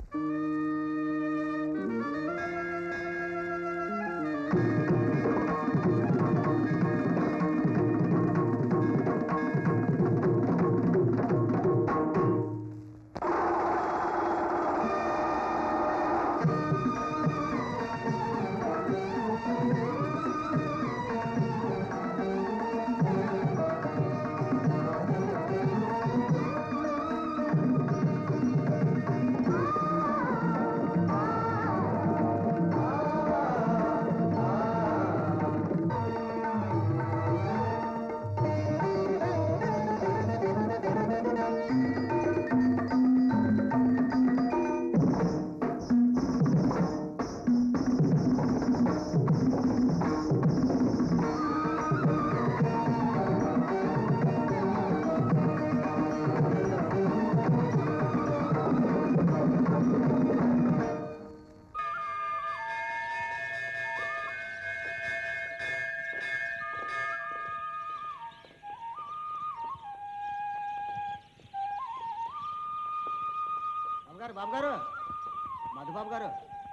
బాబు గారు బాబు గారు మధుబాబు గారు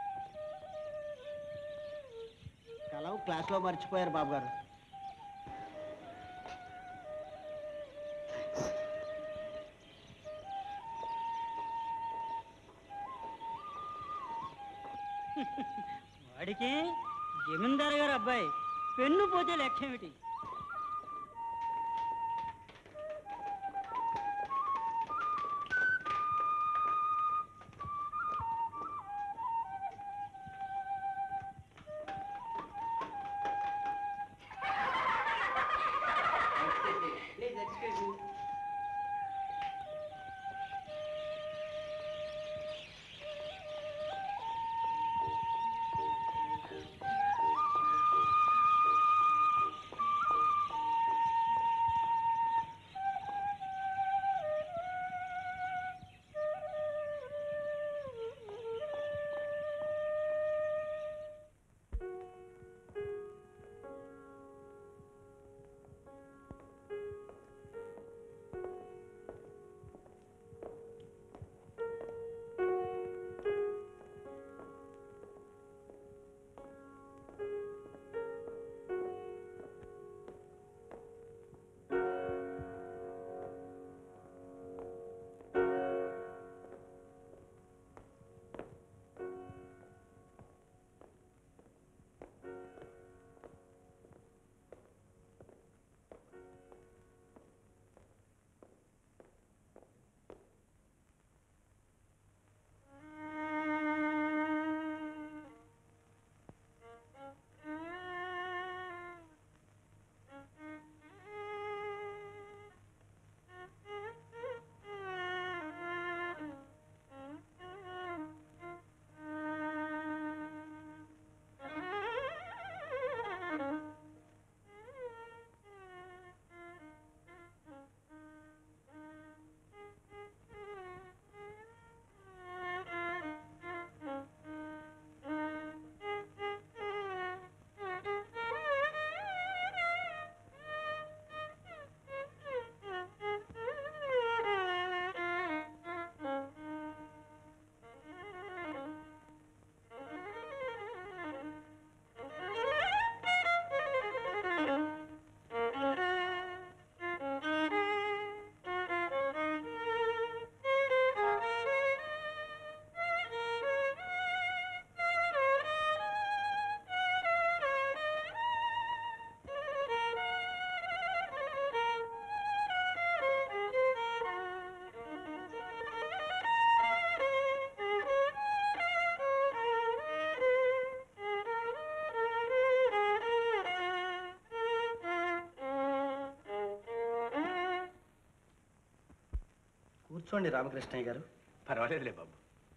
కలవు క్లాస్లో మర్చిపోయారు బాబు గారు వాడికి జమీందారు గారు అబ్బాయి పెన్ను పోతే లక్ష్యమిటి కూర్చోండి రామకృష్ణయ్య గారు పర్వాలేదులే బాబు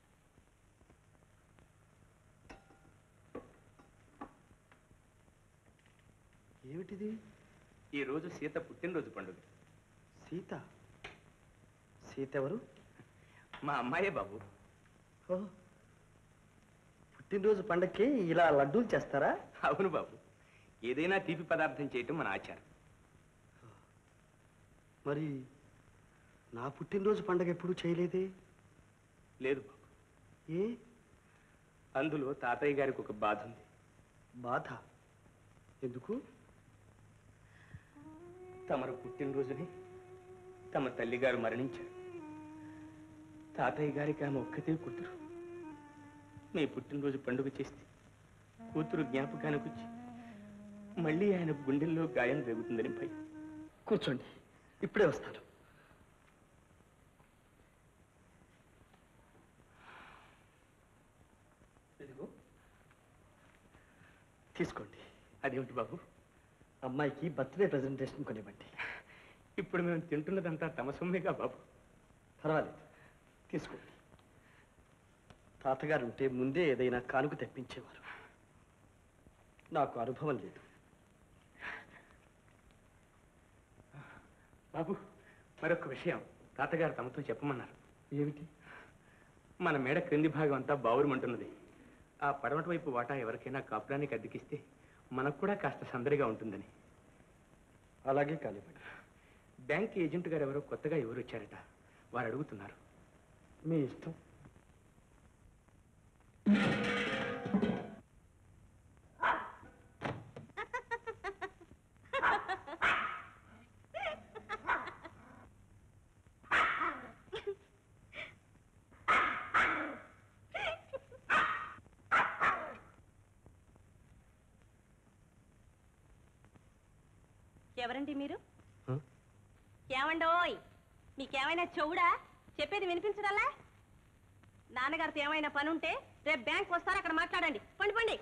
ఏమిటిది ఈ రోజు సీత పుట్టినరోజు పండుగ సీత సీత ఎవరు మా అమ్మాయే బాబు ఓ పుట్టినరోజు పండక్కి ఇలా లడ్డూలు చేస్తారా అవును బాబు ఏదైనా తీపి పదార్థం చేయటం మన ఆచారం మరి నా పుట్టినరోజు పండగ ఎప్పుడు చేయలేదే లేదు బాబు ఏ అందులో తాతయ్య గారికి ఒక బాధ ఉంది బాధ ఎందుకు తమరు పుట్టినరోజుని తమ తల్లిగారు మరణించారు తాతయ్య గారికి ఆమె ఒక్కతే కూతురు మీ పుట్టినరోజు పండుగ చేస్తే కూతురు జ్ఞాపకానికి వచ్చి మళ్ళీ ఆయన గుండెల్లో గాయం రేగుతుందని భయం కూర్చోండి ఇప్పుడే వస్తాను ఇదిగో తీసుకోండి అదేమిటి బాబు అమ్మాయికి బర్త్డే ప్రజెంటేషన్ కొనివ్వండి ఇప్పుడు మేము తింటున్నదంతా తమ సొమ్మేగా బాబు పర్వాలేదు తీసుకోండి తాతగారు ఉంటే ముందే ఏదైనా కానుక తెప్పించేవారు నాకు అనుభవం లేదు బాబు మరొక విషయం తాతగారు తమతో చెప్పమన్నారు ఏమిటి మన మేడ క్రింది భాగం అంతా బావురుమంటున్నది ఆ పడమటి వైపు వాటా ఎవరికైనా కాపురానికి అద్దెకిస్తే మనకు కూడా కాస్త సందడిగా ఉంటుందని అలాగే కానివ్వండి బ్యాంక్ ఏజెంట్ గారు ఎవరో కొత్తగా ఎవరు వచ్చారట వారు అడుగుతున్నారు మీ ఇష్టం ఎవరండి మీరు హ? ఏమండోయ్ మీకేమైనా చెవుడా చెప్పేది వినిపించడల్లా నాన్నగారితో ఏమైనా పని ఉంటే రేపు బ్యాంక్ వస్తారు అక్కడ మాట్లాడండి పండి పండి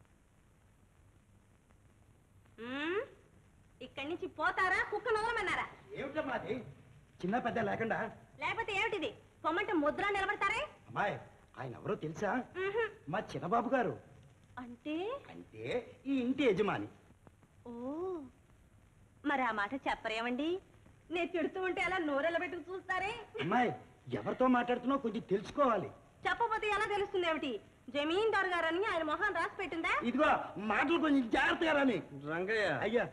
మ్మ్? ఇక్కడి నుంచి పోతారా కుక్క నవలమన్నారా ఏమిటమ్మా అది చిన్న పెద్ద లేకుండా లేకపోతే ఏమిటిది పొమ్మంటే ముద్ర నిలబడతారే అమ్మాయి ఆయన ఎవరో తెలుసా మ్మ్హ్. మా చిన్నబాబు గారు అంటే అంటే ఈ ఇంటి యజమాని ఓ మరి ఆ మాట చెప్పరేమండి నేను తిడుతూ ఉంటే అలా నోరెళ్ళ పెట్టుకు చూస్తారే అమ్మాయి ఎవరితో మాట్లాడుతున్నావు కొంచెం తెలుసుకోవాలి చెప్పపోతే ఎలా తెలుస్తుంది ఏమిటి జమీందారు గారని ఆయన మొహం రాసి పెట్టిందా ఇదిగో మాటలు కొంచెం జాగ్రత్తగా రాని రంగయ్య అయ్యా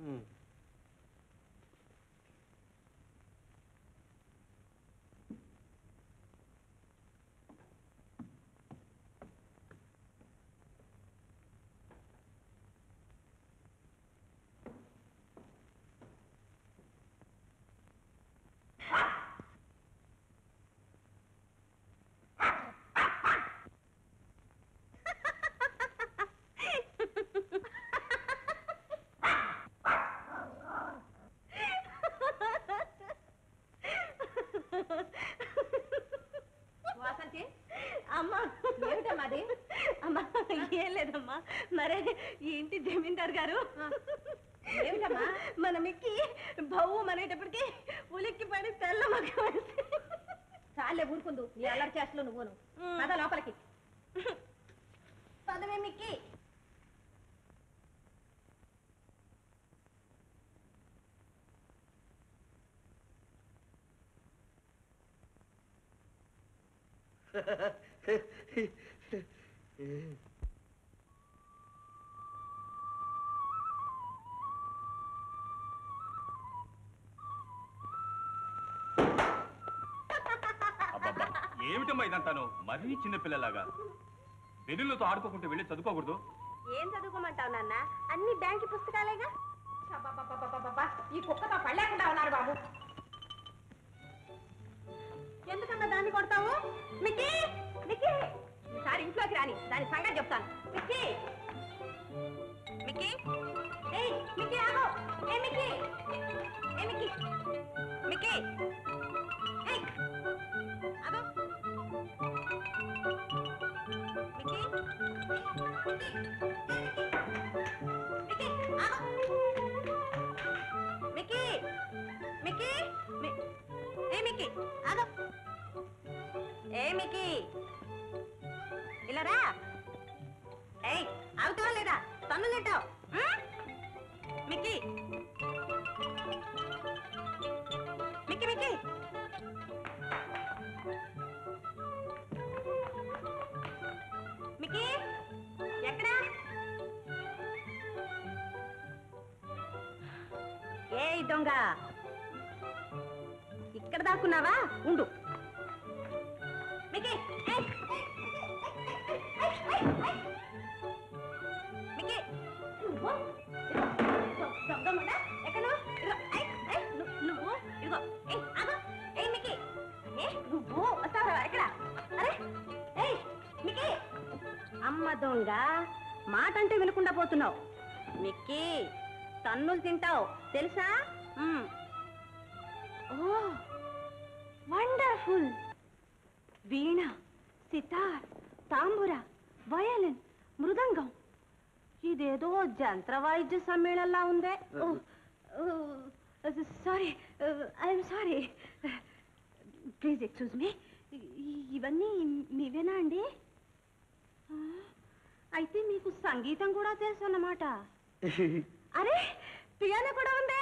వాసంతి అమ్మా ఏమిటమ్మా అది అమ్మా ఏం లేదమ్మా మరే ఈ ఇంటి జమీందార్ గారు ఏమిటమ్మా మన మిక్కి బవ్వు అనేటప్పటికి ఉలిక్కి పడి తెల్ల మగ చాలే ఊరుకుందు నీ అల్లరి చేస్తలు నువ్వును పద లోపలికి పదవే మిక్కి అబ్బబ్బా ఏమిటమ్మా ఇదంతాను మరీ చిన్నపిల్లలాగా వెలులతో ఆడుకోకుంటే వెళ్ళి చదువుకోకూడదు ఏం చదువుకోమంటావు నాన్న అన్ని బ్యాంకి పుస్తకాలేగా ఈ కుక్కతో పళ్ళేకుండా ఉన్నారు బాబు ఎందుకన్నా దాన్ని కొడతావు మిక్కీ మిక్కీ ఈసారి ఇంట్లోకి రాని దాని సంగతి చెప్తాను మిక్కీ మిక్కీ ఏయ్ మిక్కీ ఆగు ఏ మిక్కీ ఏ మిక్కీ మిక్కీ ఏయ్ ఆగు మిక్కీ మిక్కీ ఆగు మిక్కీ మిక్కీ మి- ఏ మిక్కీ ఆగు ఏ మిక్కీ ఇలా రా ఏయ్ ఆగుతావా లేదా తన్ను తింటావు మిక్కీ మిక్కీ మిక్కీ మిక్కీ ఎక్కడా ఏ దొంగ ఇక్కడ దాక్కున్నావా ఉండు మిక్కీ ఏయ్, ఏయ్. మిక్కీ నువ్వు ఇదిగో, దొంగముండ, ఎక్కడ నువ్వు? ఇదిగో, ఐ, ఐ, ను- నువ్వు ఇదిగో ఏయ్, ఆగు. ఏయ్, మిక్కీ. ఏ, నువ్వు వస్తావా ఎక్కడ అరే ఏయ్ మిక్కీ అమ్మ దొంగ మాట అంటే వినకుండా పోతున్నావు మిక్కీ తన్నులు తింటావు తెలుసా మ్మ్. ఓ వండర్ఫుల్ వీణ సితార్ తాంబుర వయలిన్ మృదంగం ఇదేదో జంత్ర వాయిద్య సమ్మేళనలా ఉందే sorry I'm sorry please excuse me ఇవన్నీ మీవేనా అండి ఆ, అయితే మీకు సంగీతం కూడా తెలుసు అన్నమాట అరే పియానో కూడా ఉందే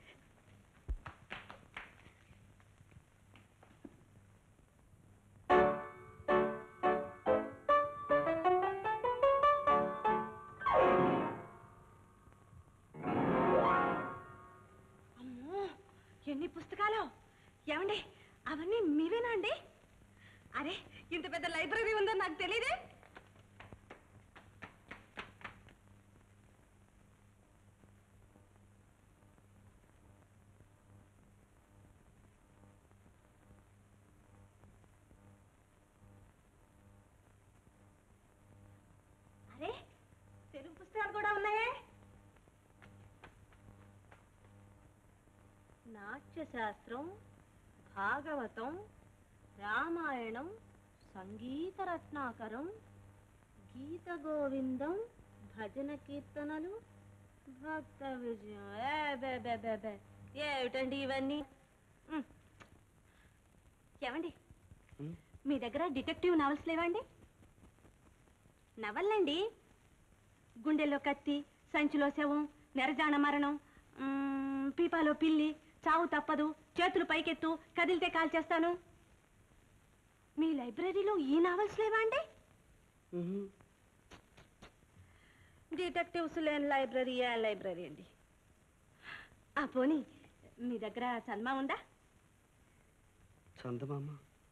అమ్మో ఎన్ని పుస్తకాలు ఏమండి అవన్నీ మీవేనా అండి అరే ఇంత పెద్ద లైబ్రరీ ఉందని నాకు తెలియదే అరే తెలుగు పుస్తకాలు కూడా ఉన్నాయే నాట్యశాస్త్రం భాగవతం రామాయణం సంగీత రత్నాకరం గీత గోవిందం భజన కీర్తనలు భక్త విజయం ఏ బే బే బే బే ఏమిటండి ఇవన్నీ ఉమ్. ఏమండి ఉమ్. మీ దగ్గర డిటెక్టివ్ నవల్స్ లేవండి నవల్లండి గుండెలో కత్తి సంచిలో శవం నెరజాన మరణం మ్మ్, పీపాలో పిల్లి చావు తప్పదు చేతులు పైకెత్తు కదిలితే కాల్ చేస్తాను మీ లైబ్రరీలో ఈ నావల్స్ లేవా అండి మ్మ్. డిటెక్టివ్స్ లేని లైబ్రరీ ఏ లైబ్రరీ అండి ఆ పోనీ మీ దగ్గర చందమా ఉందా చందమామ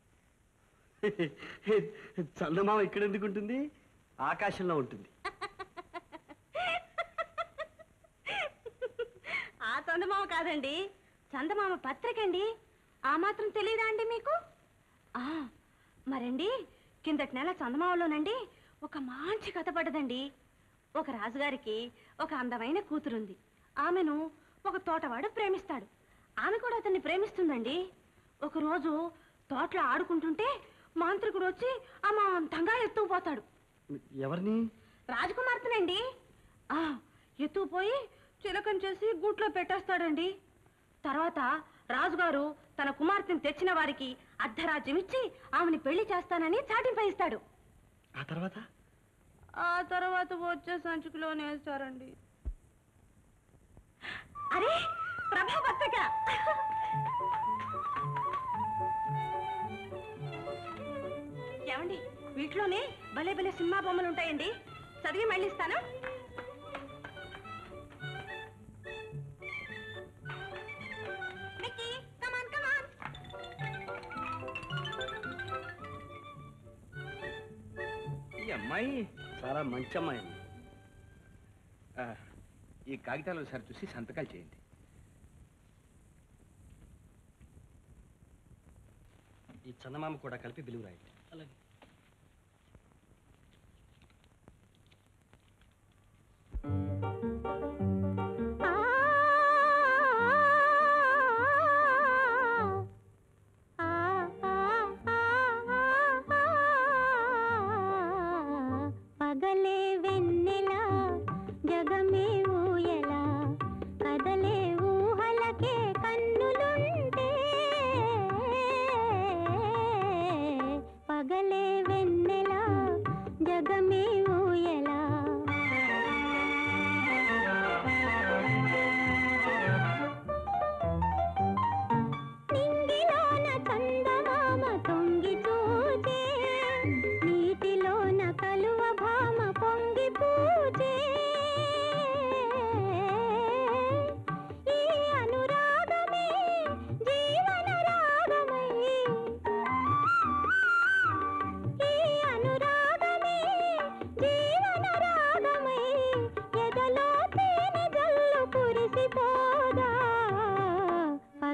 చందమామ ఇక్కడ ఎందుకు ఉంటుంది ఆకాశంలో ఉంటుంది ఆ చందమామ కాదండి చందమామ పత్రిక అండి ఆ మాత్రం తెలియదా అండి మీకు ఆ, మరండి కిందటి నెల చందమామలోనండి ఒక మంచి కథ పడ్డదండి ఒక రాజుగారికి ఒక అందమైన కూతురుంది ఆమెను ఒక తోటవాడు ప్రేమిస్తాడు ఆమె కూడా అతన్ని ప్రేమిస్తుందండి ఒకరోజు తోటలో ఆడుకుంటుంటే మాంత్రికుడు వచ్చి అమాంతంగా ఎత్తుకుపోతాడు ఎవరిని రాజకుమార్తెనండి ఆ, ఎత్తుకుపోయి చిలకం చేసి గూట్లో పెట్టేస్తాడండి తర్వాత రాజుగారు తన కుమార్తెను తెచ్చిన వారికి అర్ధరాజ్యం ఇచ్చి ఆమెని పెళ్లి చేస్తానని చాటింప ఇస్తాడు ఆ తర్వాత ఆ తర్వాత వచ్చే సంచుకులో వేస్తారండి అరే ప్రభా పత్రిక ఏమండి వీటిలోనే భలే భలే సినిమా బొమ్మలు ఉంటాయండి చదివి మళ్ళీ ఇస్తాను మిక్కీ కమాన్ కమాన్ ఈ అమ్మాయి చాలా మంచి అమ్మాయి అండి. ఆ, ఈ కాగితాలు ఒకసారి చూసి సంతకాలు చేయండి ఈ చందమామ కూడా కలిపి బిలువు రాయండి అలాగే పగలే వెన్నెలా జగమే ఊయలా కదలే ఊహలకే కన్నులుంటే పగలే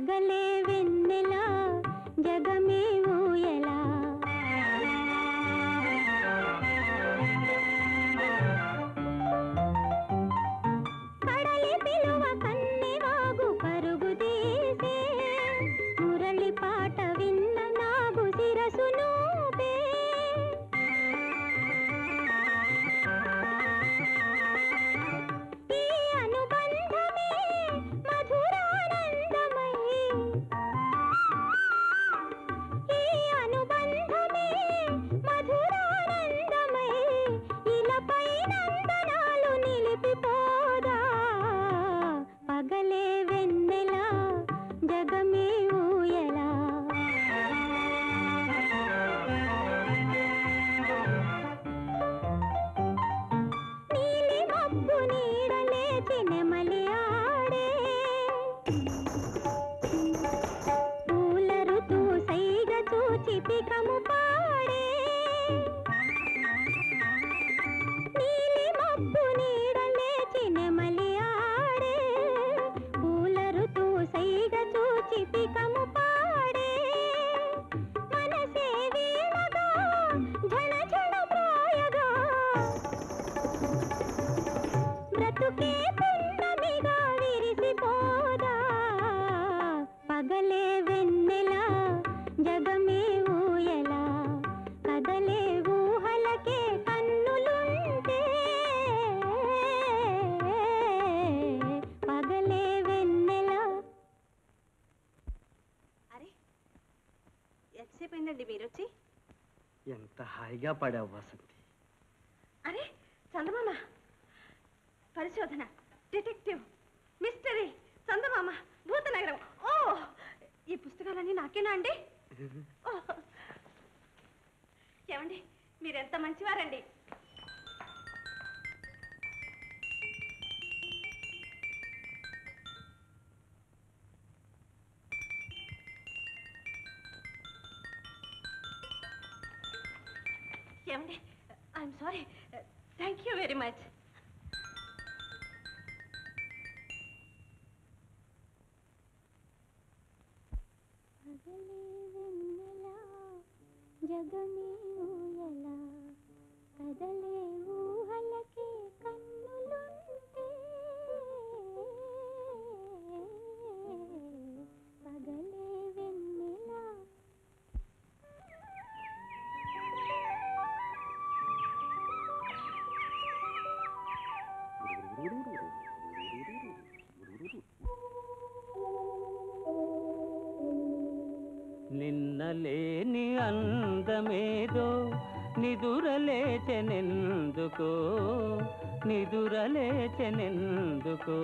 పగలే వెన్నెలా జగమే ఊయలా కడలి పిలువ కన్నెవాగు పరుగు తీసే మురళి పాట విన్న నాగు శిరసు నూపే ఈ అనుబంధమే మధురానందమై ఈ అనుబంధమే మధురానందమై ఇలపై నందనాలు నిలిపిపోదా పగలే వెన్నెలా జగమే ఊయలా నీలి మబ్బు నీడలేచి నెమలి ఆడే పూల ఋతువు సైగ చూచి పికము పాడే నీలి మబ్బు నీడలేచి నెమలి ఆడే పూల ఋతువు సైగ చూచి పికము పాడే మనసే వీణగా ఝణ ఝణ ప్రాయగా బ్రతుకే పున్నమిగా విరిసిపోదా పగలే వెన్నెలా జగమే ఊయలా కదలే ఊహలకే కన్నులుంటే పగలే వెన్నెలా అరే ఎంతసేపు అయిందండి మీరు వచ్చి ఎంత హాయిగా పాడావు వాసంతి అరే చందమామ పరిశోధన డిటెక్టివ్ మిస్టరీ చందమామ భూతనగరం ఓ ఈ పుస్తకాలన్నీ నాకేనా అండి ఓ. ఏమండి మీరెంత మంచివారండి ఏమండి I'm sorry thank you very much పగలే వెన్నెలా జగమే ఊయలా కదలే ఊహలకే కన్నులుంటే పగలే వెన్నెలా నిన్నలేని అందమేదో నిదురలేచెనెందుకో నిదురలేచెనెందుకో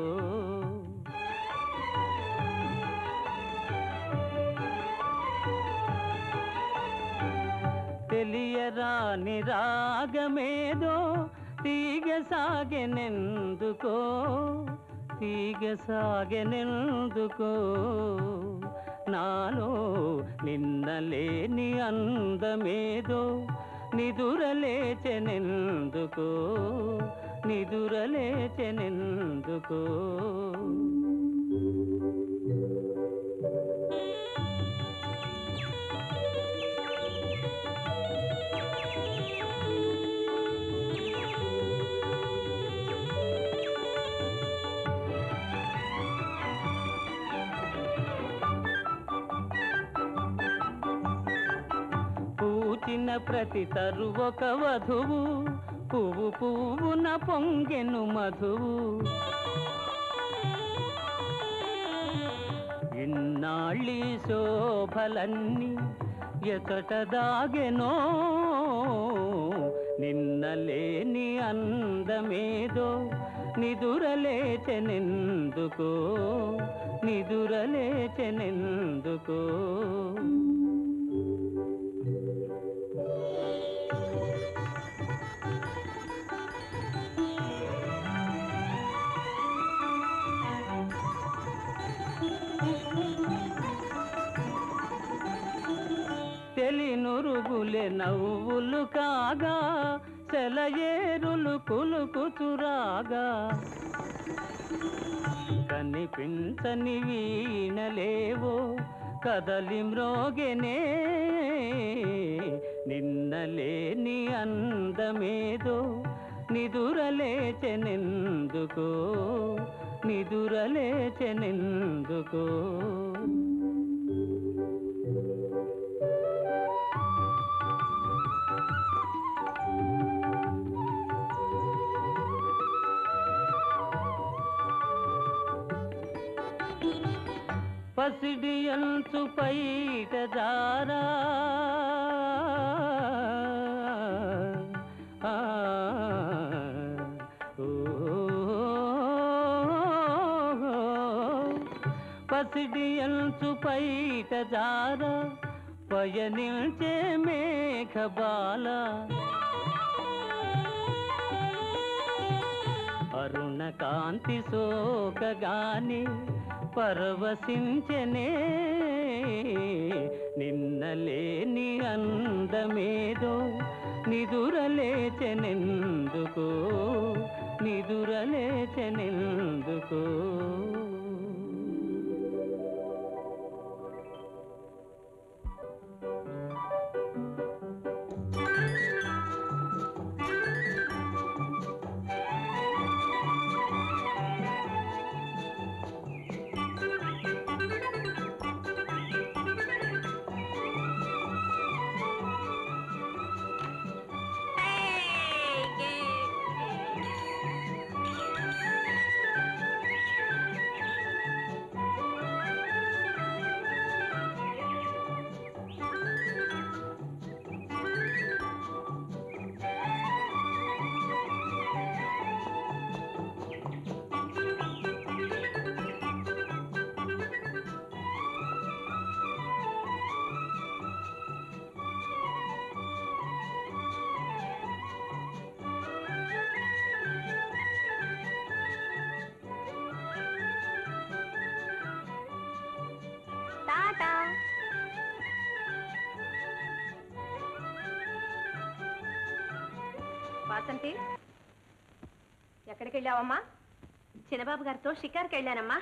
తెలియరాని రాగమేదో తీగ సాగెనెందుకో తీగ సాగెనెందుకో నాలో నిన్నలేని అందమేదో నిదురలేచెనెందుకో నిదురలేచెనెందుకో పూచిన ప్రతి తరువొక వధువు పువ్వు పువ్వున పొంగెను మధువు ఇన్నాళ్ళి శోభలన్నీ ఎతట దాగెనో నిన్నలేని అందమేదో నిదురలేచెనెందుకో నిదురలేచెనెందుకో తెలినురుగులే నవ్వులు కాగా సెలయేరులు కులుకుతురాగా కనిపించని వీణలేవో కదలి మ్రోగెనే నిన్నలేని అందమేదో నిదురలేచెనెందుకో నిదురలేచెనెందుకో పసిడి అంచు పైట జారా ఆ, ఓ, పసిడి అంచు పైట జారా పయనిల్చే మేఘబాల అరుణ కాంతి సోకగాని పరవశించనే నిన్నలేని అందమేదో నిదురలేచెనెందుకో నిదురలేచెనెందుకో టాటా వాసంతి ఎక్కడికి వెళ్ళావమ్మా చిన్నబాబు గారితో షికార్కి వెళ్ళానమ్మా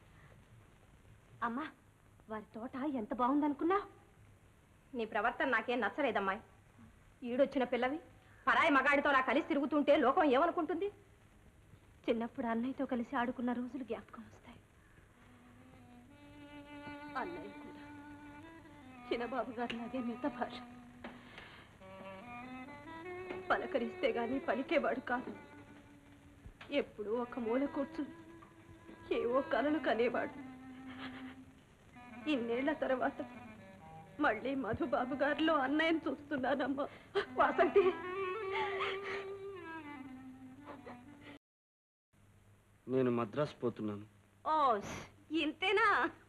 అమ్మా వారి తోట ఎంత బాగుందనుకున్నావు నీ ప్రవర్తన నాకేం నచ్చలేదమ్మాయి ఈడొచ్చిన పిల్లవి పరాయి మగాడితో నా కలిసి తిరుగుతుంటే లోకం ఏమనుకుంటుంది చిన్నప్పుడు అన్నయ్యతో కలిసి ఆడుకున్న రోజులు జ్ఞాపకం వస్తాయి అన్నయ్య కూడా చిన్నబాబు గారిలాగే మిగతా భాష పలకరిస్తే గాని పలికేవాడు కాదు ఎప్పుడూ ఒక మూల కూర్చుని ఏవో కలలు కనేవాడు ఇన్నేళ్ల తర్వాత మళ్ళీ మధుబాబు గారిలో అన్నయ్యను చూస్తున్నానమ్మా వాసంతి నేను మద్రాసు పోతున్నాను ఓ ఇంతేనా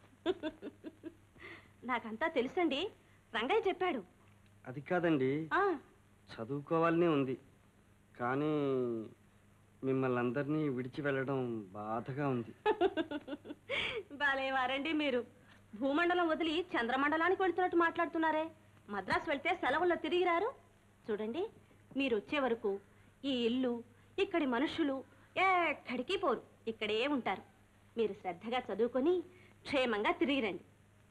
నాకంతా తెలుసండి రంగయ్య చెప్పాడు అది కాదండి ఆ, చదువుకోవాలనే ఉంది కానీ మిమ్మల్ని అందరినీ విడిచి వెళ్ళడం బాధగా ఉంది భలే వారండి మీరు భూమండలం వదిలి చంద్రమండలానికి వెళ్తున్నట్టు మాట్లాడుతున్నారే మద్రాసు వెళ్తే సెలవుల్లో తిరిగి రారు చూడండి మీరు వచ్చే వరకు ఈ ఇల్లు ఇక్కడి మనుషులు ఎక్కడికి పోరు ఇక్కడే ఉంటారు మీరు శ్రద్ధగా చదువుకొని క్షేమంగా తిరిగి రండి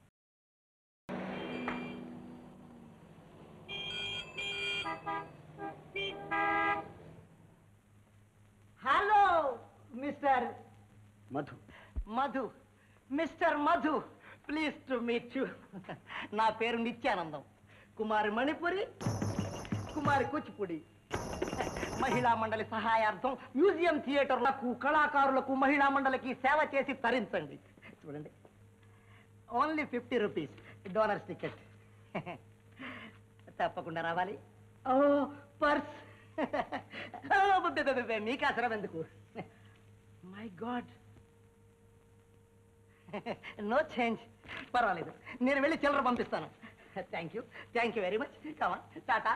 hello mister Madhu Madhu mister Madhu please to meet you నా పేరు నిత్యానందం కుమారి మణిపురి కుమారి కూచిపూడి మహిళా మండలి సహాయార్థం మ్యూజియం థియేటర్లకు కళాకారులకు మహిళా మండలికి సేవ చేసి తరించండి చూడండి only fifty rupees donors ticket తప్పకుండా రావాలి ఓ పర్స్ మీకు అసరం ఎందుకు మై గాడ్ నో చేంజ్ పర్వాలేదు నేను వెళ్ళి చిల్లర పంపిస్తాను thank you thank you very much కమా టాటా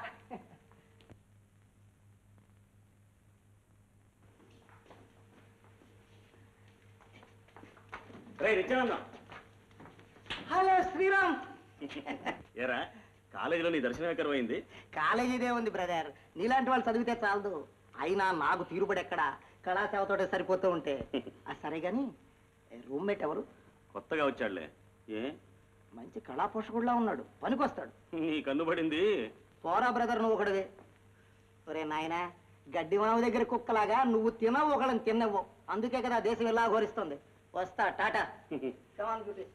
రే నిత్యానందం హలో శ్రీరామ్ ఏరా కాలేజీలో నీ దర్శనం ఎక్కడ పోయింది కాలేజీదే ఉంది బ్రదర్ నీలాంటి వాళ్ళు చదివితే చాలదు అయినా నాకు తీరుబడి ఎక్కడ కళాసేవతోటే సరిపోతూ ఉంటే ఆ సరే గాని రూమ్మేట్ ఎవరు కొత్తగా వచ్చాడులే ఏ మంచి కళాపోషకుడిలా ఉన్నాడు పనికొస్తాడు నీ కన్నుబడింది పోరా బ్రదర్ నువ్వు ఒకడివే ఒరే నాయనా గడ్డి మామ దగ్గర కుక్కలాగా నువ్వు తినవు ఒకళ్ళని తిన్నవు అందుకే కదా దేశం ఇలా ఘోరిస్తుంది వస్తా Tata Come on, good day.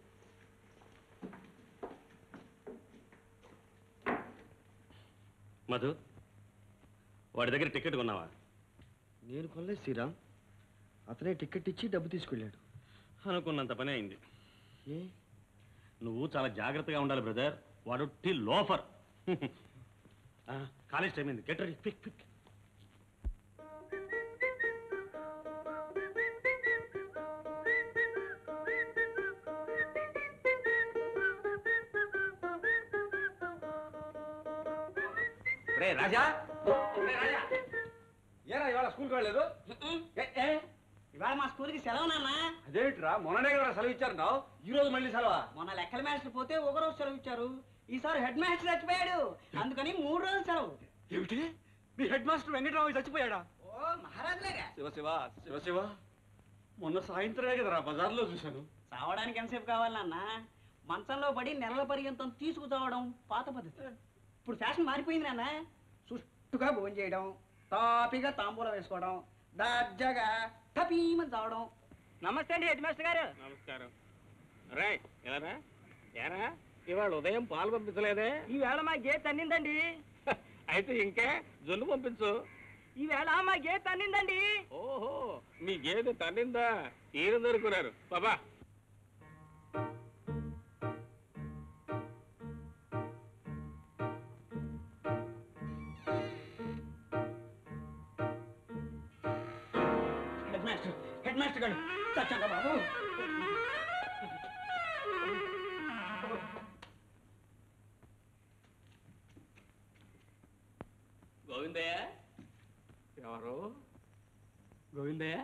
Madhu వాడి దగ్గర టికెట్ కొన్నావా నేను కొనలేదు శ్రీరామ్ అతనే టికెట్ ఇచ్చి డబ్బు తీసుకెళ్ళాడు అనుకున్నంత పని అయింది ఏ నువ్వు చాలా జాగ్రత్తగా ఉండాలి బ్రదర్ వాడు టీ లోఫర్ ఆ, కాలేజ్ టైం అయింది గెట్ రెడీ పిక్ పిక్ రే రాజా రే రాజా ఏరా ఇవాళ స్కూల్కి వెళ్ళలేదు ఏ, ఏ? ఇవాళ మా స్కూల్కి సెలవు నాన్న అదేమిట్రా మొన్ననే కదా సెలవు ఇచ్చారు ఈ రోజు మళ్ళీ సెలవా మొన్న లెక్కల మాస్టర్ పోతే ఒక రోజు సెలవు ఇచ్చారు ఈసారి హెడ్ మాస్టర్ చచ్చిపోయాడు అందుకని మూడు రోజులు సెలవు ఏమిటి మీ హెడ్ మాస్టర్ వెంకటరావు చచ్చిపోయాడా ఓ మహారాజులేగా శివ శివ శివ శివ మొన్న సాయంత్రమే కదరా బజార్లో చూశాను చావడానికి ఎంతసేపు కావాలి నాన్న మంచంలో పడి నెలల పర్యంతం తీసుకు చావడం పాత పద్ధతి ఇప్పుడు ఫ్యాషన్ మారిపోయింది నాన్న సుష్టుగా భోజనం చేయడం తాపిగా తాంబూలం వేసుకోవడం దర్జాగా టపీమని చావడం నమస్తే అండి హెడ్ మాస్టర్ గారు నమస్కారం రే ఎలారా ఏరా ఇవాళ ఉదయం పాలు పంపించలేదే ఈవేళ మా గేట్ తన్నిందండి అయితే ఇంకే జొల్లు పంపించు ఈవేళ మా గేట్ తన్నిందండి ఓహో మీ గేదె తన్నిందా ఈయన దొరుకున్నారు బాబా హెడ్ మాస్టర్ హెడ్ మాస్టర్ గారు చచ్చండి బాబు గోవిందయ్య ఎవరు గోవిందయ్య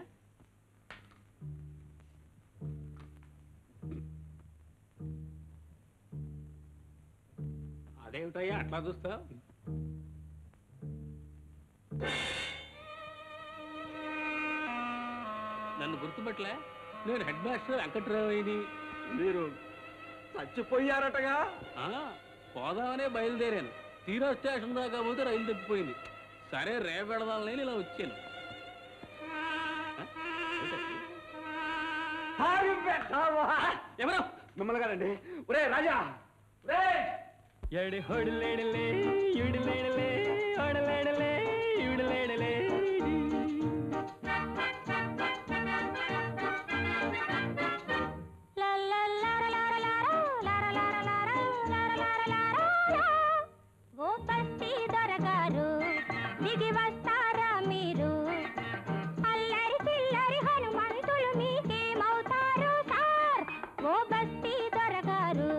అదేమిటయ్యా అట్లా చూస్తావు నన్ను గుర్తుపట్టలే నేను హెడ్ మాస్టర్ వెంకట్రావుని మీరు చచ్చిపోయారటగా ఆ, పోదామనే బయలుదేరాను తీరా స్టేషన్ దాకా పోతే రైలు తప్పిపోయింది సరే రేపు పెడదామని ఇలా వచ్చాను ఆ? ఏంటది? ఎవరు మిమ్మల్ని గారండి ఒరే రాజా ఒరే ఎడి హొడిలేడలే ఇడిలేడలే హొడలేడలే ఇడిలేడలే ఓ బస్తీ దొరగారు దిగి వస్తారా మీరు అల్లరి చిల్లరి హనుమంతులు మీకేమవుతారు సార్ ఓ బస్తీ దొరగారు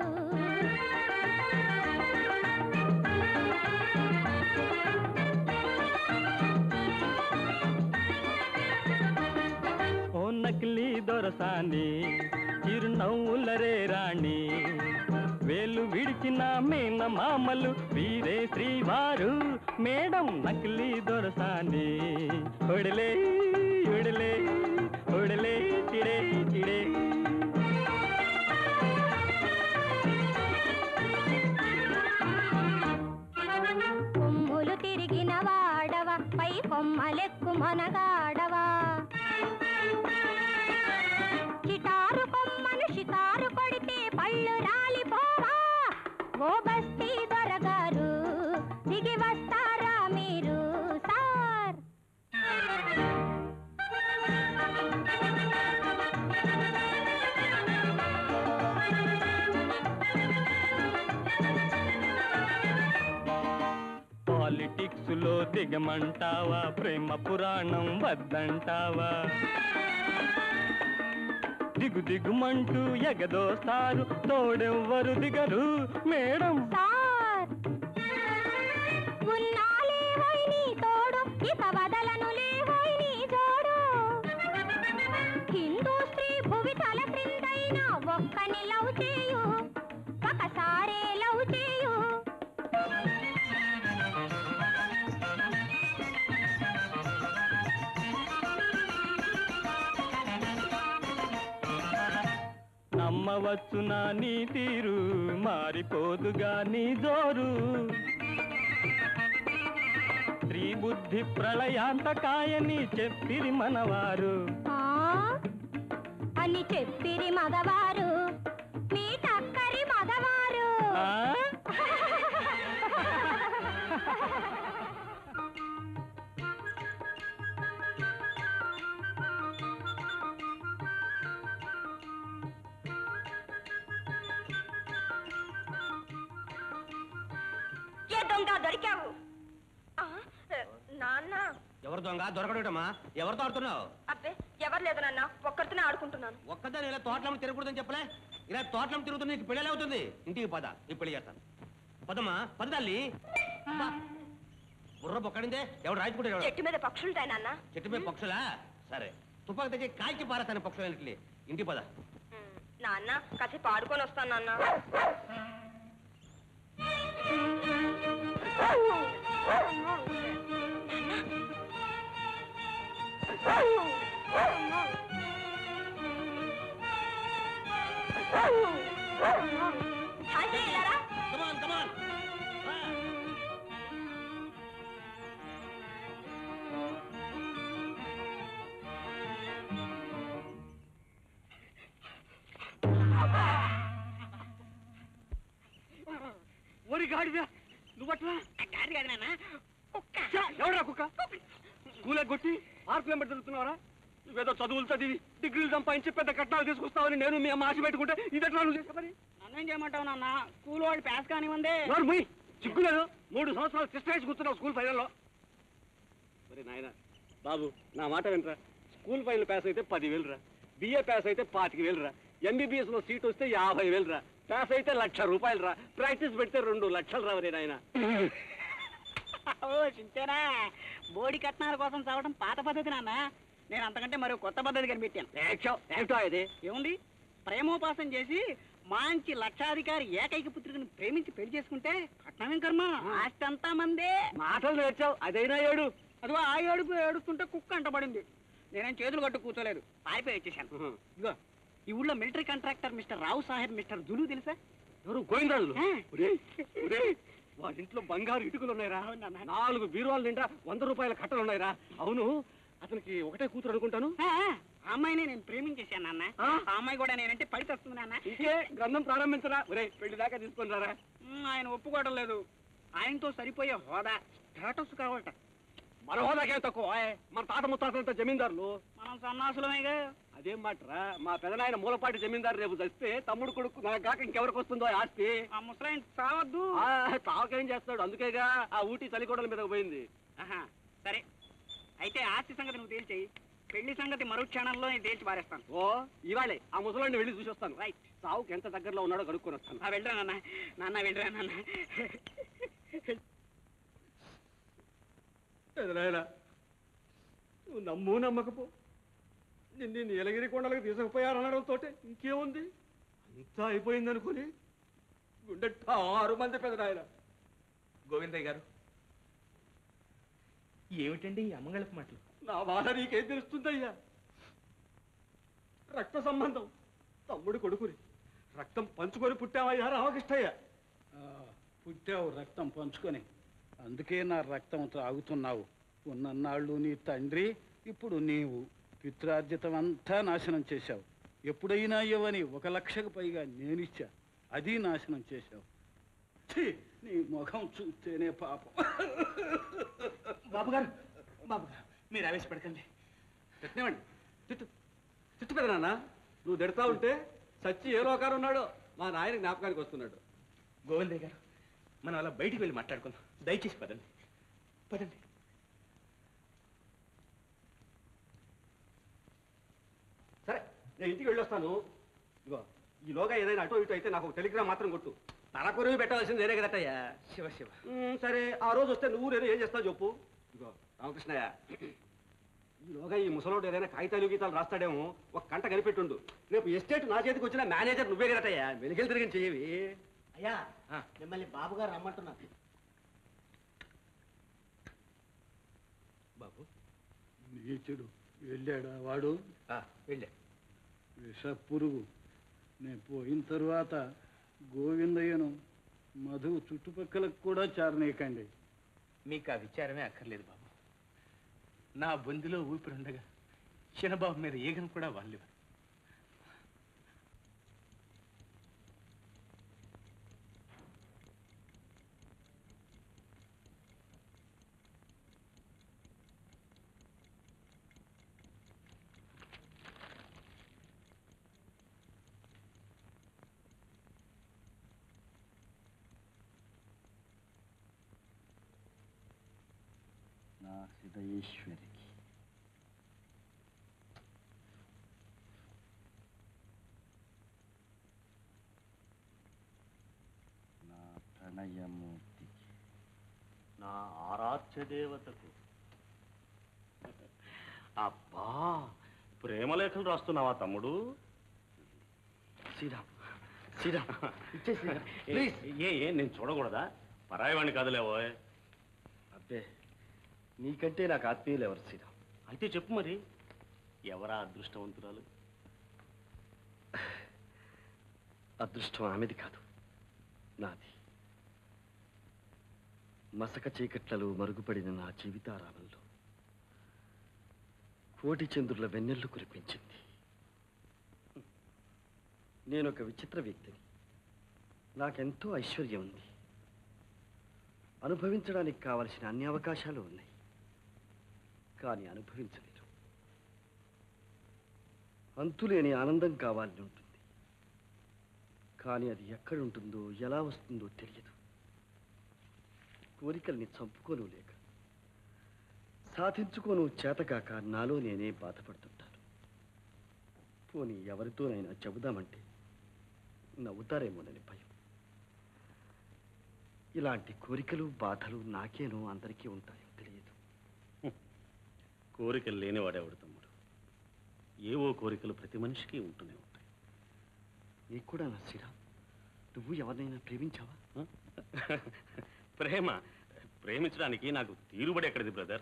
ఓ నకిలీ దొరసాని చిరునవ్వులరే రాణి వేలు విడిచిన మేన మామలు వీరే శ్రీవారు మేడం నకిలీ దొరసాని ఒడలే ఒడలే ఒడలే చిడే చిడే కొమ్ములు తిరిగిన వాడవ పై కొమ్మలెక్కు మనగాడవా చిటారు కొమ్మను షికారు కొడితే పళ్ళు రాలిపోవా ఓ బస్తీ దొరగారు దిగి వస్తారా మీరు సార్ పాలిటిక్స్ లో దిగమంటావా ప్రేమ పురాణం వద్దంటావా దిగు దిగుమంటూ ఎగదోస్తారు తోడెవ్వరు దిగరు మేడం సార్ ఉన్నాలేవోయ్ నీ తోడు ఇక వదలను లేవోయ్ నీ జోడు హిందూ స్త్రీ భువి తల క్రిందైన ఒక్కని లవ్ చేయు ఒకసారే లవ్ చేయు నమ్మవ వచ్చునా నీ తీరు మారిపోదుగా నీ జోరు స్త్రీ బుద్ధి ప్రళయాంతకాయని చెప్పిరి మనవారు ఆ? అని చెప్పిరి మగవారు మీ టక్కరి మగవారు ఆ? ఏ దొంగ దొరికావు ఆ, నాన్న ఎవరు దొంగ దొరకడమా ఎవరితో ఆడుతున్నావు అబ్బే ఎవరు లేదు నాన్న ఒక్కరితోనే ఆడుకుంటున్నాను ఒక్కదాని ఇలా తోటలం తిరగకూడదని చెప్పలే ఇలా తోటలం తిరుగుతున్న నీకు పెళ్ళి అవుతుంది ఇంటికి పద ఈ పెళ్లి చేస్తాను పదమ్మా పద తల్లి బా. బుర్ర బొక్కడిందే ఎవడు రాయించుకుంటే ఎవడు చెట్టు మీద పక్షులుంటాయి నాన్న చెట్టు మీద పక్షులా సరే తుపాకు తెచ్చి కాల్చి పారేస్తాను పక్షుల ఇంటికి ఇంటికి పద ఉమ్, నాన్న కాసేపు ఆడుకొని వస్తాను నాన్న హాయ్ చెల్లారా కమాన్ కమాన్ ఓరి గాడిద నువ్వట్లా గాడి కాదు నాన్న కుక్క ఎవరా కుక్క స్కూల్ కొట్టి మార్కులు ఎంబడి తిరుగుతున్నావరా నువ్వేదో చదువులు చదివి డిగ్రీలు సంపాదించి పెద్ద కట్నాలు తీసుకొస్తావని నేను మీ అమ్మ ఆశ పెట్టుకుంటే ఇదట్లా నువ్వు చేసే పని నన్నేం చేయమంటావు నాన్న స్కూల్ వాడు పాస్ కానివ్వండి నోరు ముయ్ చిక్కులేదు మూడు సంవత్సరాలు సిస్టరేజ్ కూర్చున్నావు స్కూల్ ఫైనల్లో మరి నాయన బాబు నా మాట వినరా స్కూల్ ఫైనల్ పాస్ అయితే పదివేలు రా బిఏ పాస్ అయితే పాతిక వేలు రా ఎంబీబీఎస్ లో సీట్ వస్తే యాభై వేలు రా పాస్ అయితే లక్ష రూపాయలు రా ప్రాక్టీస్ పెడితే రెండు లక్షలు రావరే నాయన ఓ చింతేనా బోడి కట్నాల కోసం చదవడం పాత పద్ధతి నాన్న నేను అంతకంటే మరో కొత్త పద్ధతి కనిపెట్టాను ఏక్షం ఏమిటో ఇది ఏముంది ప్రేమోపాసన చేసి మంచి లక్షాధికారి ఏకైక పుత్రికను ప్రేమించి పెళ్లి చేసుకుంటే కట్నమేం కర్మ ఆస్తి అంతా మందే మాటలు నేర్చావు అదైనా ఏడు అదిగో ఆ ఏడుపు ఏడుస్తుంటే కుక్క అంటబడింది నేనేం చేతులు కట్టు కూర్చోలేదు పారిపోయి వచ్చేసాను ఇదిగో ఈ ఊళ్ళో military contractor mister Rao Sahib mister జులు తెలుసా ఎవరు గోవిందరాజులు ఆ. ఒరేయ్, ఒరేయ్, వాడింట్లో బంగారు ఇటుకలు ఉన్నాయిరా నాలుగు బీరువాల నిండా వంద రూపాయల కట్టలు ఉన్నాయిరా అవును అతనికి ఒకటే కూతురు అనుకుంటాను ఆ, ఆ అమ్మాయిని నేను ప్రేమించేశాను నాన్న ఆ? ఆ అమ్మాయి కూడా నేనంటే పడి వస్తుంది నాన్న ఇంకే గ్రంథం ప్రారంభించరా ఒరే పెళ్లి దాకా తీసుకొని రారా ఉమ్, ఆయన ఒప్పుకోవడం లేదు ఆయనతో సరిపోయే హోదా స్టేటస్ కావాలట మన హోదాకేం తక్కువ ఓయ్, మన తాత ముత్తాతలంతా జమీందారులు మనం సన్నాసులమేగా అదేం మాటరా మా పెదనాయన మూలపాటి జమీందారు రేపు చస్తే తమ్ముడు కొడుకు నాకు కాక ఇంకెవరికి వస్తుందో ఆ ఆస్తి ఆ ముసలాయన చావద్దు ఆ, తావకేం చేస్తాడు అందుకేగా ఆ ఊటీ చలికోడల మీద పోయింది ఆహా, సరే అయితే ఆస్తి సంగతి నువ్వు తేల్చేయి పెళ్లి సంగతి మరో క్షణంలో నేను తేల్చి పారేస్తాను ఓ ఇవాళే ఆ ముసలాన్ని వెళ్ళి చూసి వస్తాను రైట్ సావుకి ఎంత దగ్గరలో ఉన్నాడో కనుక్కొని వస్తాను ఆ, వెళ్ళరా నాన్న నాన్న వెళ్ళరా నాన్న ఎదురాయన నువ్వు నమ్ము నమ్మకపో నిన్ను నీలగిరి కొండలకు తీసుకుపోయారనడంతో ఇంకేముంది అంతా అయిపోయింది అనుకుని గుండె ఆరు మంది పెదనాయన గోవిందయ్య గారు ఏమిటండి ఈ అమంగళపు మాటలు నా బాధ నీకేం తెలుస్తుందయ్యా రక్త సంబంధం తమ్ముడు కొడుకుని రక్తం పంచుకొని పుట్టావయ్యా రామకృష్ణయ్య పుట్టావు రక్తం పంచుకొని అందుకే నా రక్తం తాగుతున్నావు ఉన్నన్నాళ్ళు నీ తండ్రి ఇప్పుడు నీవు పిత్రార్జితం అంతా నాశనం చేశావు ఎప్పుడైనా ఇవ్వని ఒక లక్షకు పైగా నేనిచ్చా అది నాశనం చేశావు ఛీ, నీ ముఖం చూస్తేనే పాపం బాబు గారు బాబు గారు మీరు ఆవేశపడకండి తిట్టనివ్వండి తిట్టు తిట్టు పెదనాన్న నువ్వు తిడతా ఉంటే సచ్చి ఏ లోకారు ఉన్నాడో మా నాయన జ్ఞాపకానికి వస్తున్నాడు గోవిందయ్య గారు మనం అలా బయటికి వెళ్ళి మాట్లాడుకుందాం దయచేసి పదండి పదండి సరే నేను ఇంటికి వెళ్ళొస్తాను ఇగో ఈలోగా ఏదైనా అటో ఇటో అయితే నాకు ఒక టెలిగ్రామ్ మాత్రం కొట్టు తలకొరివి పెట్టవలసింది వేరే కదటయ్యా శివ శివ మ్మ్, సరే ఆ రోజు వస్తే నువ్వు నేను ఏం చేస్తావు చెప్పు ఇగో రామకృష్ణయ్య ఈలోగా ఈ ముసలోడు ఏదైనా కాగితాలు గీతాలు రాస్తాడేమో ఒక కంట కనిపెట్టుండు రేపు ఎస్టేట్ నా చేతికి వచ్చిన మేనేజర్ నువ్వే కదటయ్యా వెలిగెలు తిరిగి చెయ్యవి అయ్యా ఆ. మిమ్మల్ని బాబు గారు రమ్మంటున్నారు బాబు నీచుడు వెళ్ళాడా వాడు ఆ, వెళ్ళే విష పురుగు నేను పోయిన తరువాత గోవిందయ్యను మధు చుట్టుపక్కలకు కూడా చారనీయకండి మీకు ఆ విచారమే అక్కర్లేదు బాబు నా బొందిలో ఊపిరుండగా చిన్నబాబు మీద ఈగను కూడా వాళ్ళు నా హృదయేశ్వరికి నా ప్రణయమూర్తికి నా ఆరాధ్య దేవతకు అబ్బా ప్రేమలేఖలు రాస్తున్నావా తమ్ముడు శ్రీరామ్ శ్రీరామ్ ఇచ్చేసి ఏ ఏ ఏ, నేను చూడకూడదా పరాయవాణ్ణి కాదులేవో అబ్బే నీకంటే నాకు ఆత్మీయులు ఎవరు శ్రీరామ్ అయితే చెప్పు మరి ఎవరా అదృష్టవంతురాలు అదృష్టం ఆమెది కాదు నాది మసక చీకట్లలో మరుగుపడిన నా జీవితారామంలో కోటి చంద్రుల వెన్నెల్లు కురిపించింది నేను ఒక విచిత్ర వ్యక్తిని నాకెంతో ఐశ్వర్యం ఉంది అనుభవించడానికి కావలసిన అన్ని అవకాశాలు ఉన్నాయి కానీ అనుభవించలేరు అంతులేని ఆనందం కావాలని ఉంటుంది కానీ అది ఎక్కడుంటుందో ఎలా వస్తుందో తెలియదు కోరికల్ని చంపుకోను లేక సాధించుకోను చేతకాక నాలో నేనే బాధపడుతుంటాను పోనీ ఎవరితోనైనా చెబుదామంటే నవ్వుతారేమోనని భయం ఇలాంటి కోరికలు బాధలు నాకేనో అందరికీ ఉంటాయో తెలియదు కోరికలు లేనివాడేవాడు తమ్ముడు ఏవో కోరికలు ప్రతి మనిషికి ఉంటూనే ఉంటాయి నీకు కూడా నా శ్రీరామ్ నువ్వు ఎవరినైనా ప్రేమించావా ప్రేమ ప్రేమించడానికి నాకు తీరుబడి ఎక్కడిది బ్రదర్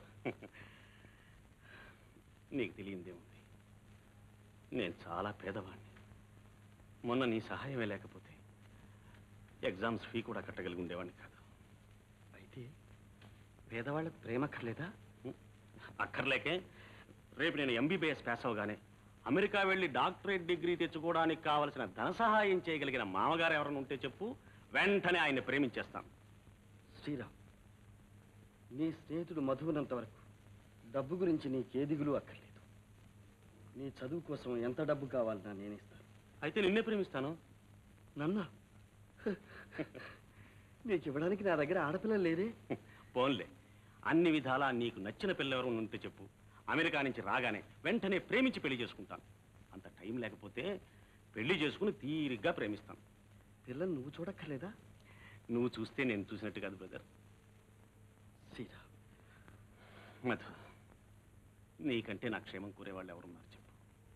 నీకు తెలియందేముంది నేను చాలా పేదవాడిని మొన్న నీ సహాయమే లేకపోతే ఎగ్జామ్స్ ఫీ కూడా కట్టగలిగి ఉండేవాడిని కాదు అయితే పేదవాళ్ళకు ప్రేమ అక్కర్లేదా అక్కర్లేకే రేపు నేను ఎంబీబీఎస్ పాస్ అవగానే అమెరికా వెళ్ళి డాక్టరేట్ డిగ్రీ తెచ్చుకోవడానికి కావలసిన ధన సహాయం చేయగలిగిన మామగారు ఎవరైనా ఉంటే చెప్పు వెంటనే ఆయన్ని ప్రేమించేస్తాను శ్రీరామ్ నీ స్నేహితుడు మధువునంత వరకు డబ్బు గురించి నీకే దిగులు అక్కర్లేదు నీ చదువు కోసం ఎంత డబ్బు కావాలన్నా నేను ఇస్తాను అయితే నిన్నే ప్రేమిస్తాను నన్నా నీకు ఇవ్వడానికి నా దగ్గర ఆడపిల్లలు లేదే పోన్లే అన్ని విధాలా నీకు నచ్చిన పిల్లెవరు ఉంటే చెప్పు అమెరికా నుంచి రాగానే వెంటనే ప్రేమించి పెళ్లి చేసుకుంటాను అంత టైం లేకపోతే పెళ్లి చేసుకుని తీరిగ్గా ప్రేమిస్తాను పిల్లలు నువ్వు చూడక్కర్లేదా నువ్వు చూస్తే నేను చూసినట్టు కాదు బ్రదర్ శ్రీరామ్ మధు నీకంటే నా క్షేమం కోరేవాళ్ళు ఎవరున్నారు చెప్పు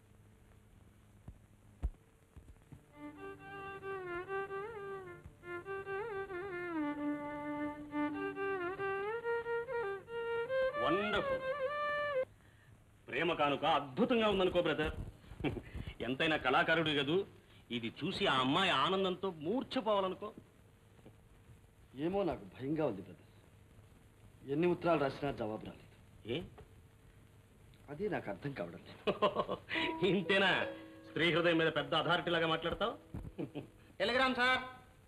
వండర్ఫుల్ ప్రేమ కానుక అద్భుతంగా ఉందనుకో బ్రదర్ ఎంతైనా కళాకారుడు కదూ ఇది చూసి ఆ అమ్మాయి ఆనందంతో మూర్ఛపోవాలనుకో ఏమో నాకు భయంగా ఉంది బ్రదర్ ఎన్ని ఉత్తరాలు రాసినా జవాబు రాలేదు ఏ అదే నాకు అర్థం కావడం లేదు ఇంతేనా స్త్రీ హృదయం మీద పెద్ద అథారిటీ లాగా మాట్లాడతావు టెలిగ్రామ్ సార్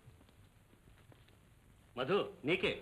మధు నీకే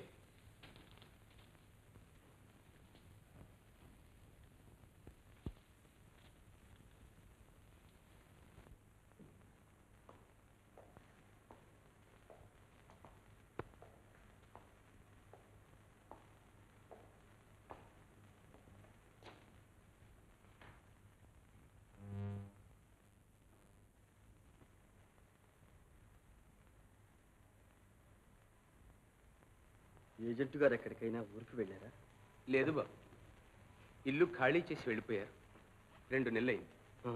ఏజెంట్ గారు ఎక్కడికైనా ఊరికి వెళ్ళారా లేదు బాబు ఇల్లు ఖాళీ చేసి వెళ్ళిపోయారు రెండు నెలలైంది ఆ?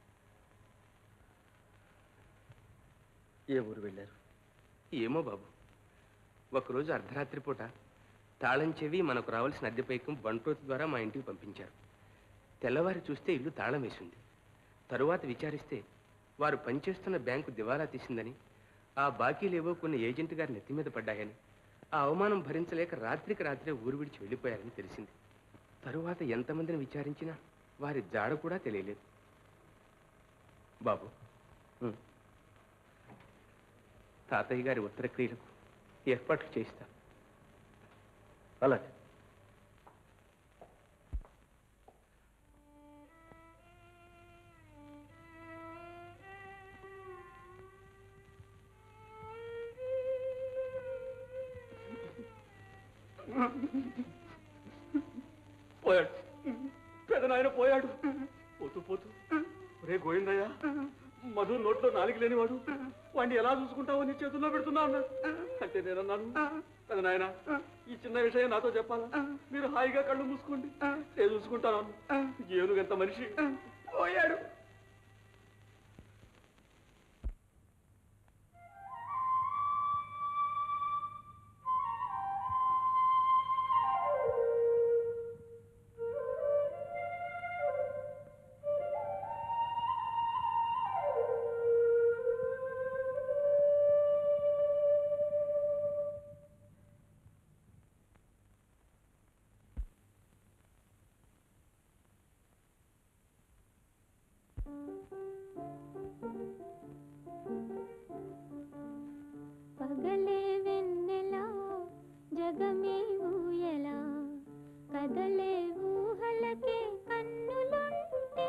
ఏ ఊరు వెళ్ళారు ఏమో బాబు ఒకరోజు అర్ధరాత్రి పూట తాళం చెవి మనకు రావాల్సిన అద్దె పైకం బంట్రోతు ద్వారా మా ఇంటికి పంపించారు తెల్లవారి చూస్తే ఇల్లు తాళం వేసింది తరువాత విచారిస్తే వారు పనిచేస్తున్న బ్యాంకు దివాలా తీసిందని ఆ బాకీలేవో కొన్ని ఏజెంట్ గారి నెత్తి మీద పడ్డాయని ఆ అవమానం భరించలేక రాత్రికి రాత్రే ఊరు విడిచి వెళ్ళిపోయారని తెలిసింది తరువాత ఎంతమందిని విచారించినా వారి జాడ కూడా తెలియలేదు బాబు ఉం. తాతయ్య గారి ఉత్తర క్రియలకు ఏర్పాట్లు చేయిస్తా అలాగే పోయాడు పెదనాయన పోయాడు పోతూ పోతూ రే గోవిందయ్య మధు నోట్లో నాలుగు లేనివాడు వాడిని ఎలా చూసుకుంటావో నీ చేతుల్లో పెడుతున్నా అన్నాడు అంటే నేనన్నాను పెదనాయన ఈ చిన్న విషయం నాతో చెప్పాలా మీరు హాయిగా కళ్ళు మూసుకోండి నేను చూసుకుంటాను అన్నాడు. ఏనుగు ఎంత మనిషి పోయాడు పగలే వెన్నెలా జగమే ఊయలా కదలే ఊహలకే కన్నులుంటే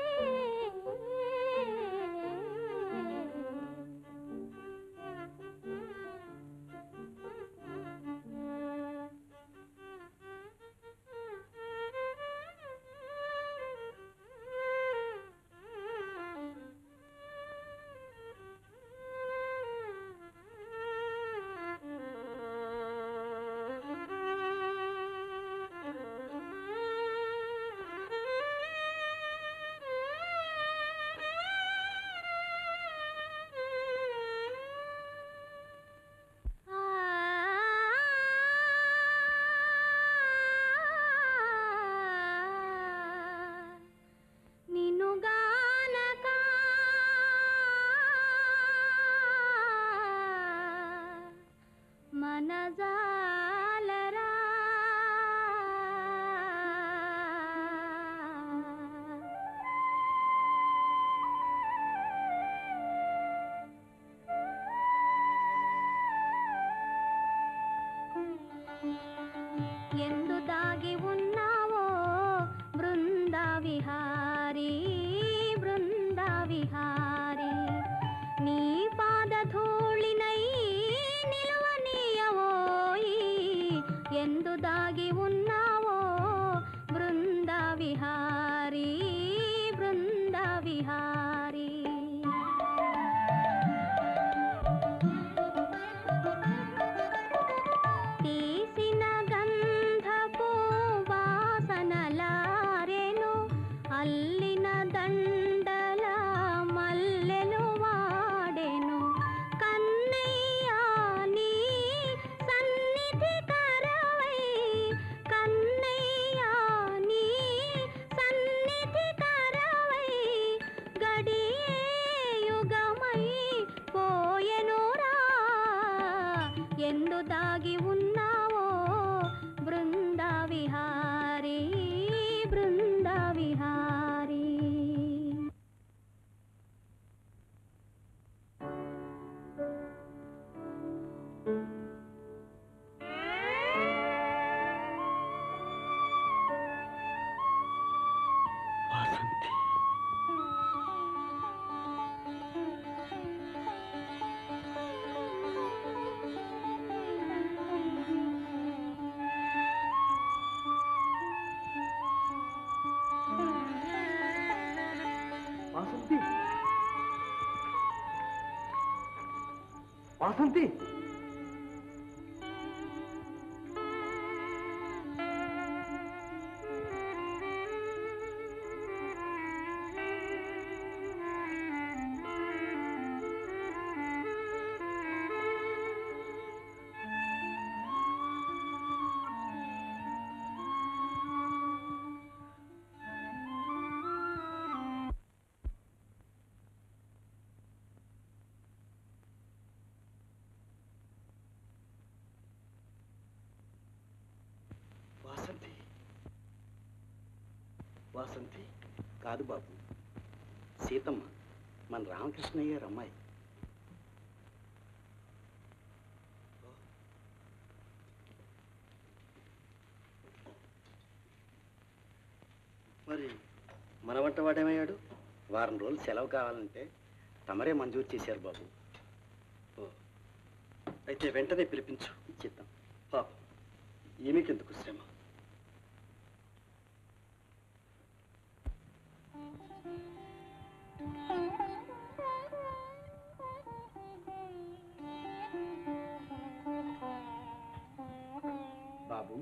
నినుగానక మనజాలరా ಎಂದು ದಾಗಿ ఉన్నావో బృంద విహారీ బృంద విహారీ నీ పాదధూళినై నిలువనీయవోయి ಎಂದು దాగి ఉన్నావో బృంద విహారీ బృంద విహారీ తీసిన గంధపు వాసనలారెను అల్లిన దండల మల్లెలు వాడెను కన్నయ్యా నీ సన్నిధి కరవై కన్నయ్యా నీ సన్నిధి కరవై గడియే యుగమై పోయెనురా ಎಂದು దాగి ఉన్నావో బృంద విహారీ బృంద విహారీ వాసంతి వాసంతి వాసంతి వాసంతి కాదు బాబు సీతమ్మ మన రామకృష్ణయ్య గారు అమ్మాయి మరి మన వంట వాడేమయ్యాడు వారం రోజులు సెలవు కావాలంటే తమరే మంజూరు చేశారు బాబు ఓ అయితే వెంటనే పిలిపించు ఇచ్చేద్దాం పాపం ఈమెకెందుకు శ్రమ బాబు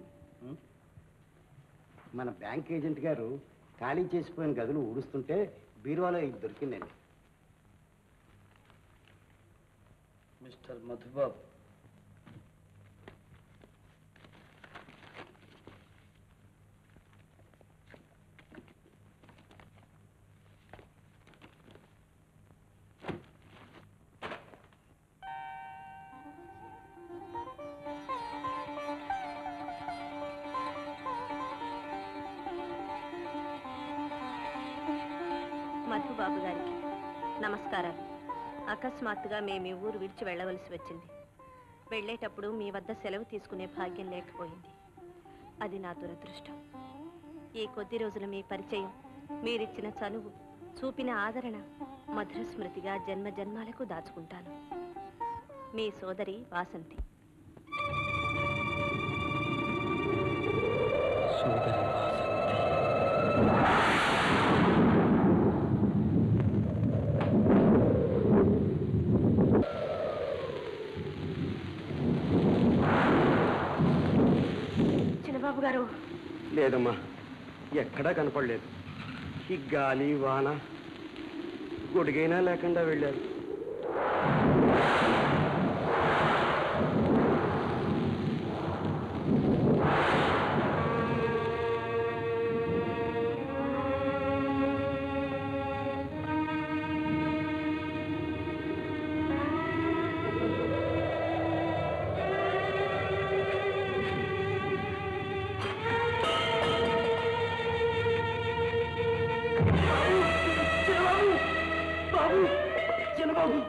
మన బ్యాంక్ ఏజెంట్ గారు ఖాళీ చేసిపోయిన గదులు ఊడుస్తుంటే బీరువాలో ఇది దొరికిందండి మిస్టర్ మధుబాబు మధుబాబు గారికి నమస్కారాలు అకస్మాత్తుగా మేము ఈ ఊరు విడిచి వెళ్ళవలసి వచ్చింది వెళ్ళేటప్పుడు మీ వద్ద సెలవు తీసుకునే భాగ్యం లేకపోయింది అది నా దురదృష్టం ఈ కొద్ది రోజుల మీ పరిచయం మీరిచ్చిన చనువు చూపిన ఆదరణ మధుర స్మృతిగా జన్మ జన్మాలకు దాచుకుంటాను మీ సోదరి వాసంతి చిన్నబాబు గారు లేదమ్మా ఎక్కడా కనపడలేదు ఈ గాలి వాన గొడుగైనా లేకుండా వెళ్ళారు బాబు చిన్నబాబు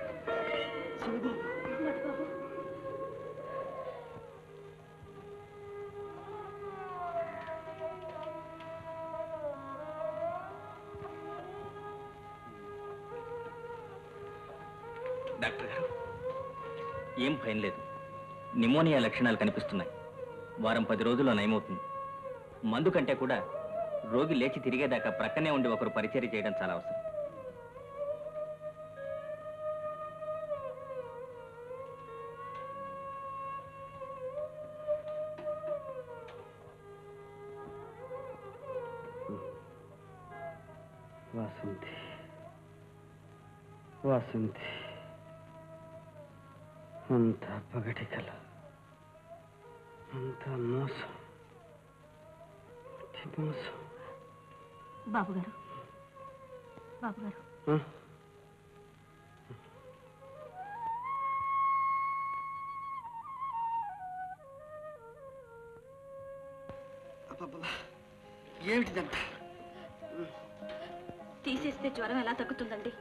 డాక్టర్ గారు ఏం భయం లేదు నిమోనియా లక్షణాలు కనిపిస్తున్నాయి వారం పది రోజుల్లో నయమవుతుంది మందు కంటే కూడా రోగి లేచి తిరిగేదాకా ప్రక్కనే ఉండి ఒకరు పరిచర్య చేయడం చాలా అవసరం వాసంతి వాసంతి అంత పగటి కల అంత మోసం అతి మోసం బాబు గారు బాబు గారు ఆ? ఏమిటిదంతా తీసేస్తే జ్వరం ఎలా తగ్గుతుందండి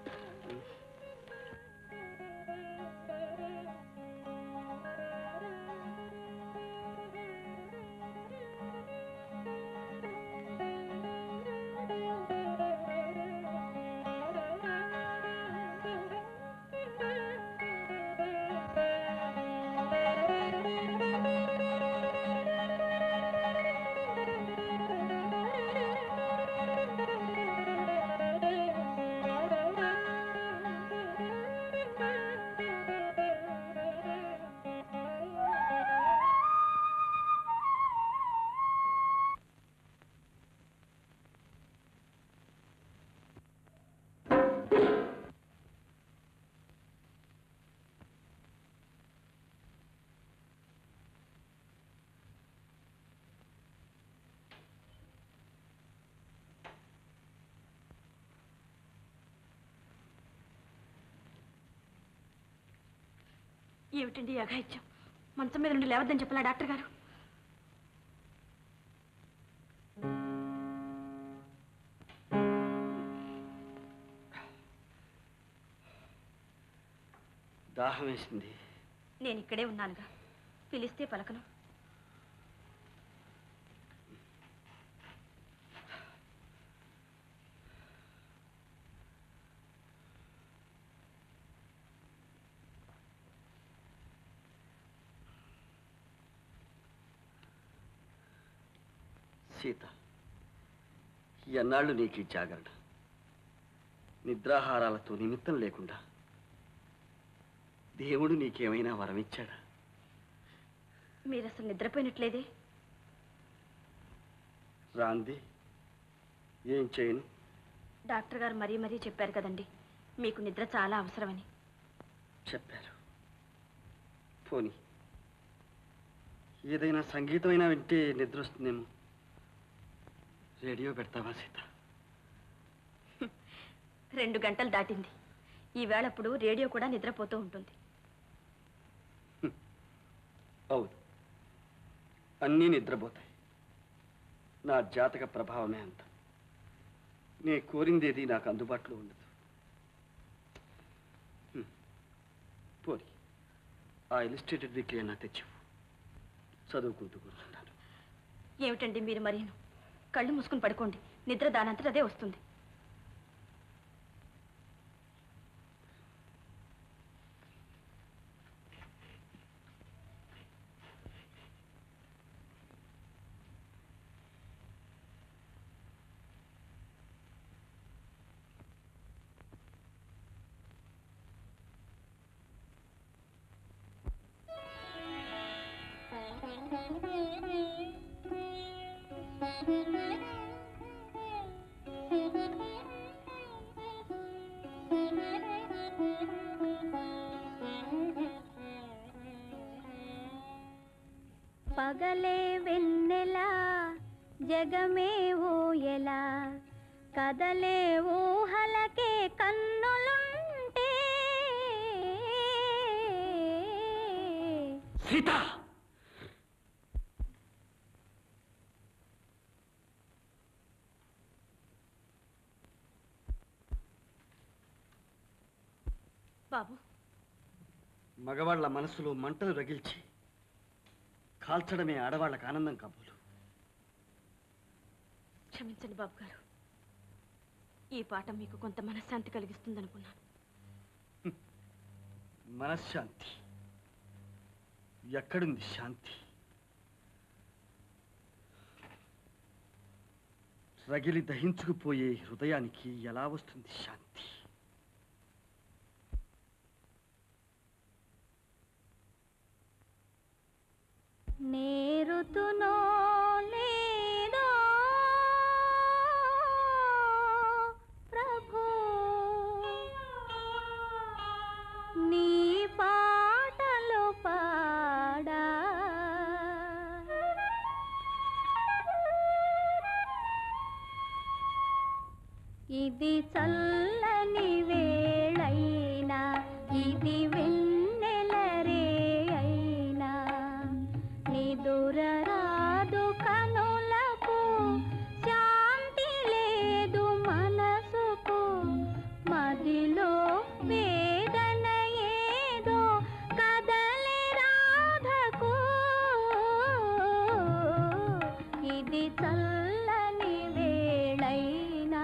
ఏమిటండి ఈ అఘాయిత్యం మంచం మీద నుండి లేవద్దని చెప్పలా డాక్టర్ గారు దాహం వేసింది నేను ఇక్కడే ఉన్నానుగా పిలిస్తే పలకను సీత ఎన్నాళ్ళు నీకు ఈ జాగరణ నిద్రాహారాలతో నిమిత్తం లేకుండా దేవుడు నీకేమైనా వరం ఇచ్చాడా మీరు అసలు నిద్రపోయినట్లేదే రాంది ఏం చేయను డాక్టర్ గారు మరీ మరీ చెప్పారు కదండి మీకు నిద్ర చాలా అవసరమని చెప్పారు పోనీ ఏదైనా సంగీతమైనా వింటే నిద్ర వస్తుందేమో రేడియో పెడతావా సీత రెండు గంటలు దాటింది ఈ వేళప్పుడు రేడియో కూడా నిద్రపోతూ ఉంటుంది అవును అన్నీ నిద్రపోతాయి నా జాతక ప్రభావమే అంత నే కోరిందేది నాకు అందుబాటులో ఉండదు హ్మ్. పోనీ ఆ ఇలిస్ట్రేటెడ్ వీక్లీ అన్నా తెచ్చివు చదువుకుంటూ కూర్చుంటాను ఏమిటండి మీరు మరీను కళ్ళు మూసుకుని పడుకోండి నిద్ర దానంతట అదే వస్తుంది పగలే వెన్నెలా జగమే ఊయలా కదలే ఊహలకే కన్నులుంటే సీత బాబు మగవాళ్ళ మనసులో మంటలు రగిల్చి కాల్చడమే ఆడవాళ్ళకి ఆనందం కాబోలు క్షమించండి బాబు గారు ఈ పాట మీకు కొంత మనశ్శాంతి కలిగిస్తుందనుకున్నాను మనశ్శాంతి ఎక్కడుంది శాంతి రగిలి దహించుకుపోయే హృదయానికి ఎలా వస్తుంది శాంతి నేరుతునో లేదో ప్రభు నీ పాటలు పాడా ఇది చల్లని వేళైనా ఇది వెన్నెల రే అయినా నిదురరాదు కనులకు శాంతి లేదు మనసుకు మదిలో వేదన ఏదో కదలే రాధకు ఇది చల్లని వేళైనా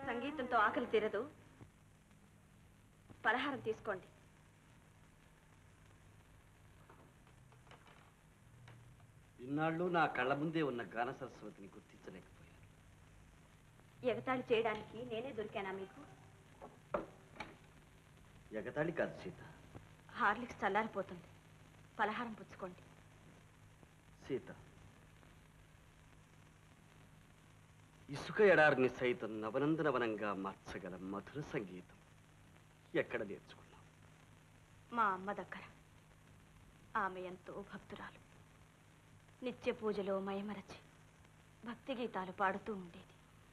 సంగీతంతో ఆకలి తీరదు పలహారం తీసుకోండి ఇన్నాళ్ళు నా కళ్ళ ముందే ఉన్న గాన సరస్వతిని గుర్తించలేకపోయాను ఎగతాళి చేయడానికి నేనే దొరికానా మీకు ఎగతాళి కాదు సీత హార్లిక్స్ చల్లారిపోతుంది పలహారం పుచ్చుకోండి సీత ఇసుక ఎడారిని సైతం నవనందనవనంగా మార్చగల మధుర సంగీతం ఎక్కడ నేర్చుకున్నావు మా అమ్మ దగ్గర ఆమె ఎంతో భక్తురాలు నిత్య పూజలో మయమరచి భక్తి గీతాలు పాడుతూ ఉండేది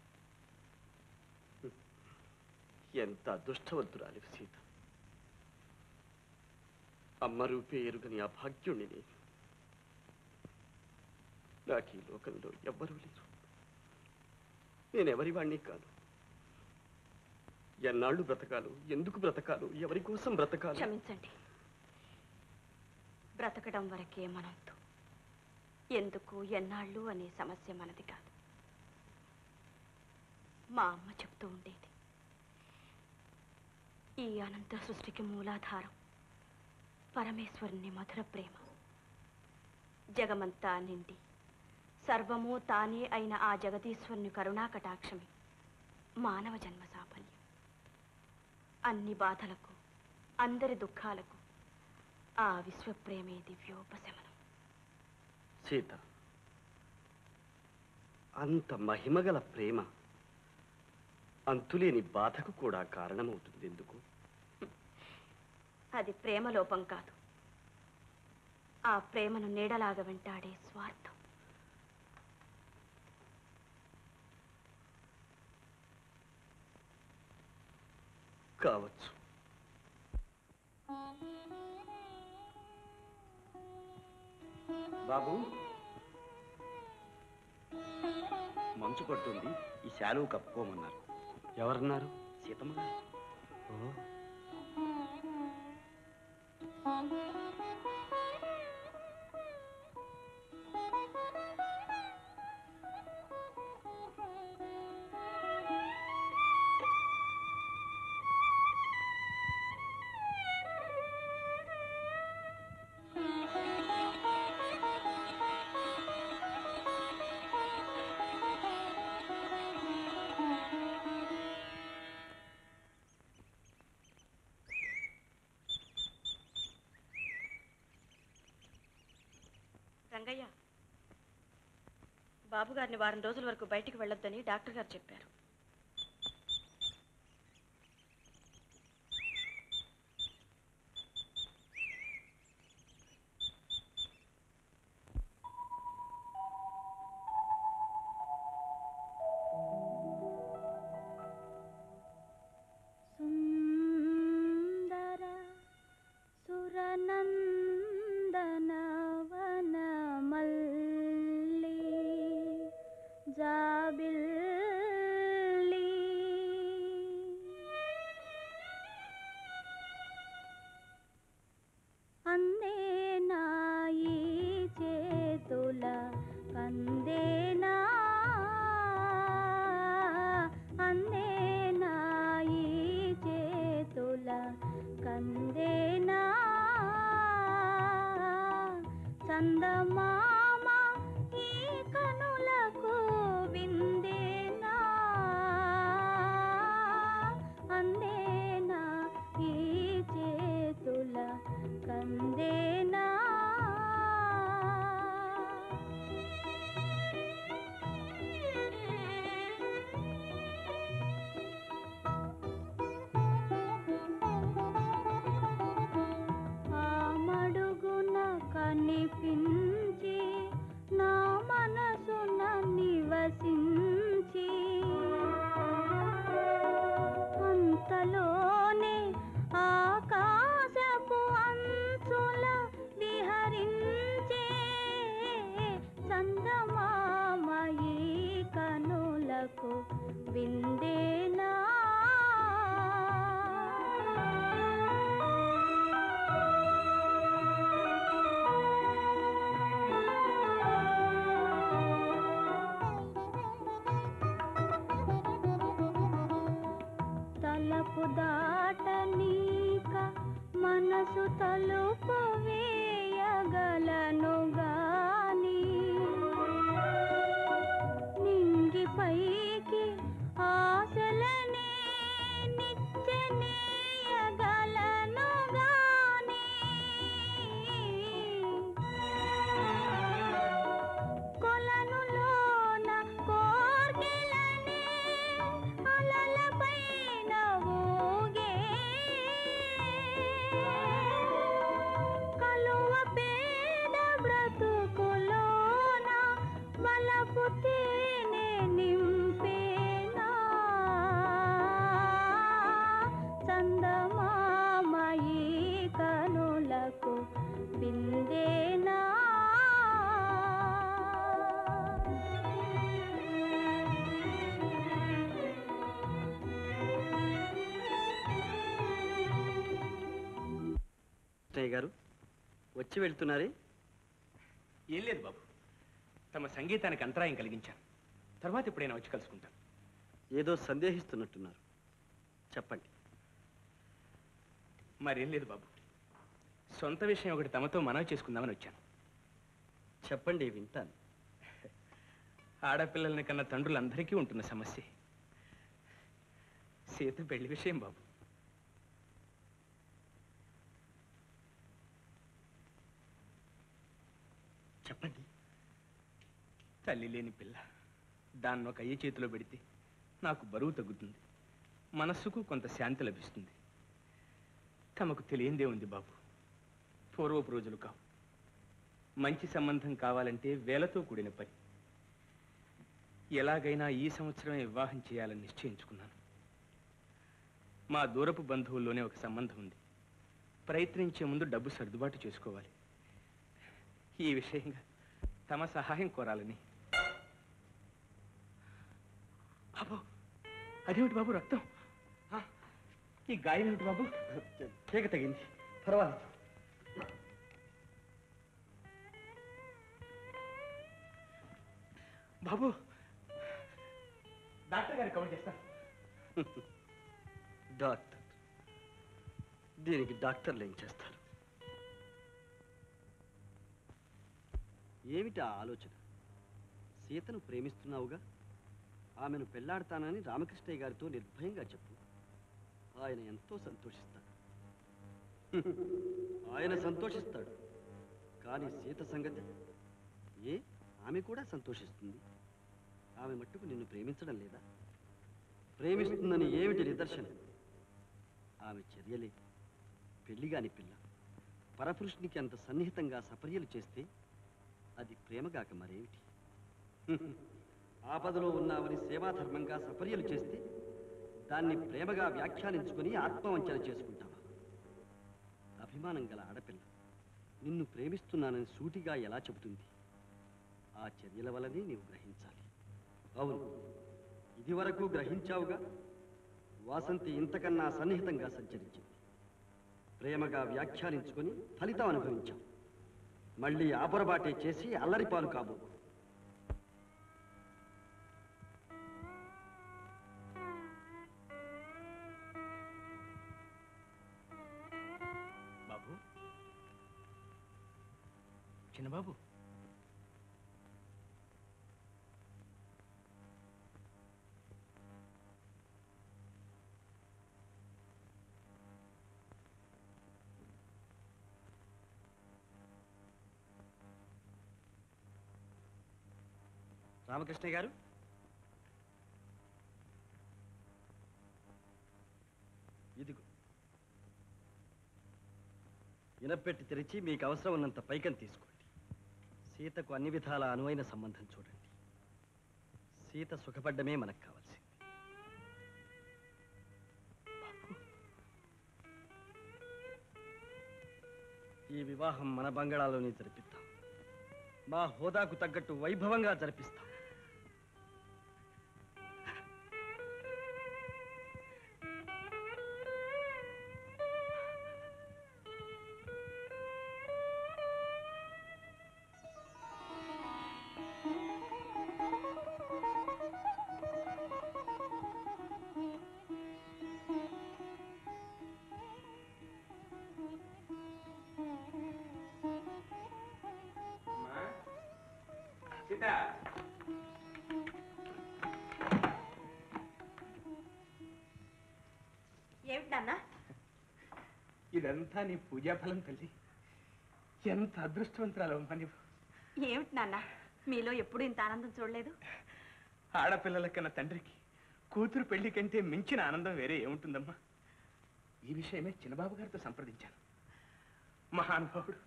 ఎంత అదృష్టవంతురాలి సీత అమ్మ రూపే ఎరుగని అభాగ్యుణ్ణి నేను నాకు ఈ లోకంలో ఎవ్వరూ లేరు నేనెవరి వాణ్ణి కాను ఎన్నాళ్ళు బ్రతకాలు ఎందుకు బ్రతకాలు ఎవరి కోసం బ్రతకాలు క్షమించండి బ్రతకడం వరకే మనంతో ఎందుకు ఎన్నాళ్ళు అనే సమస్య మనది కాదు మా అమ్మ చెప్తూ ఉండేది ఈ అనంత సృష్టికి మూలాధారం పరమేశ్వరుని మధుర ప్రేమ జగమంతా నిండి సర్వము తానే అయిన ఆ జగదీశ్వరుని కరుణా కటాక్షమే మానవ జన్మ సాఫల్యం అన్ని బాధలకు అందరి దుఃఖాలకు ఆ విశ్వప్రేమే దివ్యోపశమనం సీత అంత మహిమగల ప్రేమ అంతులేని బాధకు కూడా కారణమవుతుంది ఎందుకు అది ప్రేమ లోపం కాదు ఆ ప్రేమను నీడలాగా వెంటాడే స్వార్థం కావచ్చు బాబు మంచు పడుతుంది ఈ శాలువు కప్పుకోమన్నారు ఎవరన్నారు సీతమ్మ గారు రంగయ్య బాబు గారిని వారం రోజుల వరకు బయటికి వెళ్ళొద్దని డాక్టర్ గారు చెప్పారు సుందర సురనందనవనమల్లి జాబిల్లి అందేనా ఈ చేతుల కందేనా అందేనా ఈ చేతుల కందేనా చందమామ ఈ కనులకు విందేనా అందేనా ఈ చేతుల కందేనా ఆ మడుగున కనిపించి నా మనసున నివసించి అంతలోనే ఆకాశపు అంచుల విహరించే చందమామయి కనులకు విందేనా ఆశలనే నిత్యనేయగలను గాని కొలనులోన కోర్కెలనే అలలపైన ఊగే కలువ పేద బ్రతుకులోన వలపు తేనె నింపేనా చందమామయి కనులకు బిందేనా కృష్ణయ్య గారు వచ్చి వెళ్తున్నారే ఏం లేదు బాబు తమ సంగీతానికి అంతరాయం కలిగించాను తర్వాత ఎప్పుడైనా వచ్చి కలుసుకుంటాను ఏదో సందేహిస్తున్నట్టున్నారు చెప్పండి మరేం లేదు బాబు సొంత విషయం ఒకటి తమతో మనవి చేసుకుందామని వచ్చాను చెప్పండి వింటాను ఆడపిల్లల్ని కన్న తండ్రులందరికీ ఉంటున్న సమస్య సీత పెళ్లి విషయం బాబు చెప్పండి తల్లి లేని పిల్ల దాన్ని ఒక అయ్య చేతిలో పెడితే నాకు బరువు తగ్గుతుంది మనస్సుకు కొంత శాంతి లభిస్తుంది తమకు తెలియందే ఉంది బాబు పూర్వపు రోజులు కావు మంచి సంబంధం కావాలంటే వేలతో కూడిన పని ఎలాగైనా ఈ సంవత్సరమే వివాహం చేయాలని నిశ్చయించుకున్నాను మా దూరపు బంధువుల్లోనే ఒక సంబంధం ఉంది ప్రయత్నించే ముందు డబ్బు సర్దుబాటు చేసుకోవాలి ఈ విషయంగా తమ సహాయం కోరాలని బాబు అదేమిటి బాబు రక్తం ఆ, ఈ గాయం ఏమిటి బాబు కేక తగింది పర్వాలేదు బాబు డాక్టర్ గారికి కవర్ చేస్తాను డాక్టర్ దీనికి డాక్టర్లు ఏం చేస్తారు ఏమిటి ఆ ఆలోచన సీతను ప్రేమిస్తున్నావుగా ఆమెను పెళ్లాడతానని రామకృష్ణయ్య గారితో నిర్భయంగా చెప్పు ఆయన ఎంతో సంతోషిస్తాడు ఆయన సంతోషిస్తాడు కానీ సీత సంగతి ఏ ఆమె కూడా సంతోషిస్తుంది ఆమె మట్టుకు నిన్ను ప్రేమించడం లేదా ప్రేమిస్తుందని ఏమిటి నిదర్శనం ఆమె చర్యలే పెళ్లిగాని పిల్ల పరపురుషునికి అంత సన్నిహితంగా సపర్యలు చేస్తే అది ప్రేమగాక మరేమిటి ఆపదలో ఉన్నావని సేవాధర్మంగా సపర్యలు చేస్తే దాన్ని ప్రేమగా వ్యాఖ్యానించుకుని ఆత్మవంచన చేసుకుంటావా అభిమానం గల ఆడపిల్ల నిన్ను ప్రేమిస్తున్నానని సూటిగా ఎలా చెబుతుంది ఆ చర్యల వలనే నీవు గ్రహించాలి అవును ఇదివరకు గ్రహించావుగా వాసంతి ఇంతకన్నా సన్నిహితంగా సంచరించింది ప్రేమగా వ్యాఖ్యానించుకొని ఫలితం అనుభవించాం మళ్ళీ ఆపరబాటే చేసి అల్లరిపాలు కాబో బాబు చిన్నబాబు రామకృష్ణ గారు ఇదిగో ఇనపెట్టి తెరిచి మీకు అవసరం ఉన్నంత పైకం తీసుకోండి సీతకు అన్ని విధాల అనువైన సంబంధం చూడండి సీత సుఖపడ్డమే మనకు కావాల్సింది ఈ వివాహం మన బంగాళాలోనే జరిపిద్దాం మా హోదాకు తగ్గట్టు వైభవంగా జరిపిస్తాం సీత నాన్న ఇదంతా నీ పూజాఫలం తల్లి ఎంత అదృష్టవంతురాలమ్మా నీవు ఏమిటి నాన్న మీలో ఎప్పుడు ఇంత ఆనందం చూడలేదు ఆడపిల్లల కన్నా తండ్రికి కూతురు పెళ్లి కంటే మించిన ఆనందం వేరే ఏముంటుందమ్మా ఈ విషయమే చిన్నబాబు గారితో సంప్రదించాను మహానుభావుడు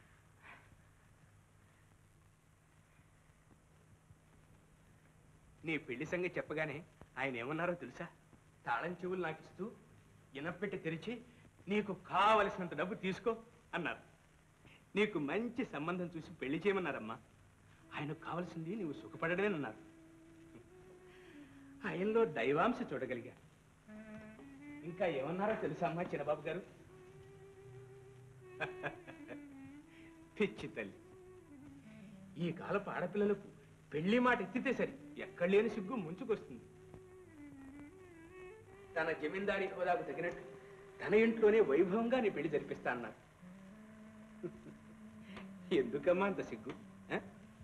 నీ పెళ్లి సంగతి చెప్పగానే ఆయన ఏమన్నారో తెలుసా తాళం చెవులు నాకు ఇస్తూ ఇనపెట్టి తెరిచి నీకు కావలసినంత డబ్బు తీసుకో అన్నారు నీకు మంచి సంబంధం చూసి పెళ్లి చేయమన్నారమ్మా ఆయనకు కావాల్సింది నీవు సుఖపడడమేనన్నారు ఆయనలో దైవాంశ చూడగలిగా ఇంకా ఏమన్నారో తెలుసా అమ్మా చిన్నబాబు గారు పిచ్చి తల్లి ఈ కాలపు ఆడపిల్లలకు పెళ్లి మాట ఎత్తితే సరి ఎక్కడ లేని సిగ్గు ముంచుకొస్తుంది తన జమీందారీ హోదాకు తగినట్టు తన ఇంట్లోనే వైభవంగా నీ పెళ్లి జరిపిస్తా అన్నారు ఎందుకమ్మా అంత సిగ్గు ఆ?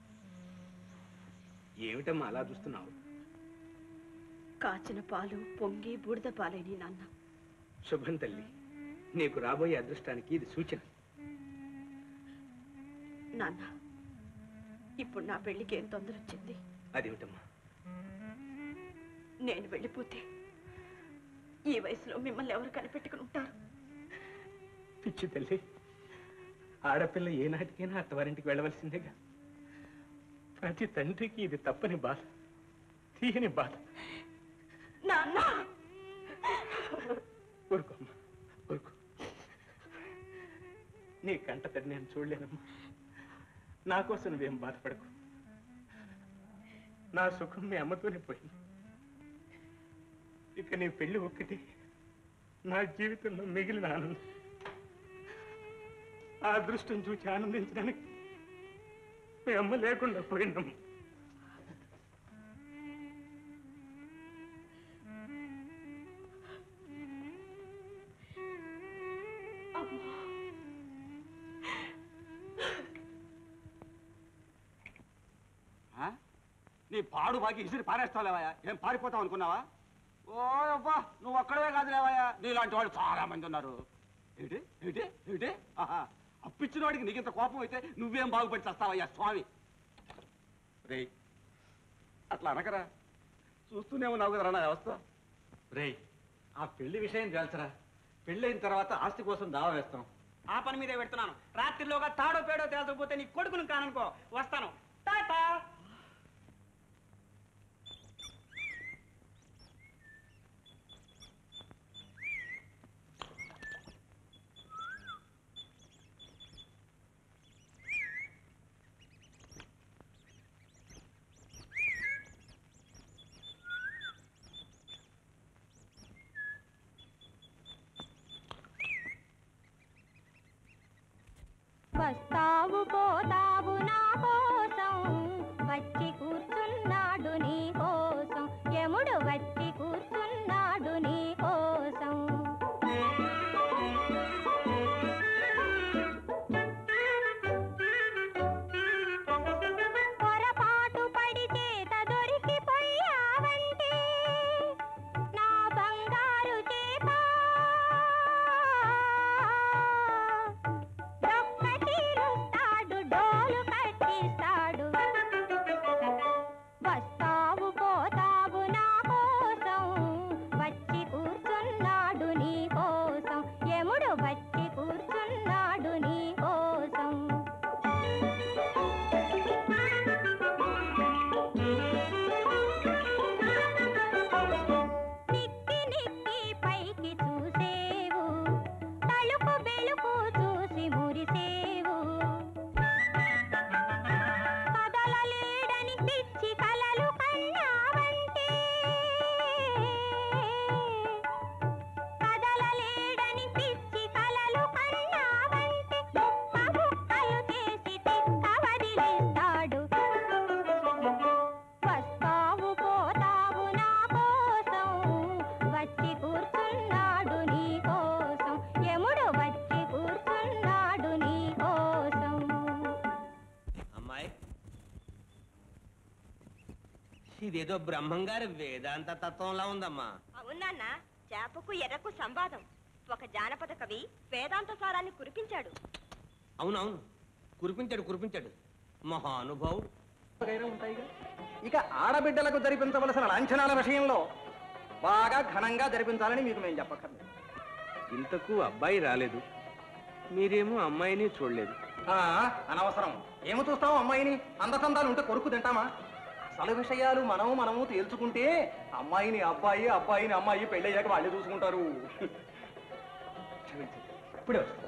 ఏమిటమ్మా అలా చూస్తున్నావు కాచిన పాలు పొంగి బూడిద పాలైన నాన్న శుభం తల్లి నీకు రాబోయే అదృష్టానికి ఇది సూచన నాన్న ఇప్పుడు నా పెళ్లికి ఏం తొందర వచ్చింది అదేమిటమ్మా నేను వెళ్ళిపోతే ఈ వయసులో మిమ్మల్ని ఎవరు కనిపెట్టుకుని ఉంటారు పిచ్చి తల్లి ఆడపిల్ల ఏనాటికైనా అత్తవారింటికి వెళ్ళవలసిందేగా ప్రతి తండ్రికి ఇది తప్పని బాధ తీయని బాధ నాన్న ఊరుకోమ్మా ఊరుకో నీ కంట తడి నేను చూడలేనమ్మా నా కోసం నువ్వేం బాధపడకు నా సుఖం మీ అమ్మతోనే పోయింది ఇక నీ పెళ్లి ఒక్కటి నా జీవితంలో మిగిలిన ఆనందం ఆ అదృష్టం చూసి ఆనందించడానికి మీ అమ్మ లేకుండా పోయిందమ్మా ఆ? నీ పాడు బాకి ఇసిరి పారేస్తావులేవయ్యా ఏం పారిపోతావు అనుకున్నావా ఓ అవ్వా నువ్వు ఒక్కడవే కాదులేవయ్యా నీలాంటి వాళ్ళు చాలా మంది ఉన్నారు ఏమిటి ఏమిటి ఏమిటి ఆహా అప్పిచ్చిన వాడికి నీకింత కోపం అయితే నువ్వేం బాగుపడి చస్తావయ్యా స్వామి రే అట్లా అనకరా చూస్తూనే ఉన్నావు కదరా నా వ్యవస్థ రే ఆ పెళ్లి విషయం తెలుసరా పెళ్ళైన తర్వాత ఆస్తి కోసం దావా వేస్తాం ఆ పని మీదే పెడుతున్నాను రాత్రిలోగా తాడో పేడో తేల్చకపోతే నీ కొడుకును కాననుకో వస్తాను టాటా వస్తావు పోతావు నా కోసం వచ్చి కూర్చున్నాడు నీ కోసం యముడు వచ్చి కూర్చున్నాడు నీ కోసం పొరపాటు పడి చేత దొరికిపోయావంటే నా బంగారు చేప డొక్క తీరుస్తాడు డోలు కట్టిస్తాడు వస్తావు పోతావు నా కోసం వచ్చి కూర్చున్నాడు నీ కోసం యముడు వచ్చి కూర్చున్నాడు నీ కోసం నిక్కి నిక్కి పైకి చూసేవు తలుపు బెలుపు చూసి మురిసేవు కదలలేడని పిచ్చి కలలు కన్నావంటే కదలలేడని పిచ్చి కలలు కన్నావంటే ముక్క ముక్కలు చేసి తిక్క వదిలేస్తాడు వస్తావు పోతావు నా కోసం వచ్చి కూర్చున్నాడు నీ కోసం యముడు వచ్చి కూర్చున్నాడు నీ కోసం అమ్మాయి ఇదేదో బ్రహ్మంగారి వేదాంత తత్వంలా ఉందమ్మా అవునన్న చేపకు ఎర్రకు సంవాదం ఒక జానపద కవి వేదాంత సారాన్ని కురిపించాడు అవునవును కురిపించాడు కురిపించాడు మహానుభావుడు ఉంటాయిగా ఇక ఆడబిడ్డలకు జరిపించవలసిన లాంఛనాల విషయంలో బాగా ఘనంగా జరిపించాలని మీకు మేము చెప్పక్కర్లేదు ఇంతకు అబ్బాయి రాలేదు మీరేమో అమ్మాయిని చూడలేదు ఆ, అనవసరం ఏమి చూస్తాం అమ్మాయిని అందచందాలు ఉంటే కొరుకు తింటామా అసలు విషయాలు మనం మనము తేల్చుకుంటే అమ్మాయిని అబ్బాయి అబ్బాయిని అమ్మాయి పెళ్ళయ్యాక వాళ్ళే చూసుకుంటారు క్షమించండి. ఇప్పుడే వస్తా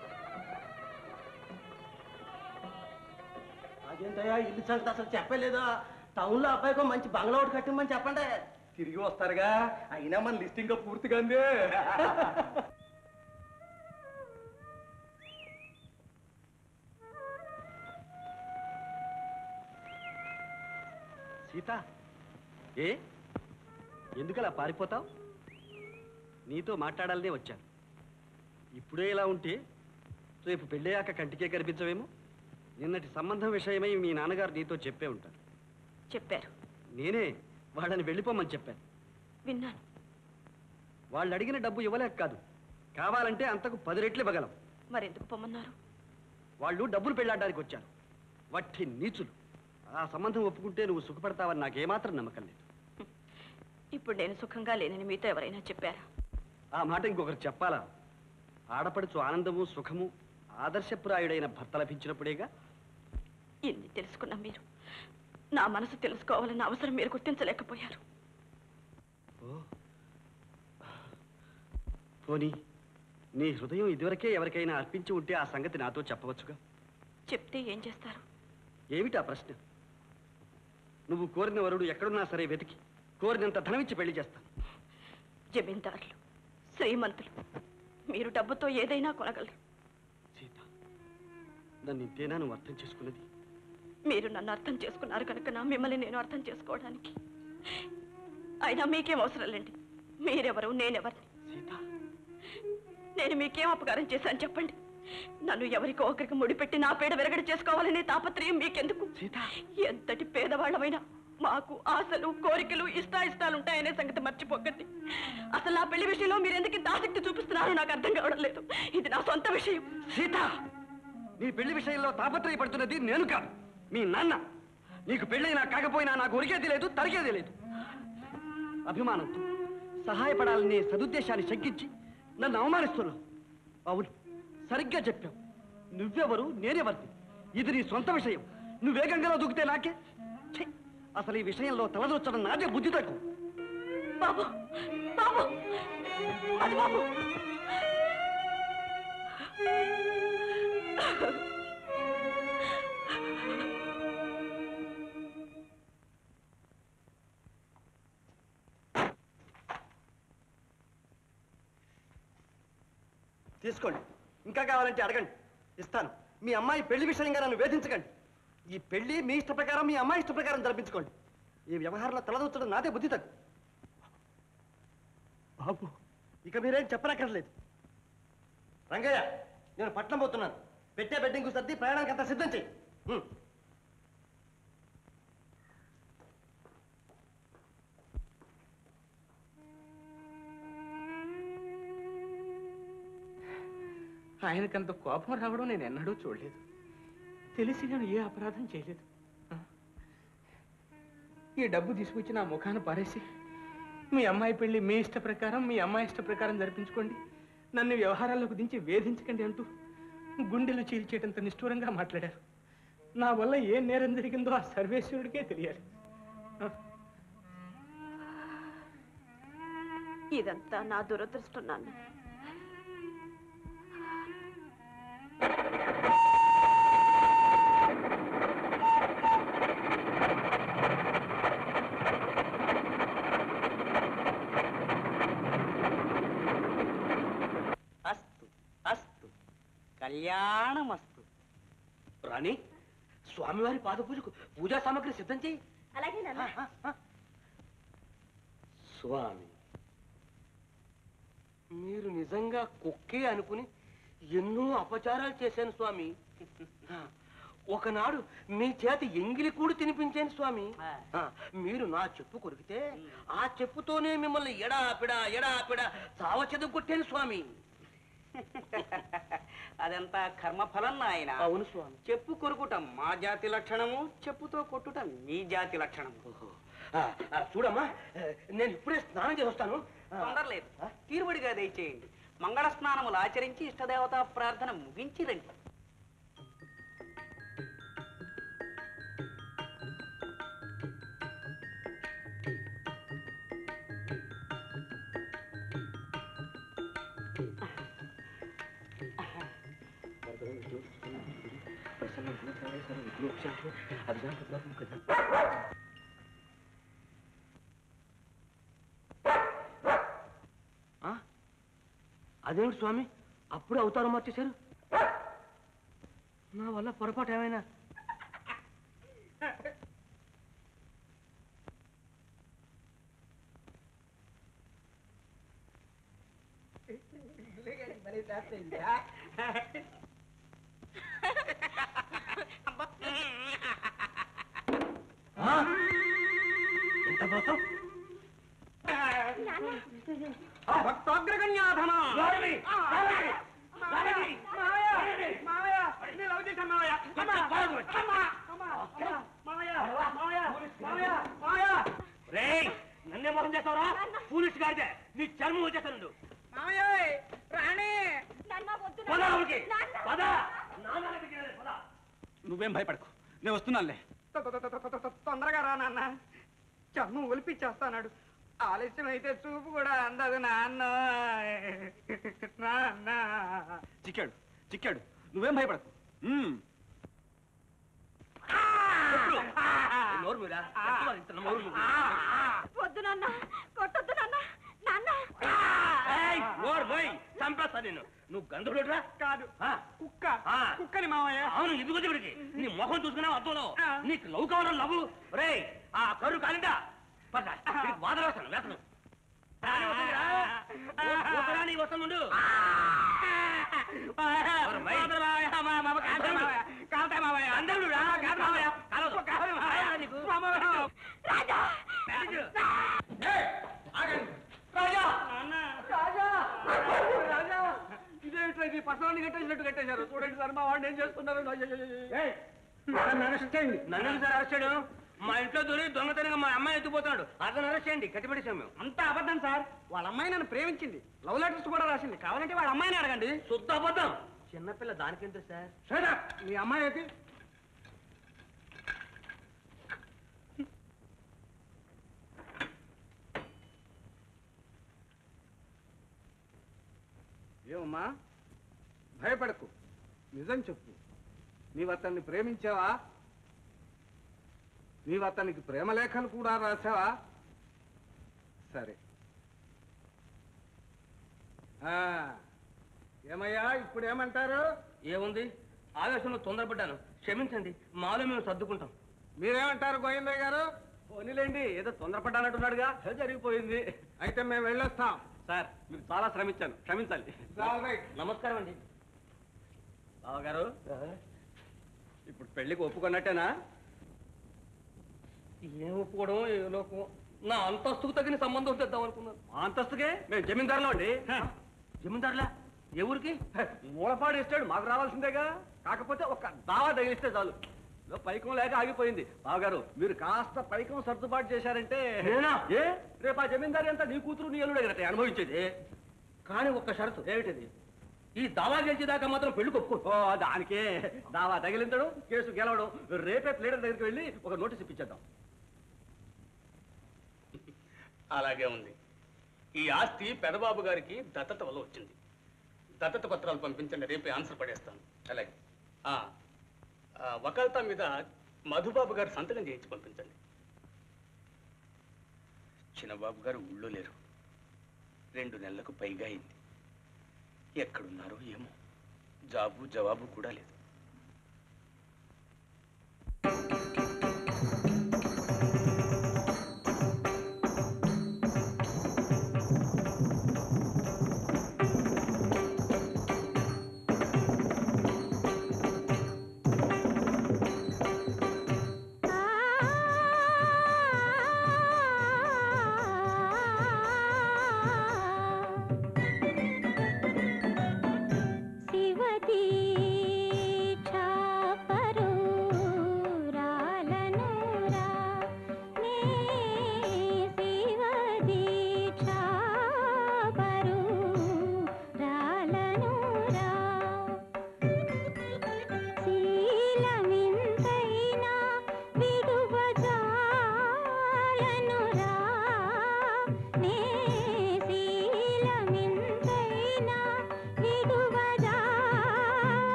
అదేంటయ్యా ఇల్లు సంగతి అసలు చెప్పలేదా టౌన్ లో అబ్బాయికో మంచి బంగ్లా ఒకటి కట్టిమని చెప్పండి తిరిగి వస్తారుగా అయినా మన లిస్ట్ ఇంకా పూర్తిగా అందే సీత ఏ ఎందుకలా పారిపోతావు నీతో మాట్లాడాలనే వచ్చాను ఇప్పుడే ఇలా ఉంటే రేపు పెళ్ళయ్యాక కంటికే కనిపించవేమో నిన్నటి సంబంధం విషయమై మీ నాన్నగారు నీతో చెప్పే ఉంటారు చెప్పారు నేనే వాళ్ళని వెళ్ళిపోమని చెప్పాను విన్నాను వాళ్ళు అడిగిన డబ్బు ఇవ్వలేక కాదు కావాలంటే అంతకు పది రెట్లు ఇవ్వగలం మరెందుకు పొమ్మన్నారు వాళ్ళు డబ్బులు పెళ్ళాడడానికి వచ్చారు వట్టి నీచులు ఆ సంబంధం ఒప్పుకుంటే నువ్వు సుఖపడతావని నాకేమాత్రం నమ్మకం లేదు ఇప్పుడు నేను సుఖంగా లేనని మీతో ఎవరైనా చెప్పారా ఆ మాట ఇంకొకరు చెప్పాలా ఆడపడుచు ఆనందము సుఖము ఆదర్శప్రాయుడైన భర్త లభించినప్పుడేగా ఇన్ని తెలుసుకున్న మీరు నా మనసు తెలుసుకోవాలన్న అవసరం మీరు గుర్తించలేకపోయారు పోనీ నీ హృదయం ఇదివరకే ఎవరికైనా అర్పించి ఉంటే ఆ సంగతి నాతో చెప్పవచ్చుగా చెప్తే ఏం చేస్తారు ఏమిటా ప్రశ్న నువ్వు కోరిన వరుడు ఎక్కడున్నా సరే వెతికి కోరినంత ధనమిచ్చి పెళ్లి చేస్తాను జమీందారులు శ్రీమంతులు మీరు డబ్బుతో ఏదైనా కొనగలరు సీత నన్ను ఇంతేనా నువ్వు అర్థం చేసుకున్నది మీరు నన్ను అర్థం చేసుకున్నారు కనుక నా మిమ్మల్ని నేను అర్థం చేసుకోవడానికి అయినా మీకేం అవసరం లేండి మీరెవరు నేనెవరిని నేను మీకేం అపకారం చేశాను చెప్పండి నన్ను ఎవరికో ఒకరికి ముడిపెట్టి నా పేడ విరగడ చేసుకోవాలనే తాపత్రయం మీకెందుకు ఎంతటి పేదవాళ్ళమైనా మాకు ఆశలు కోరికలు ఇష్టాయిష్టాలు ఉంటాయనే సంగతి మర్చిపోకండి అసలు నా పెళ్లి విషయంలో మీరు ఎందుకు ఇంత ఆసక్తి చూపిస్తున్నారో నాకు అర్థం కావడం లేదు ఇది నా సొంత విషయం సీత నీ పెళ్లి విషయంలో తాపత్రయపడుతున్నది నేను కాదు మీ నాన్న నీకు పెళ్ళైనా కాకపోయినా నాకు ఒరిగేది లేదు తరిగేది లేదు అభిమానంతో సహాయపడాలనే సదుద్దేశాన్ని శంకించి నన్ను అవమానిస్తున్నావు అవును సరిగ్గా చెప్పావు నువ్వెవరు నేనెవరిది ఇది నీ సొంత విషయం నువ్వే గంగలో దూకితే నాకే ఛీ! అసలు ఈ విషయంలో తలదొచ్చడం నాదే బుద్ధి తక్కువ బాబు బాబు అది బాబు తీసుకోండి ఇంకా కావాలంటే అడగండి ఇస్తాను మీ అమ్మాయి పెళ్లి విషయంగా నన్ను వేధించకండి ఈ పెళ్లి మీ ఇష్ట ప్రకారం మీ అమ్మాయి ఇష్ట ప్రకారం జరిపించుకోండి ఈ వ్యవహారంలో తలదొచ్చడం నాదే బుద్ధి తక్కువ బాబు ఇక మీరేం చెప్పనక్కర్లేదు రంగయ్య నేను పట్నం పోతున్నాను పెట్టే బెడ్డింగ్ సర్ది ప్రయాణానికి అంతా సిద్ధం చెయ్యి హ్మ్. ఆయనకంత కోపం రావడం నేను ఎన్నడూ చూడలేదు తెలిసి నేను ఏ అపరాధం చేయలేదు ఆ? ఈ డబ్బు తీసుకొచ్చి నా ముఖాన పారేసి మీ అమ్మాయి పెళ్లి మీ ఇష్ట ప్రకారం మీ అమ్మాయి ఇష్ట ప్రకారం జరిపించుకోండి నన్ను వ్యవహారాల్లోకి దించి వేధించకండి అంటూ గుండెలు చీల్చేటంత నిష్ఠూరంగా మాట్లాడారు నా వల్ల ఏ నేరం జరిగిందో ఆ సర్వేశ్వరుడికే తెలియాలి ఆ? ఇదంతా నా దురదృష్టం నాన్న అస్తు అస్తు కళ్యాణమస్తు రాణి స్వామివారి పాద పూజకు పూజా సామాగ్రి సిద్ధం చేయి అలాగే స్వామి మీరు నిజంగా కుక్కే అనుకుని ఎన్నో అపచారాలు చేశాను స్వామి ఒకనాడు మీ చేత ఎంగిలి కూడి తినిపించాను స్వామి ఆ, మీరు నా చెప్పు కొరికితే ఆ చెప్పుతోనే మిమ్మల్ని ఎడాపిడా ఎడాపిడా చావచెద కొట్టాను స్వామి అదంతా కర్మఫలం నాయన అవును స్వామి చెప్పు కొరుకుట మా జాతి లక్షణము చెప్పుతో కొట్టుట మీ జాతి లక్షణము ఆ, ఆ, చూడమ్మా ఆ, నేను ఇప్పుడే స్నానం చేసి వస్తాను ఆ, తొందరలేదు తీరుబడిగా దయచేయండి మంగళ స్నానములు ఆచరించి ఇష్టదేవతా ప్రార్థన ముగించి రండి ఆ? అదేమిటి స్వామి అప్పుడు అవతారం మార్చేశారు నా వల్ల పొరపాటు ఏమైనా ఆ? ఎంత మోసం భక్తోగ్రగణ్యాధమ రారవి! రారవి! రారవి! రేయ్ నన్నే మోసం చేస్తావరా పోలీసు గారిదే నీ చర్మం వచ్చేస్తాను రాణి పద లోపలికి. పద నా మీద దిగేది, పద. నువ్వేం భయపడకు నేను వస్తున్నానులే తొందరగా రా నాన్న చర్మం ఒలిపించేస్తాడు ఆలస్యం అయితే చూపు కూడా అందదు నాన్న నాన్న చిక్కాడు చిక్కాడు నువ్వేం భయపడకు ఉమ్. నోరు మీరా ఎంత ఇంత నోరు నువ్వు? వద్దు నాన్న కొట్టొద్దు నాన్న నాన్న ఏయ్, నోరు పోయి చంపేస్తా నేను నువ్వు గంధుడురా కాదు ఆ, కుక్క ఆ. కుక్కని మామయ్య అవును ఇదిగో ఇక్కడికి నీ ముఖం చూసుకున్నావు అద్దంలో నీకు లవ్ కావాలని లవ్ రే ఆ కరు కాలిందా పద నీకు వాదన వస్తాను వేతను నీ వస్తాను ఉండు ఓరి మై. అందరూ రా, కాదు మావయ్య, కాలవదు. కాలవదా నీకు? రాజా ఇదేమిట్రా ఇది పసవాన్ని కట్టేసినట్టు కట్టేశారు చూడండి సార్ మా వాడిని ఏం చేస్తున్నారు ఏయ్, నన్ను అరెస్ట్ చేయండి నన్ను ఎందుకు సార్ అరెస్ట్ చేయడం మా ఇంట్లో దూరి దొంగతనంగా మా అమ్మాయి ఎత్తుకుపోతున్నాడు అతను అరెస్ట్ చేయండి కట్టిపడేసాం మేము అంతా అబద్ధం సార్ వాళ్ళ అమ్మాయి నన్ను ప్రేమించింది లవ్ లెటర్స్ కూడా రాసింది కావాలంటే వాళ్ళ అమ్మాయిని అడగండి శుద్ధ అబద్ధం చిన్నపిల్ల దానికెంత సార్ సరే మీ అమ్మాయి అయితే ఏమమ్మా భయపడకు నిజం చెప్పు నీవు అతన్ని ప్రేమించావా నీవు అతనికి ప్రేమ లేఖలు కూడా రాసావా సరే ఆ, ఏమయ్యా ఇప్పుడు ఏమంటారు ఏముంది ఆవేశంలో తొందరపడ్డాను క్షమించండి మాలో మేము సర్దుకుంటాం మీరేమంటారు గోవిందయ్య గారు పోనీలేండి ఏదో తొందరపడ్డానంటున్నాడుగా జరిగిపోయింది అయితే మేము వెళ్ళొస్తాం సార్ మీకు చాలా శ్రమించాను క్షమించాలి నమస్కారం అండి బావగారు ఇప్పుడు పెళ్లికి ఒప్పుకున్నట్టేనా ఏం ఒప్పుకోవడం ఏ లోకం నా అంతస్తుకు తగిన సంబంధం తెద్దాం అనుకున్నాను మా అంతస్తుకే మేము జమీందారులో అండి జమీందారులా ఏ ఊరికి మూలపాడు ఇస్తాడు మాకు రావాల్సిందేగా కాకపోతే ఒక దావా తగిలిస్తే చాలు ఏదో పైకం లేక ఆగిపోయింది బావగారు మీరు కాస్త పైకం సర్దుబాటు చేశారంటే నేనా? ఏ రేపు ఆ జమీందారి అంతా నీ కూతురు నీ అల్లుడే కదా అనుభవించేది కానీ ఒక్క షరతు ఏమిటది ఈ దావా గెలిచేదాకా మాత్రం పెళ్లి ఒప్పుకో ఓ దానికే దావా తగిలించడం కేసు గెలవడం రేపే ప్లేడర్ దగ్గరికి వెళ్ళి ఒక నోటీస్ ఇప్పించేద్దాం అలాగే ఉంది ఈ ఆస్తి పెదబాబు గారికి దత్తత వల్ల వచ్చింది దత్తత పత్రాలు పంపించండి రేపే ఆన్సర్ పడేస్తాను అలాగే ఆ, ఆ, వకాల్తా మీద మధుబాబు గారు సంతకం చేయించి పంపించండి చిన్నబాబు గారు ఊళ్ళో లేరు రెండు నెలలకు పైగా అయింది ఎక్కడున్నారో ఏమో జాబు జవాబు కూడా లేదు ఆ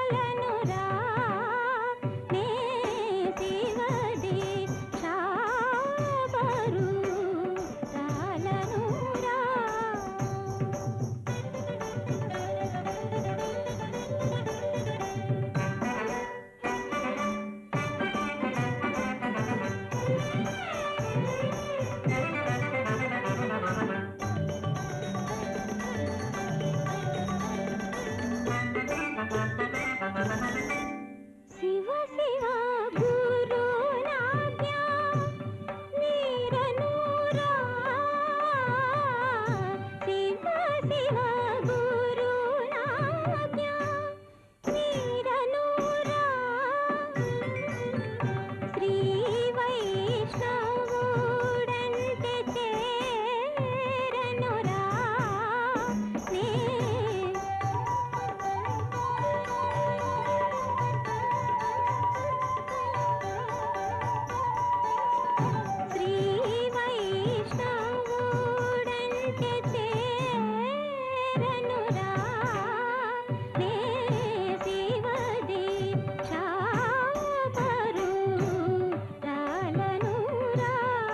రాలనురా నే శివది శాపరు రాలనురా శివ శివ గురునాజ్ఞ నీరనూరా శివ శివ గురునాజ్ఞ నీరనూరా శ్రీ వైష్ణవుడంటే చేరనురా నే శ్రీ వైష్ణవుడంటే చేరనురా నే శివది శాపరు రాలనురా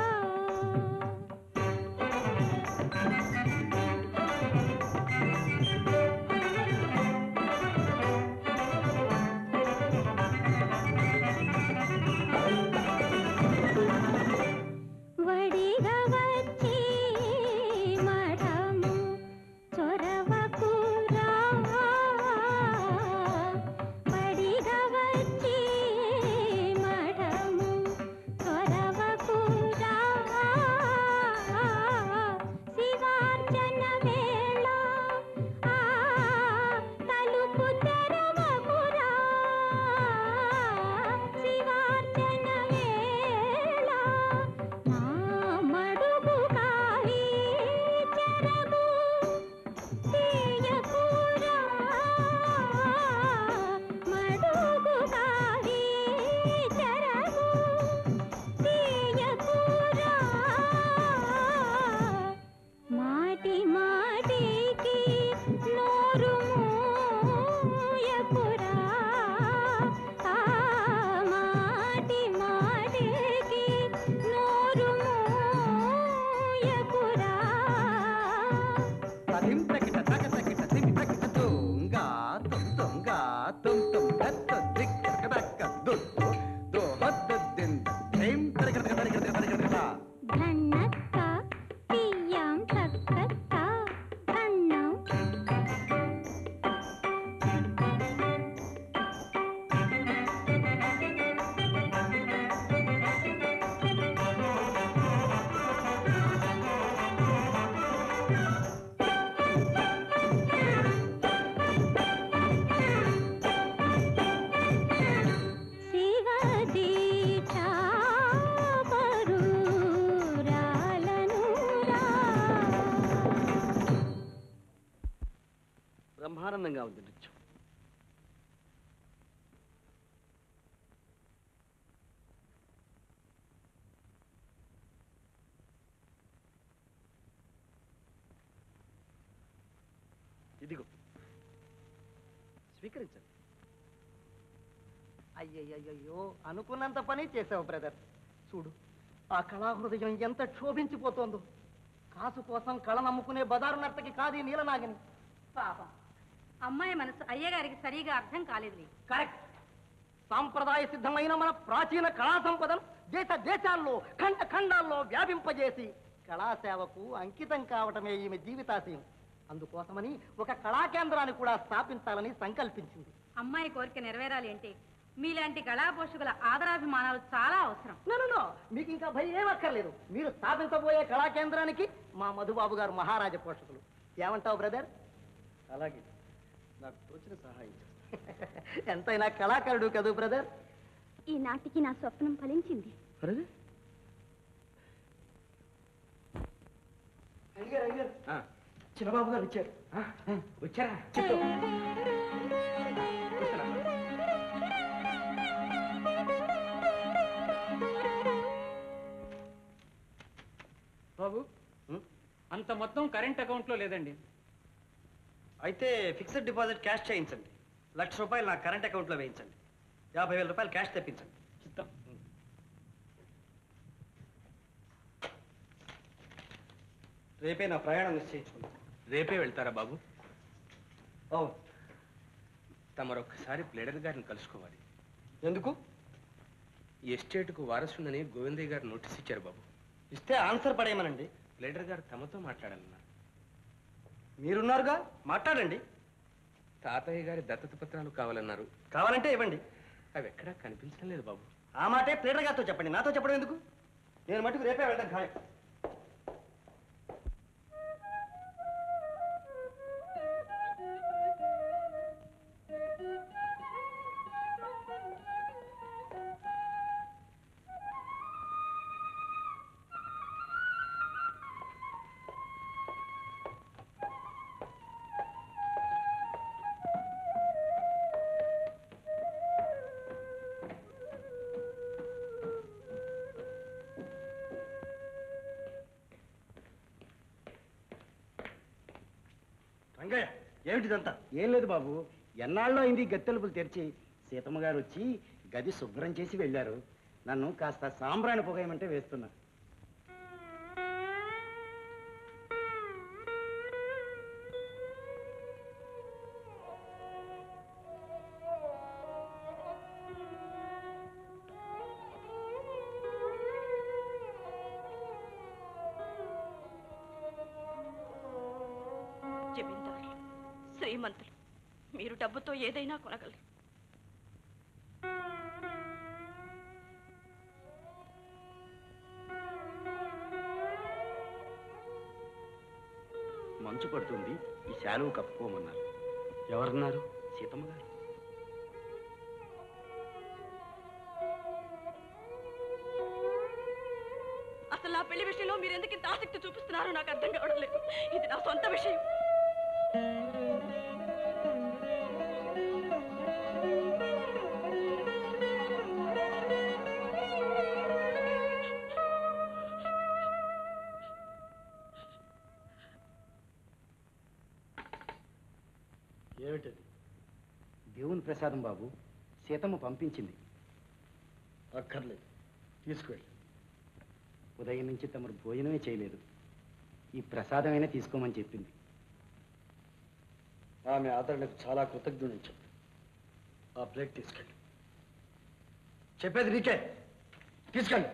వడిగా వచ్చి మఠము చొరవకురా వడిగా వచ్చి మఠము చొరవకురా శివార్చన వేళ ఆ తలుపు తెరవకురా శివార్చన వేళ నా మడుగు కావి చెరగు తీయకురా మడుగు కావి చెరగు తీయకురా మాటి మాటికి నోరు మూయకురా ఆ మాటి మాటికి నోరు మూయకురా తదిం తకిట తక తకిట తిమి తకిట దొంగ తుం దొంగ తుం తుం దత్త దిక్ తక దక్క దుద్దు దో హద్ద దింద ధైం తరిగ తరిగ తరిగ తరిగ తరిగ తరిగ ధన్నక్క తీయం తక్కక్క ధన్నం శివది చాపరు రాలనురా బ్రహ్మానందంగా ఉంది నృత్యం ఇదిగో స్వీకరించండి అయ్యయ్యయ్యో అనుకున్నంత పని చేసావు బ్రదర్ చూడు ఆ కళాహృదయం ఎంత క్షోభించిపోతోందో కాసు కోసం కళ నమ్ముకునే బదారు నర్తకి కాదు ఈ నీలనాగిని పాపం అమ్మాయి మనసు అయ్యగారికి సరిగా అర్థం కాలేదులే కరెక్ట్ సాంప్రదాయ సిద్ధమైన మన ప్రాచీన కళా సంపదను దేశ దేశాల్లో ఖండ ఖండాల్లో వ్యాపింపజేసి కళాసేవకు అంకితం కావటమే ఈమె జీవితాశయం అందుకోసమని ఒక కళా కేంద్రాన్ని కూడా స్థాపించాలని సంకల్పించింది అమ్మాయి కోరిక నెరవేరాలి అంటే మీలాంటి కళాపోషకుల ఆదరాభిమానాలు చాలా అవసరం నో, నో, నో. మీకు ఇంకా భయం ఏం అక్కర్లేదు మీరు స్థాపించబోయే కళా కేంద్రానికి మా మధుబాబు గారు మహారాజ పోషకులు ఏమంటావు బ్రదర్ అలాగే నాకు తోచిన సహాయం చేస్తాను ఎంతైనా కళాకారుడు కదూ బ్రదర్ ఈ నాటికి నా స్వప్నం ఫలించింది అరే అయ్యారు అయ్యారు చిన్నబాబు గారు వచ్చారు వచ్చారా చెప్పు బాబు అంత మొత్తం కరెంట్ అకౌంట్లో లేదండి అయితే ఫిక్స్డ్ డిపాజిట్ క్యాష్ చేయించండి లక్ష రూపాయలు నా కరెంట్ అకౌంట్లో వేయించండి యాభై వేల రూపాయలు క్యాష్ తెప్పించండి ఇస్తాం రేపే నా ప్రయాణం నిశ్చయించుకున్నాను రేపే వెళ్తారా బాబు అవును తమరొక్కసారి ప్లేడర్ గారిని కలుసుకోవాలి ఎందుకు ఎస్టేట్కు వారసునని గోవిందయ్య గారు నోటీస్ ఇచ్చారు బాబు ఇస్తే ఆన్సర్ పడేయమనండి ప్లేడర్ గారు తమతో మాట్లాడాలన్నారు మీరున్నారుగా మాట్లాడండి తాతయ్య గారి దత్తత పత్రాలు కావాలన్నారు కావాలంటే ఇవ్వండి అవి ఎక్కడా కనిపించడం లేదు బాబు ఆ మాటే ప్లేటర్ గారితో చెప్పండి నాతో చెప్పడం ఎందుకు నేను మటుకు రేపే వెళ్ళడం ఖాయం రంగయ్య ఏమిటిదంతా ఏం లేదు బాబు ఎన్నాళ్ళలో అయింది గది తలుపులు తెరిచి సీతమ్మ గారు వచ్చి గది శుభ్రం చేసి వెళ్ళారు నన్ను కాస్త సాంబ్రాణి పొగయమంటే వేస్తున్నా జమీందారులు శ్రీమంతులు మీరు డబ్బుతో ఏదైనా కొనగలరు మంచు పడుతుంది ఈ శాలువు కప్పుకోమన్నారు ఎవరన్నారు సీతమ్మ గారు అసలు నా పెళ్లి విషయంలో మీరు ఎందుకు ఇంత ఆసక్తి చూపిస్తున్నారో నాకు అర్థం కావడం లేదు ఇది నా సొంత విషయం ఏమిటది దేవుని ప్రసాదం బాబు సీతమ్మ పంపించింది అక్కర్లేదు తీసుకువెళ్ళి ఉదయం నుంచి తమరు భోజనమే చేయలేదు ఈ ప్రసాదమైనా తీసుకోమని చెప్పింది ఆమె ఆదరణకు చాలా కృతజ్ఞుని చెప్పు ఆ ప్లేట్ తీసుకెళ్ళి చెప్పేది నీకే తీసుకెళ్ళి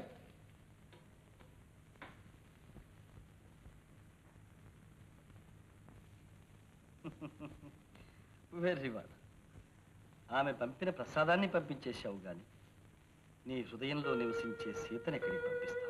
వెరీ వెల్ ఆమె పంపిన ప్రసాదాన్ని పంపించేశావు గాని నీ హృదయంలో నివసించే సీతని ఎక్కడికి పంపిస్తావు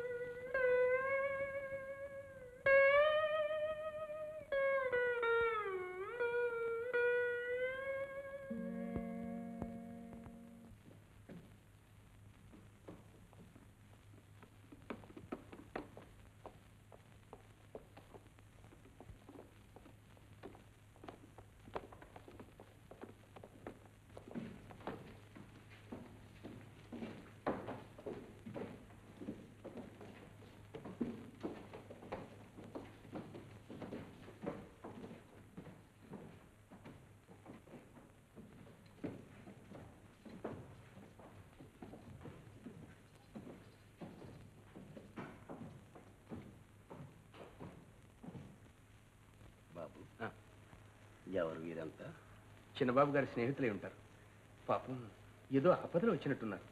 బాబు ఎవరు వీరంతా చిన్నబాబు గారి స్నేహితులే ఉంటారు పాపం ఏదో ఆపదలో వచ్చినట్టున్నారు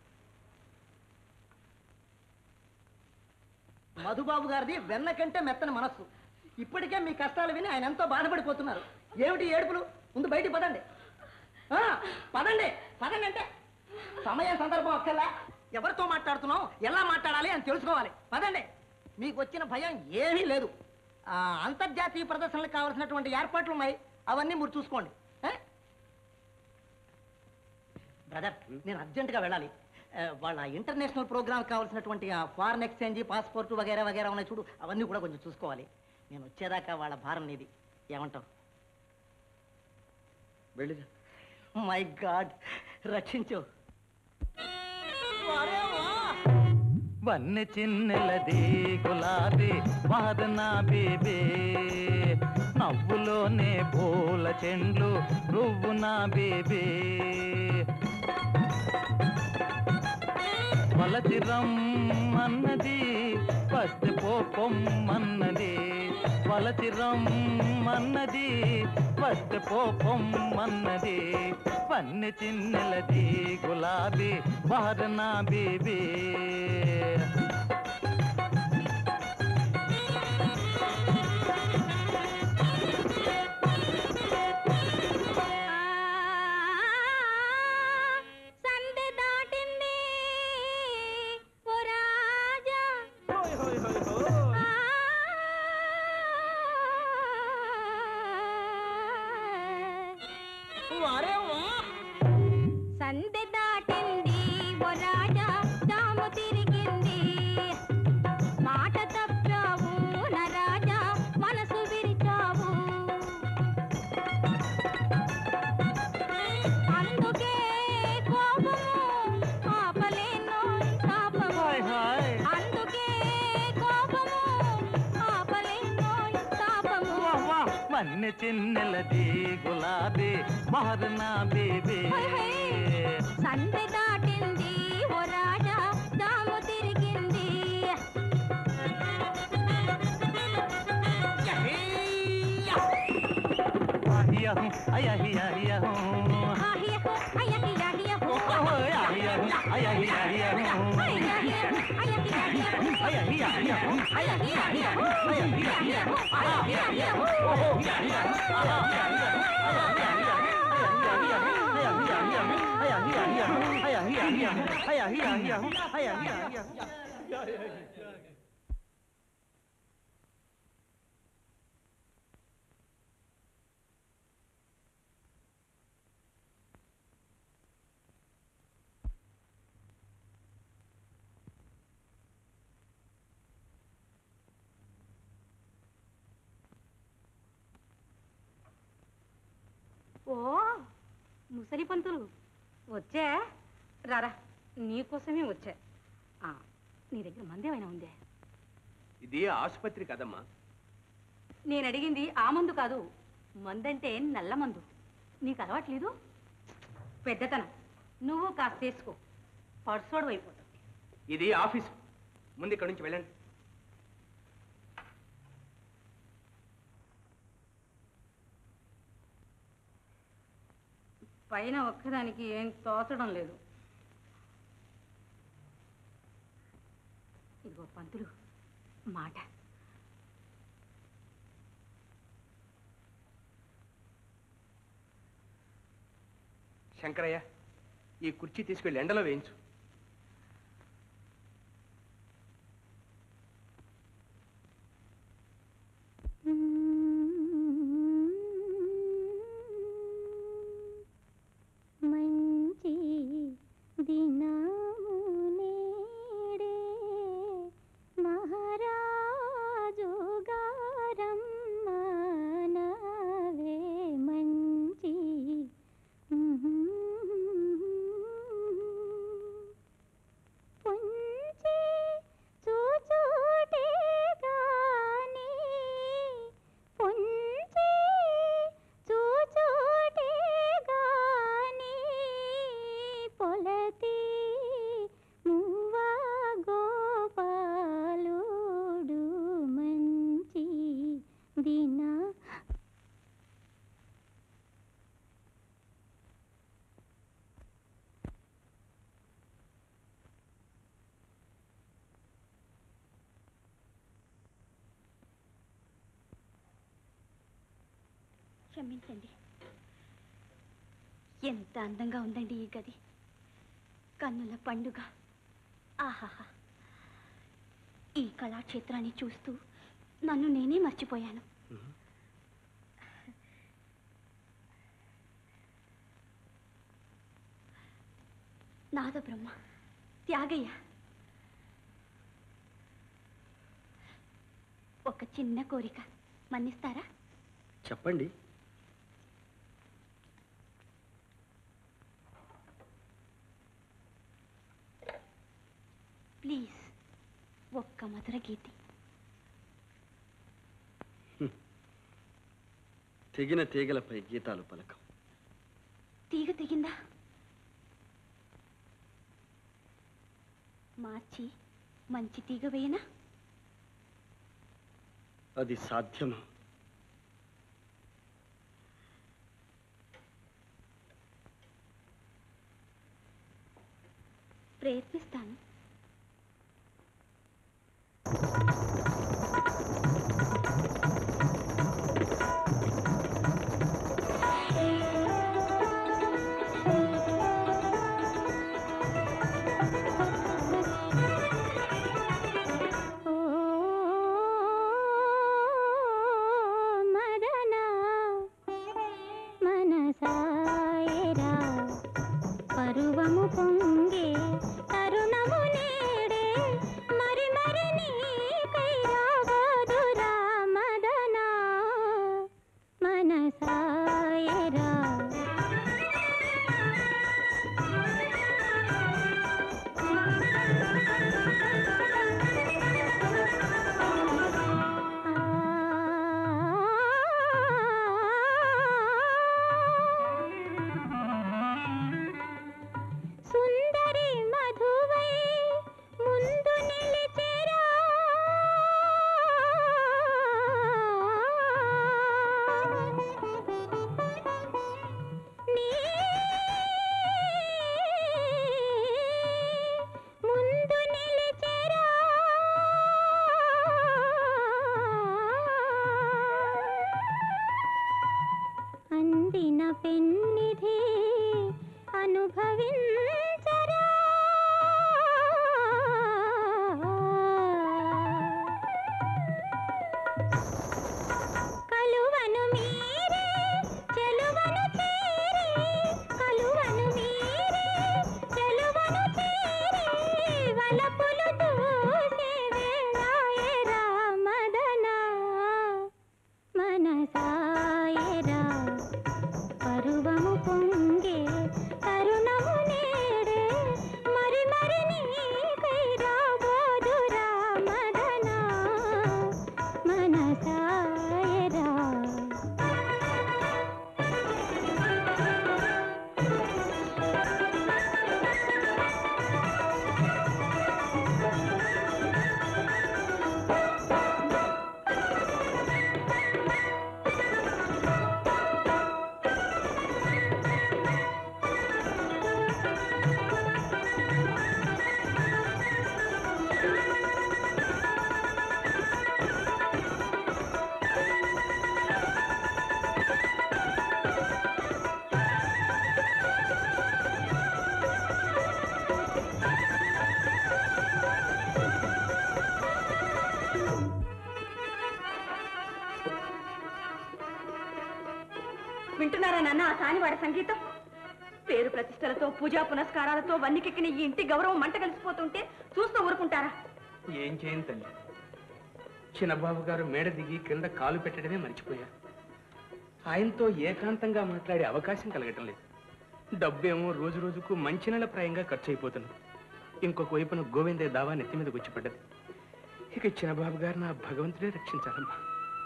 మధుబాబు గారిది వెన్న కంటే మెత్తని మనస్సు ఇప్పటికే మీ కష్టాలు విని ఆయన ఎంతో బాధపడిపోతున్నారు ఏమిటి ఏడుపులు ముందు బయటికి పదండి ఆ, పదండి పదండి అంటే సమయం సందర్భం ఒక్కలా ఎవరితో మాట్లాడుతున్నాం ఎలా మాట్లాడాలి అని తెలుసుకోవాలి పదండి మీకు వచ్చిన భయం ఏమీ లేదు ఆ, అంతర్జాతీయ ప్రదర్శనలకు కావాల్సినటువంటి ఏర్పాట్లు ఉన్నాయి అవన్నీ మీరు చూసుకోండి ఏ? బ్రదర్ నేను అర్జెంటుగా వెళ్ళాలి ఆ, వాళ్ళ ఇంటర్నేషనల్ ప్రోగ్రామ్ కావాల్సినటువంటి ఫారెన్ ఎక్స్చేంజ్ పాస్పోర్ట్ వగేరా వగేరా ఉన్నాయి చూడు అవన్నీ కూడా కొంచెం చూసుకోవాలి నేను వచ్చేదాకా వాళ్ళ భారం నీది ఏమంటావు వెళ్ళిరా మై గాడ్ రక్షించు వన్నె చిన్నెలది గులాబీ వాదన బేబే నవ్వులోనే పూల చెండ్లు నువ్వు నా బేబీ వలచిరం అన్నది పస్తే పోపొమ్మన్నది వలచిరం అన్నది పస్తే పోపొమ్మన్నది పన్నె చిన్నెలది గులాబీ బహరనా బేబీ సందె దాటింది ఓ రాజా సందె దాటింది ఓ రాజా జాము తిరిగింది మాట తప్పావు నా రాజా మనసు విరిచావు అందుకే కోపము ఆపలేను తాపము అందుకే కోపము ఆపలేను తాపము మన్నె చిన్నెలది గులాబీ బహరనా బేబీ సందె దాటింది ఓ రాజా దాము తిరిగింది అయ్యహం అయ్యహియహియహం ఆహియహు అయ్యహియహియహు అయ్యహం అయ్యహియహియహం అయ్యహియహియహు అయ్యహియహియహం అయ్యహియహియహు అయ్యహియహియహం అయ్యహియహియహం ఓ ముసలి పంతులు వచ్చా రారా నీకోసమే వచ్చా ఆ, నీ దగ్గర మందేమైనా ఉందే ఇది ఆసుపత్రి కదమ్మా నేను అడిగింది ఆ మందు కాదు మందంటే నల్ల మందు నీకు అలవాట్లేదు పెద్దతనం నువ్వు కాస్త చేసుకో పర్సోడు అయిపోతావు ఇది ఆఫీస్ ముందు ఇక్కడి నుంచి వెళ్ళండి పైన ఒక్కదానికి ఏం తోచడం లేదు ఇదిగో పంతులు మాట శంకరయ్య ఈ కుర్చీ తీసుకెళ్ళి ఎండలో వేయించు మంచి దినము నేడే మహారాజు గారమ్మనవే మంచి పుంచి చూచూటే గాని పుంచి చూచూటే గాని పొలతి మువ్వ గోపాలుడు మంచి దిన క్షమించండి ఎంత అందంగా ఉందండి ఈ గది కన్నుల పండుగ ఆహాహా ఈ కళాక్షేత్రాన్ని చూస్తూ నన్ను నేనే మర్చిపోయాను నాద బ్రహ్మ త్యాగయ్య ఒక చిన్న కోరిక మన్నిస్తారా చెప్పండి ప్లీజ్ ఒక్క మధుర గీతి తెగిన తీగలపై గీతాలు పలకం తీగ తెగిందా మార్చి మంచి తీగ వేయనా అది సాధ్యమా ప్రయత్నిస్తాను మదనా మనసాయరా పరువము పొంగే తరుణము నేడే మరి మరి నీకై రాబోదురా మదనా మనసాయరా సుందరి మధువై ముందు నిలిచెరా నీ ముందు నిలిచెరా అందిన పెన్నిధి అనుభవించరా కలువను మీరే చెలువను చేరే కలువను మీరే చెలువను చేరే వలపులు దూసే వేళాయరా మదనా మనసాయరా పరువము పొంగే తరుణము నేడే మరి మరి నీకై రాబోదురా మదనా మనసాయరా వింటున్నారా నాన్న ఆ సానివాడ సంగీతం పేరు ప్రతిష్టలతో పూజా పునస్కారాలతో వన్నికెక్కిన ఈ ఇంటి గౌరవం మంట కలిసిపోతుంటే చూస్తూ ఊరుకుంటారా ఏం చేయను తల్లి చిన్నబాబు గారు మేడ దిగి కింద కాలు పెట్టడమే మర్చిపోయారు ఆయనతో ఏకాంతంగా మాట్లాడే అవకాశం కలగటం లేదు డబ్బేమో రోజు రోజుకు మంచినీళ్ళ ప్రాయంగా ఖర్చు అయిపోతుంది ఇంకొక వైపున గోవిందే దావా నెత్తి మీదకి వచ్చి పడ్డది ఇక చిన్నబాబు గారు నా భగవంతుడే రక్షించాలమ్మా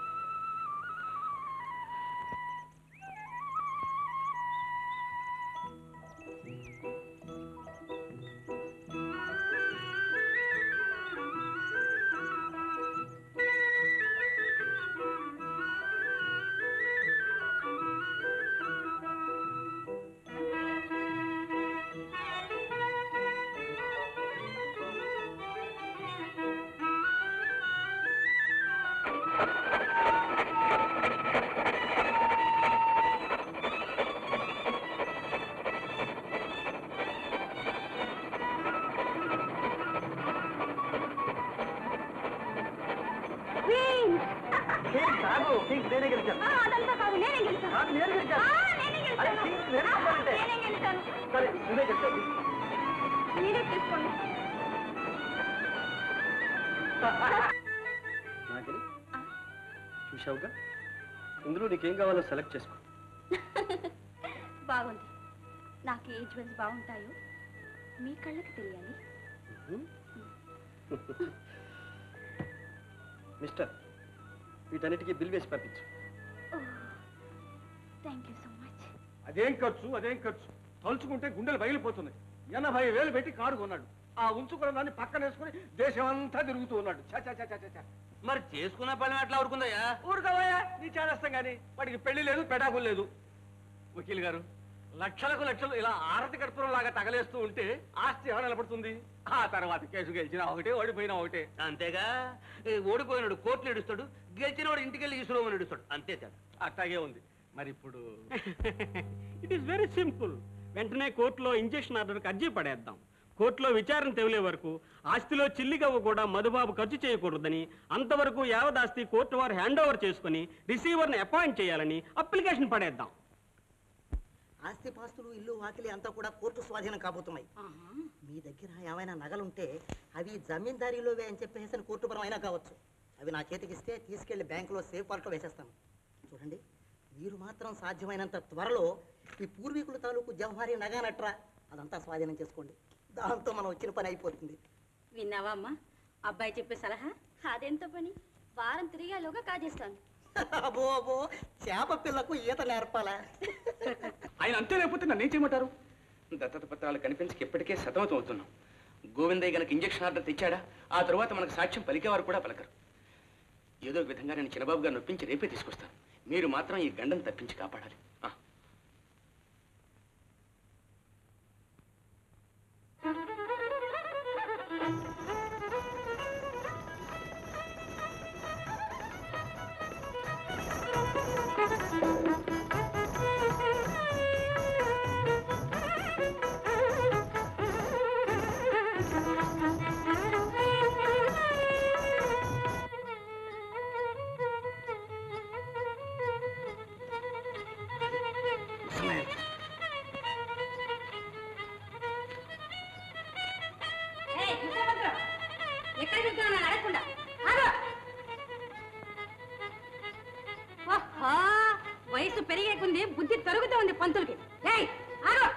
ఆ, అదంతా కాదు నేనే గెలిచాను నేను గెలిచాను. ఆ, నేనే అరే, గెలిచాను సీట్ వేరే ఆ, చెప్పాలంటే. నేనే గెలిచాను సరే నువ్వే చెప్తావు మీరే తీసుకోండి నాగరి చూశావుగా ఇందులో నీకేం కావాలో సెలెక్ట్ చేసుకో బాగుంది నాకు ఏ జ్యువెల్స్ బాగుంటాయో మీ కళ్ళకి తెలియాలి మిస్టర్ వీటన్నిటికీ బిల్ వేసి పంపించు థ్యాంక్ యూ సో మచ్ అదేం ఖర్చు అదేం ఖర్చు తలుచుకుంటే గుండెలు బయలుపోతున్నాయి ఎనభై వేలు పెట్టి కారు కొన్నాడు ఆ ఉంచుకున్న దాన్ని పక్కన వేసుకుని దేశం అంతా తిరుగుతూ ఉన్నాడు చా చా చా చా చా, చా మరి చేసుకున్న పని ఎట్లా ఊరుకుందయ్యా ఊరుకోవయ్యా నీ చేస్తాం కానీ వాడికి పెళ్లి లేదు పెడాకులు లేదు వకీల్ గారు లక్షలకు లక్షలు ఇలా ఆరతి కర్పూరం లాగా తగలేస్తూ ఉంటే ఆస్తి ఎవరు నిలబడుతుంది ఆ తర్వాత కేసు గెలిచినా ఒకటే ఓడిపోయినా ఒకటే అంతేగా ఈ ఓడిపోయినాడు కోర్టులు ఇడుస్తాడు గెలిచిన వాడు ఇంటికి వెళ్ళి ఈశ్వరం ఇడుస్తాడు అంతే తేడా అట్లాగే ఉంది మరి ఇప్పుడు ఇట్ ఈస్ వెరీ సింపుల్ వెంటనే కోర్టులో ఇంజెక్షన్ ఆర్డర్కి అర్జీ పడేద్దాం కోర్టులో విచారణ తెవలే వరకు ఆస్తిలో చిల్లిగవ్వ కూడా మధుబాబు ఖర్చు చేయకూడదని అంతవరకు యావదాస్తి కోర్టు వారు హ్యాండ్ ఓవర్ చేసుకుని రిసీవర్ని అపాయింట్ చేయాలని అప్లికేషన్ పడేద్దాం ఆస్తిపాస్తులు ఇల్లు వాకిలి అంతా కూడా కోర్టు స్వాధీనం కాబోతున్నాయి మీ దగ్గర ఏమైనా నగలుంటే అవి జమీందారీలోవే అని చెప్పేసి కోర్టు పరం అయినా కావచ్చు అవి నా చేతికిస్తే తీసుకెళ్లి బ్యాంకులో సేఫ్ పార్ట్లో వేసేస్తాను చూడండి మీరు మాత్రం సాధ్యమైనంత త్వరలో ఈ పూర్వీకుల తాలూకు జవహారీ నగానట్రా అదంతా స్వాధీనం చేసుకోండి దాంతో మనం వచ్చిన పని అయిపోతుంది విన్నావా అమ్మా అబ్బాయి చెప్పే సలహా అదెంత పని వారం తిరిగేలోగా కాజేస్తాను అబో అబో చేప పిల్లకు ఈత నేర్పాలా ఆయన అంతే లేకపోతే నన్ను ఏం చేయమంటారు దత్తత పత్రాలు కనిపించక ఇప్పటికే సతమతం అవుతున్నాం గోవిందయ్య గనక ఇంజక్షన్ ఆర్డర్ తెచ్చాడా ఆ తరువాత మనకు సాక్ష్యం పలికేవారు కూడా పలకరు ఏదో ఒక విధంగా నేను చిన్నబాబు గారిని నొప్పించి రేపే తీసుకొస్తాను మీరు మాత్రం ఈ గండం తప్పించి కాపాడాలి ఆ. ఎక్కడ చూస్తున్నాను అడగకుండా ఆగు. ఓహో వయసు పెరిగే కొంది బుద్ధి తరుగుతూ ఉంది పంతులకి ఏయ్ ఆగు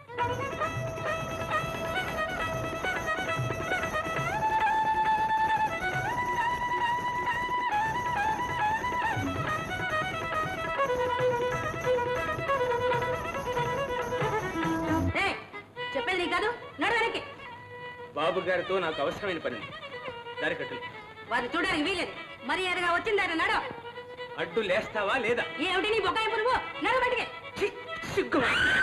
ఏయ్, చెప్పేది నీకు కాదు నడు వెనక్కి బాబు గారితో నాకు అవసరమైన పని ఉంది. దారి కట్టు వారిని చూడడానికి వీలేదు మరి ఎరగా వచ్చిందారు నడు అడ్డు లేస్తావా లేదా ఏమిటి నీ బొక్కాయి పురుగు నడు బయటికి సిగ్గు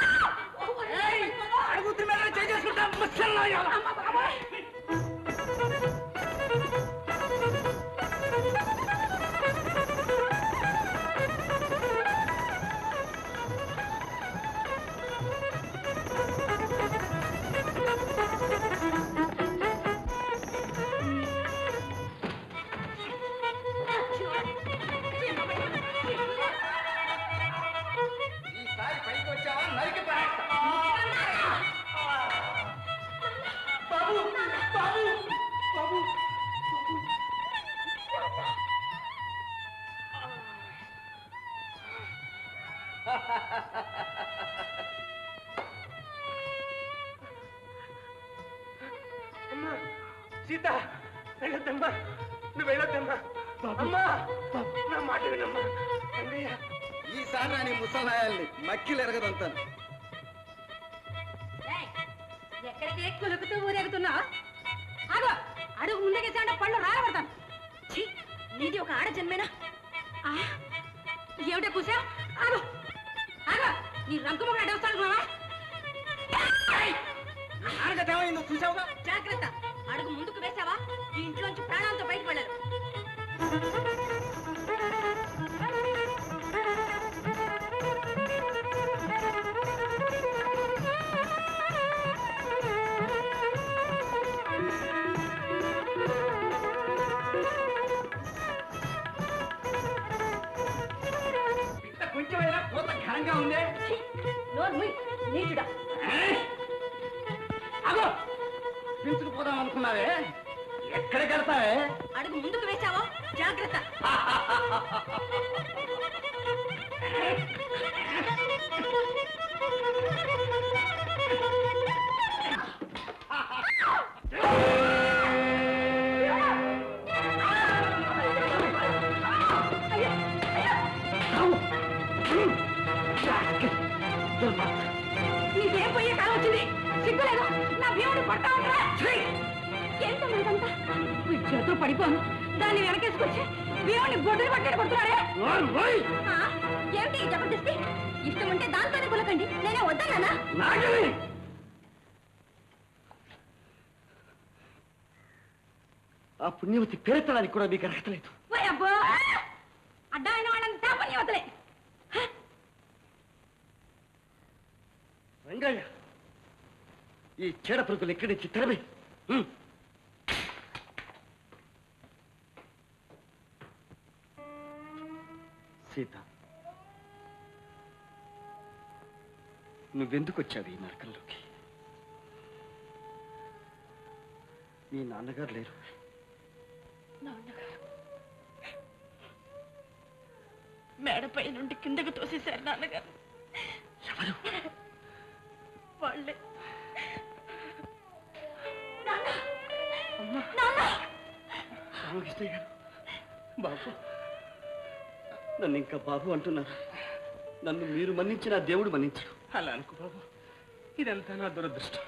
ఈసారి పైకి వచ్చావా నరికి బాబు బాబు బాబు అమ్మా సీత వెళ్ళొద్దమ్మా నువ్వు వెళ్ళొద్దమ్మా అమ్మా నా మాట వినమ్మా అన్నయ్య ఈసారి రాని ముసలాయాల్ని మక్కిలు ఎరగదంతాను ఏయ్, ఎక్కడికి కులుకుతూ ఊరేగుతున్నా ఆగో అడుగు ముందుకేసాంటే పళ్ళు రాలబడతాను ఛీ, నీది ఒక ఆడ జన్మేనా ఆ, ఏమిటో కూసా ఆగో ఆగో నీ రంకు మొక్క అడవుస్తాను ఏమైందో చూసావుగా జాగ్రత్త అడుగు ముందుకు వేసావా ఈ ఇంట్లోంచి ప్రాణాలతో బయటకు వెళ్ళరు కొంచెమైనా పూత ఘనంగా ఉందే నోరు ముయ్ నీచుడా అగో పిలుచుకుపోదాం అనుకున్నావే ఎక్కడికి వెళ్తావే అడుగు ముందుకు వేసావా జాగ్రత్త ఆ సిగ్గులేదు నా భీముడు కొడతా ఉండరా ఏంటమ్మా ఇదంతా వీడి చేతులు పడిపోను దాన్ని వెనకేసుకొచ్చి భీముడిని గొడ్డులు పట్టాడు కొడుతున్నాడే ఆ, ఏమిటి ఈ జబర్దస్తి ఇష్టం ఉంటే దాంతోనే కులకండి నేనే వద్దన్నానా ఆ పుణ్యవతి పేరెత్తడానికి కూడా మీకు అర్హత లేదు ఓయ్ అబ్బో అడ్డమైన వాళ్ళని తాపని వదలే రంగయ్య ఈ చీడ పురుగులు ఎక్కడి నుంచి తెరవే హ్మ్. సీత నువ్వెందుకు వచ్చావు ఈ నరకంలోకి మీ నాన్నగారు లేరు మేడపై నుండి కిందకు తోసేశారు నాన్నగారు ఎవరు వాళ్ళే రామకృష్ణ గారు బాబు నన్ను ఇంకా బాబు అంటున్నారు నన్ను మీరు మన్నించిన ఆ దేవుడు మన్నించడు అలా అనుకో బాబు ఇదంతా నా దురదృష్టం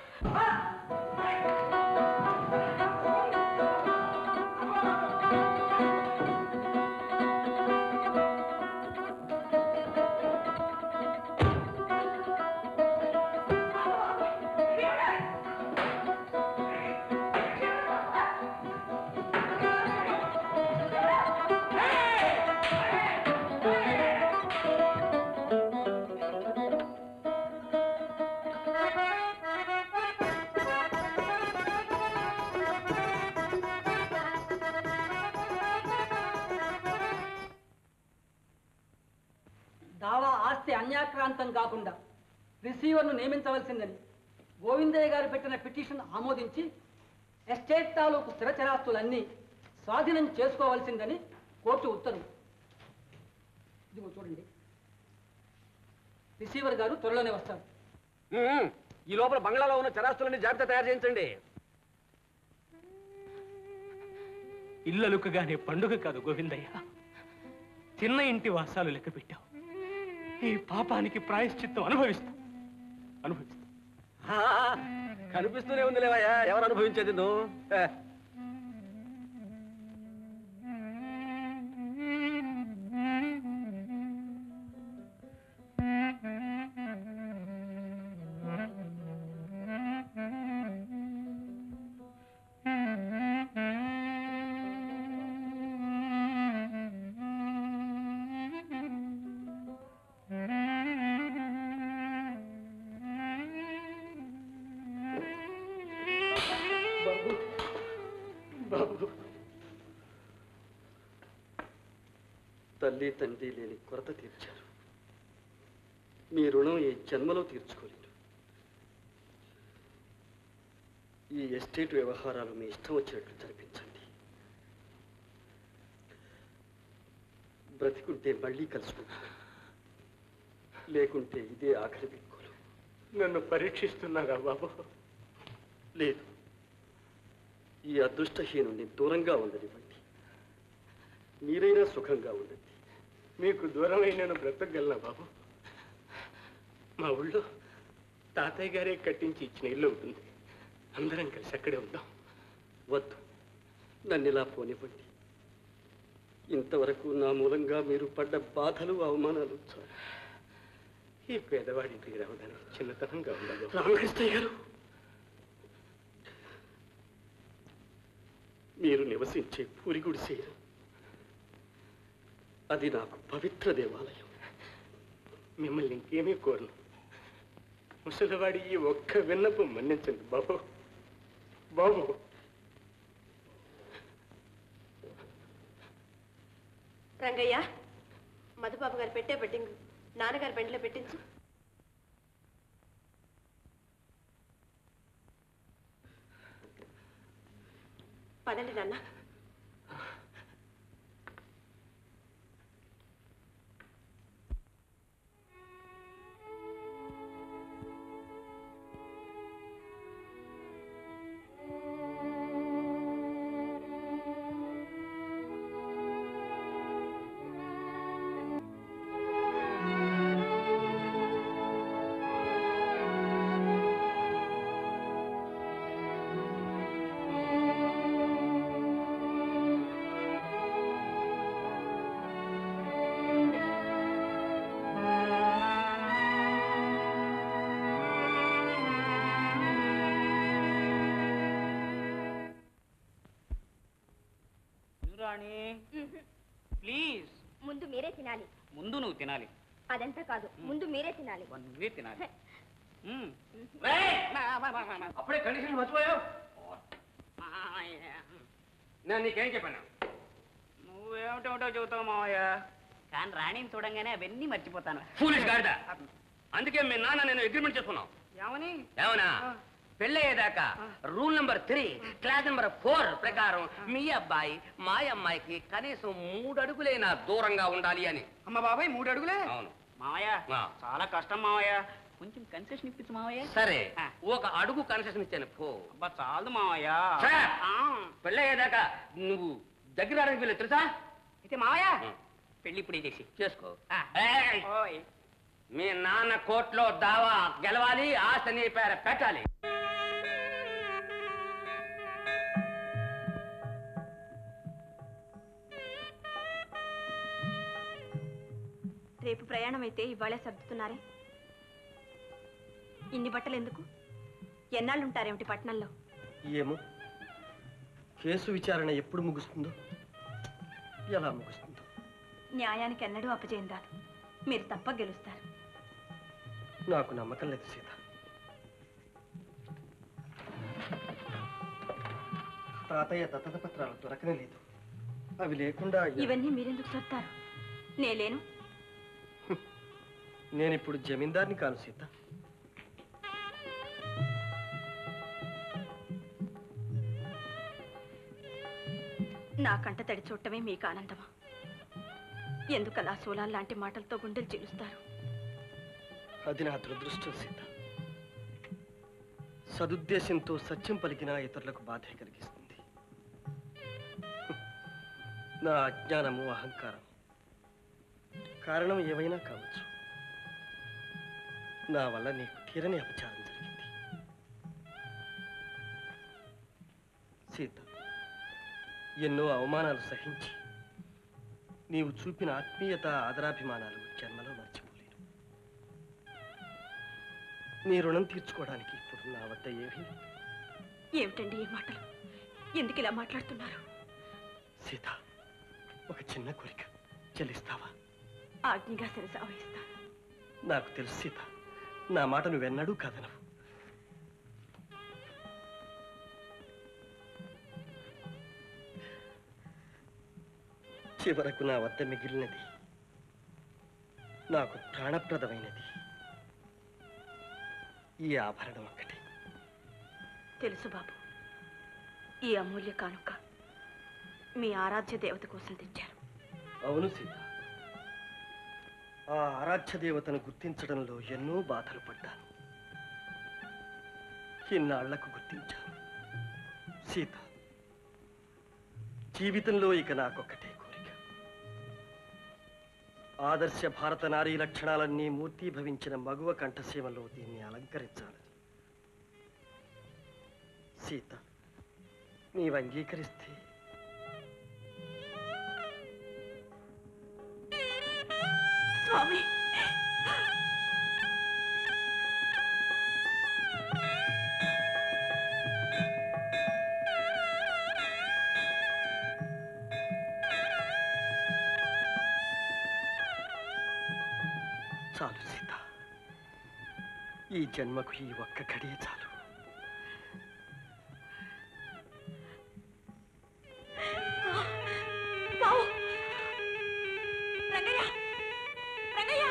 దావా ఆస్తి అన్యాక్రాంతం కాకుండా రిసీవర్ను నియమించవలసిందని గోవిందయ్య గారు పెట్టిన పిటిషన్ ఆమోదించి ఎస్టేట్ తాలూకు స్థిరచరాస్తులన్నీ స్వాధీనం చేసుకోవాల్సిందని కోర్టు ఉత్తర్వు ఇదిగో చూడండి రిసీవర్ గారు త్వరలోనే వస్తారు ఉమ్, ఈ లోపల బంగ్లాలో ఉన్న చరాస్తులన్నీ జాబితా తయారు చేయించండి ఇల్లు అలుకగానే పండుగ కాదు గోవిందయ్య చిన్న ఇంటి వాసాలు లెక్క పెట్టావు ఈ పాపానికి ప్రాయశ్చిత్తం అనుభవిస్తాం అనుభవిస్తాం ఆ, కనిపిస్తూనే ఉంది లేవయ్యా ఎవరు అనుభవించేది నువ్వు ఏ, బాబు బాబు తల్లి తండ్రి లేని కొరత తీర్చారు మీ రుణం ఈ జన్మలో తీర్చుకోలేరు ఈ ఎస్టేట్ వ్యవహారాలు మీ ఇష్టం వచ్చినట్లు జరిపించండి బ్రతికుంటే మళ్ళీ కలుసుకుంటాను లేకుంటే ఇదే ఆఖరి బిక్కులు నన్ను పరీక్షిస్తున్నారా బాబు లేదు ఈ అదృష్టహీనుని దూరంగా ఉండనివ్వండి మీరైనా సుఖంగా ఉండండి మీకు దూరమై నేను బ్రతకగలనా బాబు మా ఊళ్ళో తాతయ్య గారే కట్టించి ఇచ్చిన ఇల్లు ఉంటుంది అందరం కలిసి అక్కడే ఉందాం వద్దు నన్ను ఇలా పోనివ్వండి ఇంతవరకు నా మూలంగా మీరు పడ్డ బాధలు అవమానాలు చాలు ఈ పేదవాడింటికి రావడానికి చిన్నతనంగా ఉండదు రామకృష్ణయ్య గారు మీరు నివసించే పూరి గుడిసే అది నాకు పవిత్ర దేవాలయం మిమ్మల్ని ఇంకేమీ కోరను ముసలివాడి ఈ ఒక్క విన్నపం మన్నించండి బాబు బాబు రంగయ్య మధుబాబు గారు పెట్టే బెట్టింగ్ నాన్నగారు బెండ్లో పెట్టించు పదండి నాన్న ఆ రాణి ప్లీజ్ ముందు మీరే తినాలి ముందు నువ్వు తినాలి అదంతా కాదు ముందు మీరే తినాలి నువ్వే తినాలి మ్మ్. అప్పుడే కండిషన్ మర్చిపోయావు నేను నీకేం చెప్పాను నువ్వేమిటో చెబుతావు మావయ్య కానీ రాణిని చూడంగానే అవన్నీ మర్చిపోతాను ఫూలిష్ గాడిద అందుకే మీ నాన్న నేను అగ్రిమెంట్ చేసుకున్నాం ఏమని ఏమన్నా పెళ్ళయ్యేదాకా rule number three clause number four ప్రకారం మీ అబ్బాయి మా అమ్మాయికి కనీసం మూడు అడుగులైనా దూరంగా ఉండాలి అని అమ్మ బాబాయ్ మూడు అడుగులే అవును మావయ్య ఆ. చాలా కష్టం మావయ్య కొంచెం కన్సెషన్ ఇప్పించు మావయ్య సరే ఆ. ఒక అడుగు కన్సెషన్ ఇచ్చాను పో అబ్బా చాలు మావయ్య సార్. ఆ. పెళ్ళయ్యేదాకా నువ్వు దగ్గర రావడానికి వీళ్ళు తెలుసా అయితే మావయ్య ఆ. పెళ్లి ఇప్పుడే చేసి చేసుకో ఆ. ఏయ్! ఓయ్. మీ నాన్న కోర్టులో దావా గెలవాలి ఆస్తి నీ పేర పెట్టాలి రేపు ప్రయాణం అయితే ఇవాళే సర్దుతున్నారే ఇన్ని బట్టలు ఎందుకు ఎన్నాళ్ళు ఉంటారేమిటి పట్నంలో ఏమో కేసు విచారణ ఎప్పుడు ముగుస్తుందో ఎలా ముగుస్తుందో న్యాయానికి ఎన్నడూ అపజయం రాదు మీరు తప్ప గెలుస్తారు నాకు నమ్మకం లేదు సీత తాతయ్య దత్తత పత్రాలు దొరకనే లేదు అవి లేకుండా ఇవన్నీ మీరెందుకు చెప్తారు నేలేను నేను ఇప్పుడు జమీందార్ని కాను సీత నా కంట తడి చూడటమే మీకు ఆనందమా ఎందుకలా సోలాల్ లాంటి మాటలతో గుండెలు చీలుస్తారు అది నా దురదృష్టం సీత సదుద్దేశంతో సత్యం పలికినా ఇతరులకు బాధే కలిగిస్తుంది హ్మ్. నా అజ్ఞానము అహంకారం కారణం ఏవైనా కావచ్చు నా వల్ల నీకు తీరని అపచారం జరిగింది సీత ఎన్నో అవమానాలు సహించి నీవు చూపిన ఆత్మీయత ఆదరాభిమానాలు జన్మలో మర్చిపోలేను నీ రుణం తీర్చుకోవడానికి ఇప్పుడు నా వద్ద ఏమీ లేదు. ఏమిటండి ఈ మాటలు ఎందుకు ఇలా మాట్లాడుతున్నారు సీత ఒక చిన్న కోరిక చెల్లిస్తావా ఆజ్ఞగా శిరస వహిస్తాను నాకు తెలుసు సీత నా మాట నువ్వెన్నడూ కాదనవు చివరకు నా వద్ద మిగిలినది నాకు ప్రాణప్రదమైనది ఈ ఆభరణం ఒక్కటి తెలుసు బాబు ఈ అమూల్య కానుక మీ ఆరాధ్య దేవత కోసం తెచ్చారు అవును సీత ఆ ఆరాధ్య దేవతను గుర్తించడంలో ఎన్నో బాధలు పడ్డాను ఇన్నాళ్లకు గుర్తించాను సీత జీవితంలో ఇక నాకొక్కటే కోరిక ఆదర్శ భారత నారీ లక్షణాలన్నీ మూర్తీభవించిన మగువ కంఠసీమలో దీన్ని అలంకరించాలని సీత నీవు అంగీకరిస్తే స్వామి చాలు సీత ఈ జన్మకు ఈ ఒక్క గడియ చాలు బావు రంగయ్య రంగయ్య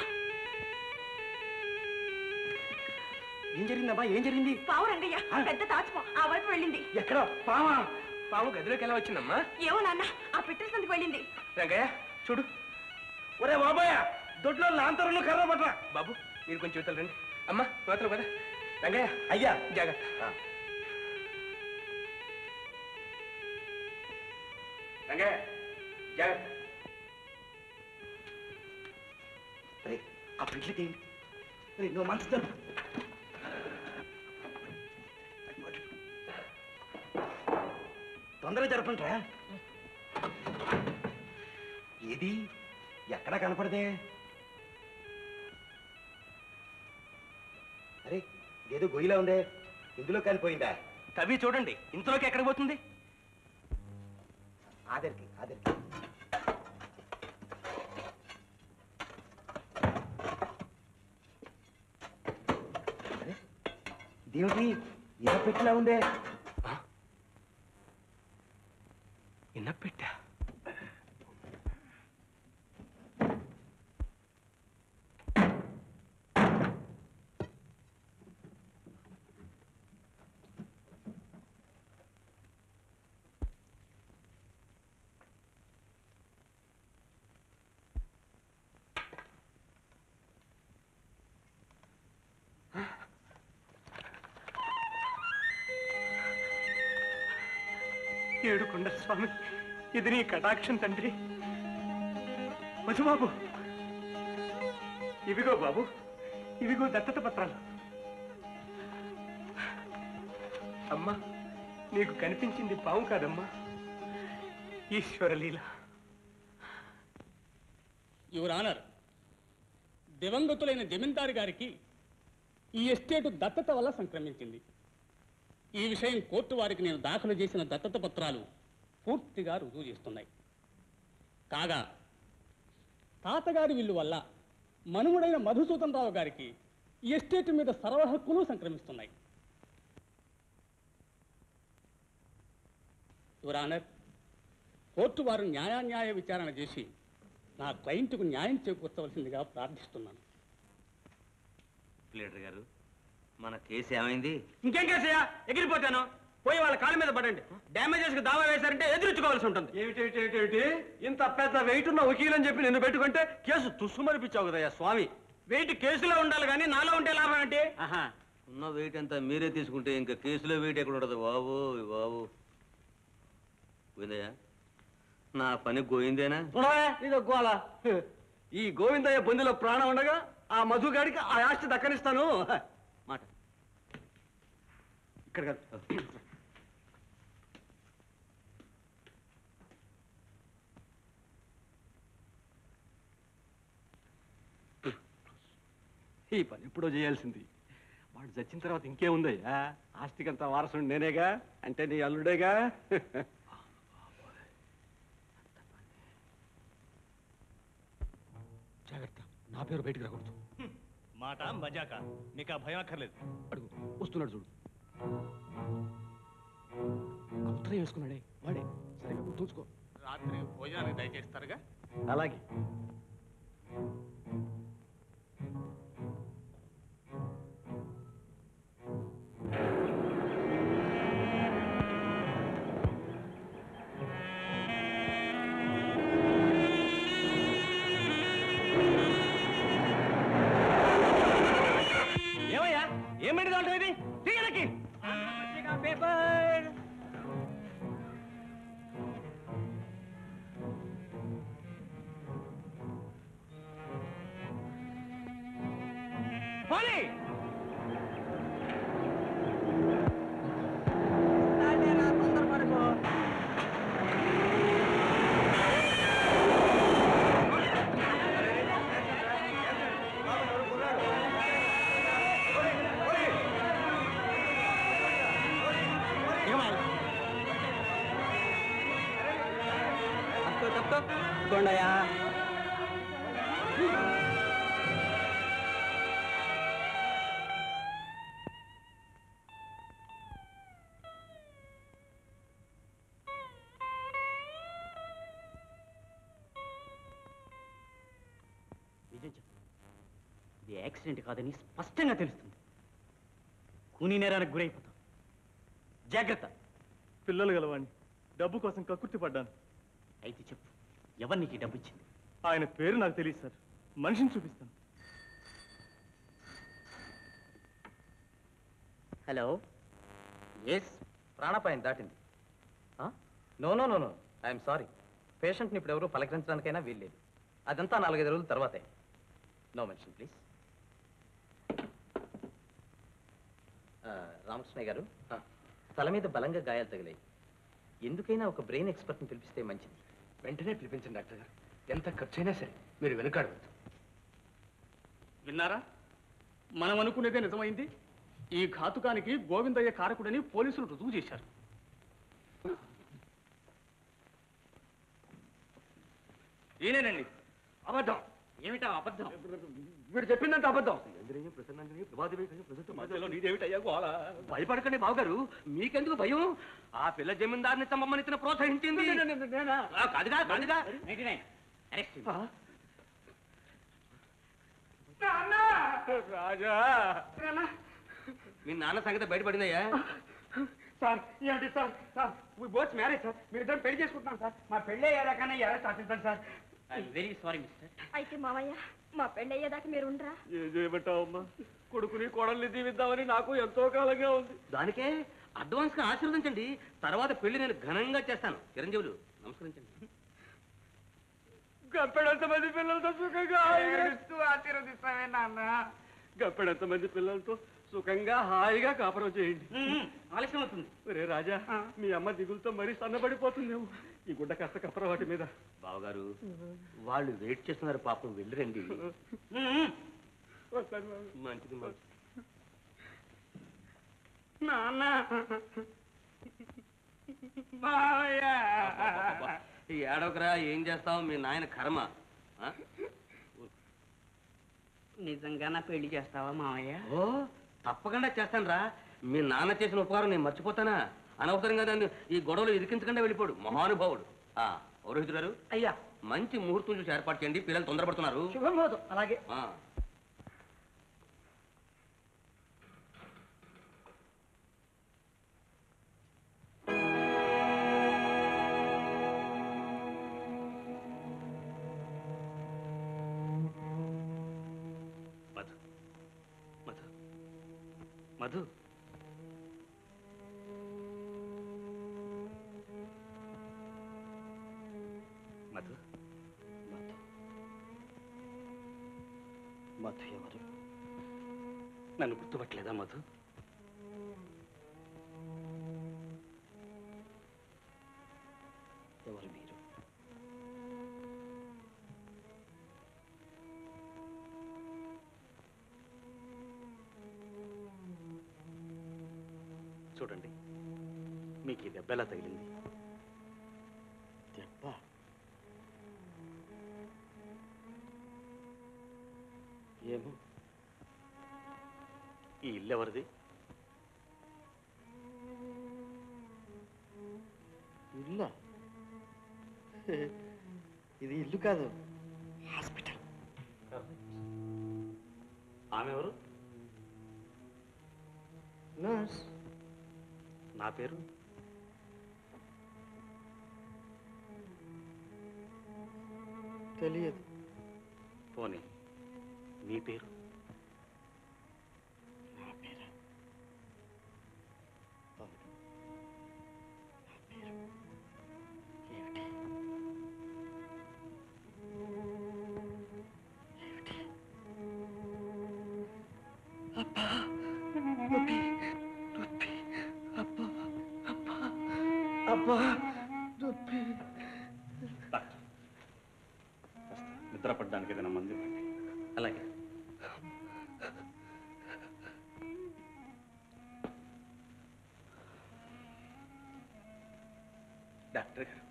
ఏం జరిగిందమ్మా ఏం జరిగింది పావు రంగయ్య పెద్ద తాచుపో ఆ వైపు వెళ్ళింది ఎక్కడ పామా పాము గదిలోకి ఎలా వచ్చిందమ్మా ఏమో నాన్న ఆ పిట్టల సందికి వెళ్ళింది రంగయ్య చూడు ఒరే బాబాయ్ దొడ్లో లాంతరంలో కర్ర పట్రా బాబు మీరు కొంచెం ఇవతల రండి అమ్మా ఇవతల కదా రంగయ్య అయ్యా జాగ్రత్త రంగయ్య జాగ్రత్త ఆ పెళ్లి తీయండి రేయ్, నువ్వు మంచి జరుపు తొందరగా జరపండి రా ఏది ఎక్కడా కనపడదే అరే ఏదో గొయ్యిలా ఉందే ఇందులో కాలిపోయిందా తవ్వి చూడండి ఇంతలోకి ఎక్కడ పోతుంది ఆదరికి ఆదరికి అరే, ఇదేమిటి ఇలా పెట్టిలా ఉందే ఇన్నపెట్టా ఏడుకొండ స్వామి ఇది నీ కటాక్షం తండ్రి మధుబాబు ఇవిగో బాబు ఇవిగో దత్తత పత్రాలు అమ్మా నీకు కనిపించింది పాము కాదమ్మా ఈశ్వరలీల యువర్ ఆనర్ దివంగతులైన జమీందారు గారికి ఈ ఎస్టేటు దత్తత వల్ల సంక్రమించింది ఈ విషయం కోర్టు వారికి నేను దాఖలు చేసిన దత్తత పత్రాలు పూర్తిగా రుజువు చేస్తున్నాయి కాగా తాతగారి విల్లు వల్ల మనుమడైన మధుసూదన్ రావు గారికి ఈ ఎస్టేట్ మీద సర్వ హక్కులు సంక్రమిస్తున్నాయి యువర్ ఆనర్ కోర్టు వారు న్యాయాన్యాయ విచారణ చేసి నా క్లయింట్కు న్యాయం చేకూర్చవలసిందిగా ప్రార్థిస్తున్నాను లీడర్ గారు మన కేసు ఏమైంది ఇంకేం కేసయ్యా ఎగిరిపోతాను పోయి వాళ్ళ కాళ్ళ మీద పడండి డ్యామేజెస్ కి దావా వేశారంటే ఎదురించుకోవాల్సి ఉంటుంది ఏమిటి ఇంత పెద్ద వెయిట్ ఉన్న వకీలని చెప్పి నిన్ను పెట్టుకుంటే కేసు తుస్సుమనిపించావు కదయ్యా స్వామి వెయిట్ కేసులో ఉండాలి కానీ నాలో ఉంటే లాభం ఏంటి ఆహా ఉన్న వెయిట్ అంతా మీరే తీసుకుంటే ఇంకా కేసులో వెయిట్ ఎక్కడ ఉండదు బాబు బాబు పోయిందయ్యా నా పని గోయిందేనా చూడవే ఇదో గోల ఈ గోవిందయ్య బొందిలో ప్రాణం ఉండగా ఆ మధుగాడికి ఆ ఆస్తి దక్కనిస్తాను మాట ఇక్కడ కాదు ఈ పని ఎప్పుడో చేయాల్సింది వాడు చచ్చిన తర్వాత ఇంకేముందయ్యా ఆస్తికంతా వారసుడు నేనేగా అంటే నీ అల్లుడేగా జాగ్రత్త నా పేరు బయటికి రాకూడదు మాట మజాక నీకు ఆ భయం అక్కర్లేదు అడుగు వస్తున్నాడు చూడు ఆ ఉత్తరం వేసుకున్నాడే వాడే సరిగా గుర్తుంచుకో రాత్రి భోజనానికి దయచేస్తారుగా అలాగే ఏమయ్యా ఏమిటి దాంట్లో ఇది తీయలకి పేపర్ పోనీ కొండయా నిజం చెప్పు ఇది యాక్సిడెంట్ కాదని స్పష్టంగా తెలుస్తుంది కూనీ నేరానికి గురైపోతాం జాగ్రత్త పిల్లలు గలవాణ్ణి డబ్బు కోసం కక్కుర్తి పడ్డాను అయితే చెప్పు ఎవరు నీకు ఈ డబ్బు ఇచ్చింది ఆయన పేరు నాకు తెలియదు సార్ మనిషిని చూపిస్తాను హలో ఎస్ ప్రాణాపాయం దాటింది no no no no I'm sorry పేషెంట్ని ఇప్పుడు ఎవరు పలకరించడానికైనా వీల్లేదు అదంతా నాలుగైదు రోజుల తర్వాతే నో మెన్షన్ ప్లీజ్ రామకృష్ణ గారు తల మీద బలంగా గాయాలు తగిలాయి ఎందుకైనా ఒక బ్రెయిన్ ఎక్స్పర్ట్ని పిలిపిస్తే మంచిది వెంటనే పిలిపించండి డాక్టర్ గారు ఎంత ఖర్చైనా సరే మీరు వెనుకాడవద్దు విన్నారా మనం అనుకునేదే నిజమైంది ఈ ఘాతుకానికి గోవిందయ్య కారకుడని పోలీసులు రుజువు చేశారు ఈయనేనండి అబద్ధం ఏమిటా అబద్ధం వీడు చెప్పిందంత అబద్ధం మధ్యలో నీదేమిటయ్యా గోళ భయపడకండి బావగారు మీకెందుకు భయం ఆ పిల్ల జమీందారుని చమ్మని ఇతను ప్రోత్సహించింది ఆ, కాదుగా కాదుగా రాజా మీ నాన్న సంగతి బయటపడిందయ్యా సార్ ఏమిటి sir sir both marriage sir మీరు ఇద్దరు పెళ్లి చేసుకుంటున్నాం సార్ మా పెళ్లి అయ్యేదాకానే ఎలా సాధిస్తాను సార్ వెరీ సారీ మిస్టర్ అయితే మావయ్య మా పెళ్ళి అయ్యేదాకా మీరు ఉండరా ఏం చేయమంటావమ్మా కొడుకుని కోడల్ని దీవిద్దామని నాకు ఎంతో కాలంగా ఉంది దానికే అడ్వాన్స్ గా ఆశీర్వదించండి తర్వాత పెళ్లి నేను ఘనంగా చేస్తాను చిరంజీవులు నమస్కరించండి గప్పెడంత మంది పిల్లలతో సుఖంగా హాయిగా ఏడుస్తూ ఆశీర్వదిస్తామే నాన్న గప్పెడంత మంది పిల్లలతో సుఖంగా హాయిగా కాపురం చేయండి ఆలస్యం అవుతుంది ఒరే రాజా మీ అమ్మ దిగులతో మరీ సన్నబడిపోతుందేమో ఈ గుడ్డ కాస్త కప్పర వాటి మీద బావగారు వాళ్ళు వెయిట్ చేస్తున్నారు పాపం వెళ్ళిరండి వస్తాను బాబు. మంచిది మంచిది నాన్న మావయ్య ఈ ఏడవకరా ఏం చేస్తావు మీ నాయన కర్మ ఆ? నిజంగా నా పెళ్లి చేస్తావా మావయ్య ఓ తప్పకుండా చేస్తాను రా మీ నాన్న చేసిన ఉపకారం నేను మర్చిపోతానా అనవసరంగా నన్ను ఈ గొడవలు ఇరికించకుండా వెళ్ళిపోడు మహానుభావుడు ఆ పౌరోహితుడు గారు అయ్యా మంచి ముహూర్తం చూసి ఏర్పాటు చేయండి పిల్లలు తొందరపడుతున్నారు శుభమోదు అలాగే ఆ. మధు మధు మధు మధు మధు ఎవరు నన్ను గుర్తుపట్టలేదా మధు ఎవరు మీరు చూడండి మీకు ఈ దెబ్బ ఎలా తగిలింది దెబ్బ ఏమో ఈ ఇల్లు ఎవరిది ఇల్లా ఇది ఇల్లు కాదు హాస్పిటల్ ఆమె ఎవరు నర్స్ నా పేరు తెలియదు పోనీ మీ పేరు నా పేరా అవును నా పేరు ఏమిటి ఏమిటి అబ్బా నొప్పి నొప్పి అబ్బా అబ్బా అబ్బా నొప్పి నిద్ర పడ్డానికి ఏదైనా మంది అలాగే డాక్టర్ గారు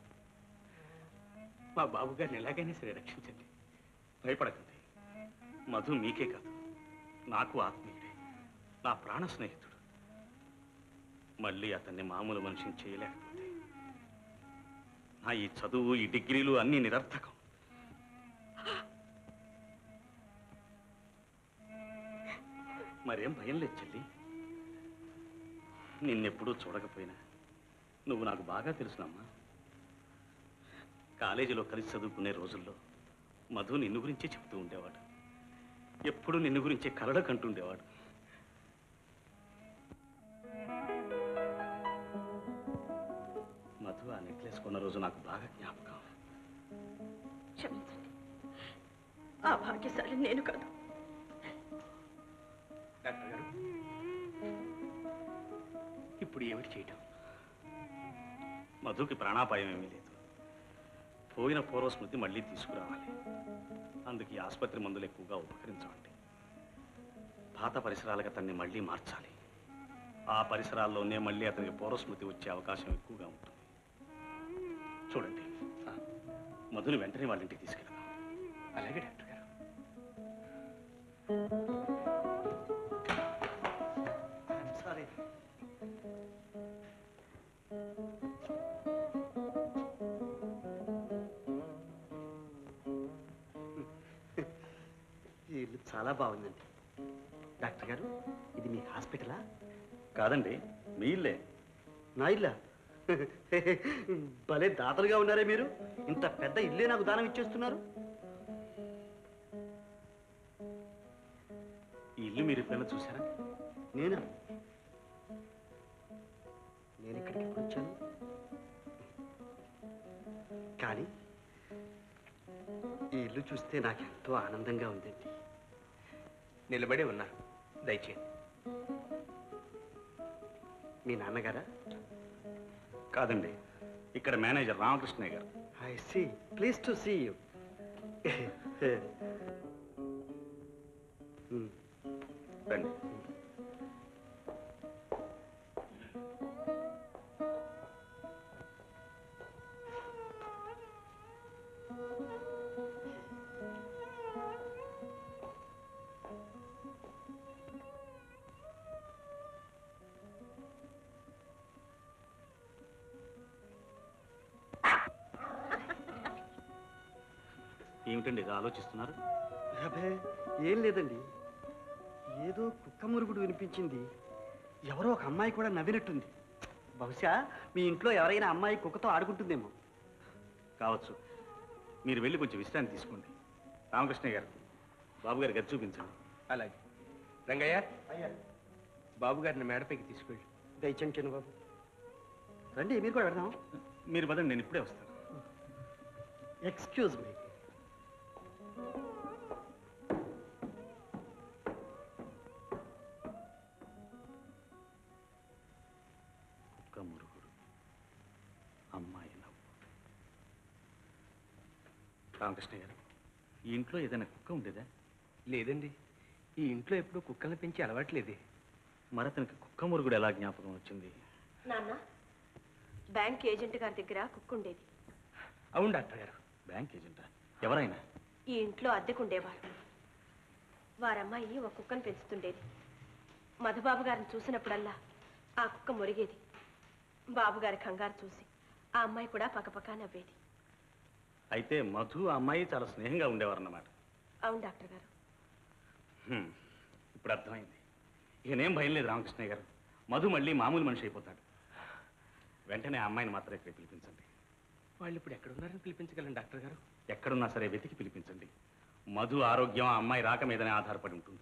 మా బాబు గారిని ఎలాగైనా సరే రక్షించండి భయపడకండి మధు మీకే కాదు నాకు ఆత్మీయుడే నా ప్రాణ స్నేహితుడు మళ్ళీ అతన్ని మామూలు మనిషిని చేయలేకపోతే నా ఈ చదువు ఈ డిగ్రీలు అన్నీ నిరర్థకం మరేం భయం లేదు చెల్లి నిన్నెప్పుడూ చూడకపోయినా నువ్వు నాకు బాగా తెలుసునమ్మా కాలేజీలో కలిసి చదువుకునే రోజుల్లో మధు నిన్ను గురించే చెప్తూ ఉండేవాడు ఎప్పుడు నిన్ను గురించే కలడ కంటుండేవాడు మధు ఆ నెక్లెస్ కొన్న రోజు నాకు బాగా జ్ఞాపకం క్షమించండి ఆ భాగ్యశాలి నేను కాదు డాక్టర్ గారు ఇప్పుడు ఏమిటి చేయటం మధుకి ప్రాణాపాయం ఏమీ లేదు పోయిన పూర్వస్మృతి మళ్ళీ తీసుకురావాలి అందుకు ఈ ఆసుపత్రి మందులు ఎక్కువగా ఉపకరించవండి పాత పరిసరాలకు అతన్ని మళ్ళీ మార్చాలి ఆ పరిసరాల్లోనే మళ్ళీ అతనికి పూర్వస్మృతి వచ్చే అవకాశం ఎక్కువగా ఉంటుంది చూడండి మధుని వెంటనే వాళ్ళ ఇంటికి తీసుకెళ్దాం అలాగే డాక్టర్ గారు సారీ ఈ ఇల్లు చాలా బాగుందండి డాక్టర్ గారు ఇది మీ హాస్పిటలా కాదండి మీ ఇల్లే నా ఇల్లా భలే దాతలుగా ఉన్నారే మీరు ఇంత పెద్ద ఇల్లే నాకు దానం ఇచ్చేస్తున్నారు ఈ ఇల్లు మీరు ఎప్పుడైనా చూసారా నేనా నేను ఇక్కడికి ఎప్పుడు వచ్చాను కానీ ఈ ఇల్లు చూస్తే నాకు ఎంతో ఆనందంగా ఉందండి నిలబడి ఉన్నారు దయచేయండి మీ నాన్నగారా కాదండి ఇక్కడ మేనేజర్ రామకృష్ణయ్య గారు I see please to see you రండి ఏమిటండి ఇది ఆలోచిస్తున్నారు అబ్బే ఏం లేదండి ఏదో కుక్క మురుగుడు వినిపించింది ఎవరో ఒక అమ్మాయి కూడా నవ్వినట్టుంది బహుశా మీ ఇంట్లో ఎవరైనా అమ్మాయి కుక్కతో ఆడుకుంటుందేమో కావచ్చు మీరు వెళ్ళి కొంచెం విశ్రాంతి తీసుకోండి రామకృష్ణయ్య గారు బాబు గారి గది చూపించండి అలాగే రంగయ్య బాబు గారిని మేడపైకి తీసుకెళ్ళి దయచండి చిన్న బాబు రండి మీరు కూడా పెడదాం మీరు పదండి నేను ఇప్పుడే వస్తాను ఎక్స్క్యూజ్ మీ కుక్క మురుగుడు అమ్మాయి నవ్వు రామకృష్ణ గారు ఈ ఇంట్లో ఏదైనా కుక్క ఉండేదా లేదండి ఈ ఇంట్లో ఎప్పుడూ కుక్కల్ని పెంచి అలవాట్లేదే మరి అతనికి కుక్క మురుగుడు ఎలా జ్ఞాపకం వచ్చింది నాన్న బ్యాంక్ ఏజెంట్ గారి దగ్గర కుక్క ఉండేది అవును డాక్టర్ గారు బ్యాంక్ ఏజెంటా ఎవరైనా ఈ ఇంట్లో అద్దెకుండేవారు వారమ్మాయి ఒక కుక్కను పెంచుతుండేది మధుబాబు గారిని చూసినప్పుడల్లా ఆ కుక్క మురిగేది బాబుగారి కంగారు చూసి ఆ అమ్మాయి కూడా పక్కపక్క నవ్వేది అయితే మధు ఆ అమ్మాయి చాలా స్నేహంగా ఉండేవారన్నమాట అవును డాక్టర్ గారు హ్మ్. ఇప్పుడు అర్థమైంది ఇకనేం భయం లేదు రామకృష్ణయ్య గారు మధు మళ్ళీ మామూలు మనిషి అయిపోతాడు వెంటనే ఆ అమ్మాయిని మాత్రం ఇక్కడ పిలిపించండి వాళ్ళు ఇప్పుడు ఎక్కడున్నారని పిలిపించగలను డాక్టర్ గారు ఎక్కడున్నా సరే వెతికి పిలిపించండి మధు ఆరోగ్యం ఆ అమ్మాయి రాక మీదనే ఆధారపడి ఉంటుంది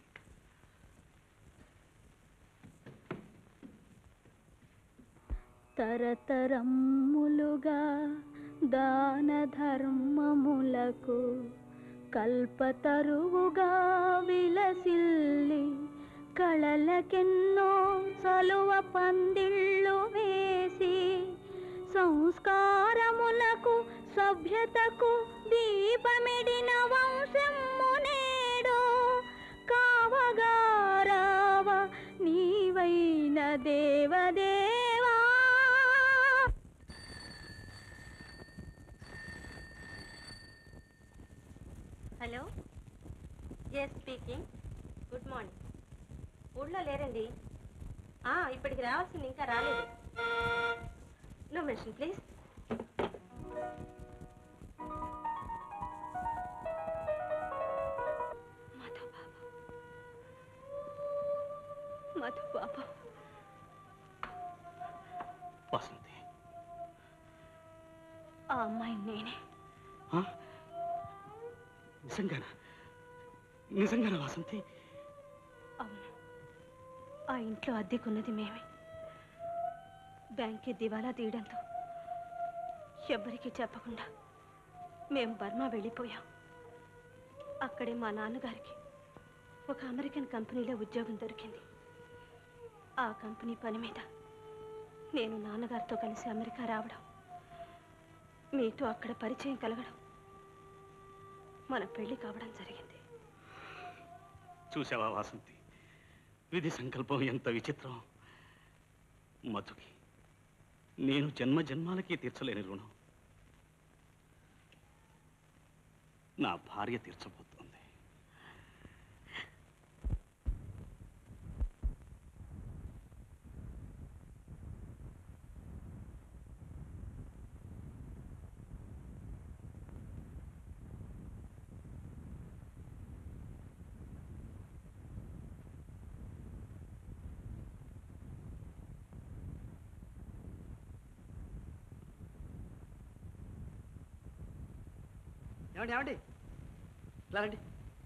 తరతరమ్ములుగా దాన ధర్మములకు కల్పతరువుగా విలసిల్లి కళలకెన్నో సలువ పందిళ్ళు వేసి సంస్కారములకు సభ్యతకు దీపమిడిన వంశము నేడు కావగారావ నీవైన దేవదేవా hello yes speaking good morning ఊళ్ళో లేరండి ఆ, ఇప్పటికి రావాల్సింది ఇంకా రాలేదు నో మెన్షన్ ప్లీజ్ మధు బాబా వసంతి ఆ అమ్మాయి నేనే ఆ? నిజంగానా నిజంగానా వసంతి అవును ఆ ఇంట్లో అద్దెకున్నది మేమే బ్యాంక్కి దివాలా తీయడంతో ఎవ్వరికీ చెప్పకుండా మేము బర్మా వెళ్ళిపోయాం అక్కడే మా నాన్నగారికి ఒక అమెరికన్ కంపెనీలో ఉద్యోగం దొరికింది ఆ కంపెనీ పని మీద నేను నాన్నగారితో కలిసి అమెరికా రావడం మీతో అక్కడ పరిచయం కలగడం మన పెళ్లి కావడం జరిగింది చూసావా వాసంతి విధి సంకల్పం ఎంత విచిత్రం మధుకి నేను జన్మ జన్మాలకి తీర్చలేని రుణం నా భార్య తీర్చబోతోంది ఏమండి ఏమండి ఇలా రండి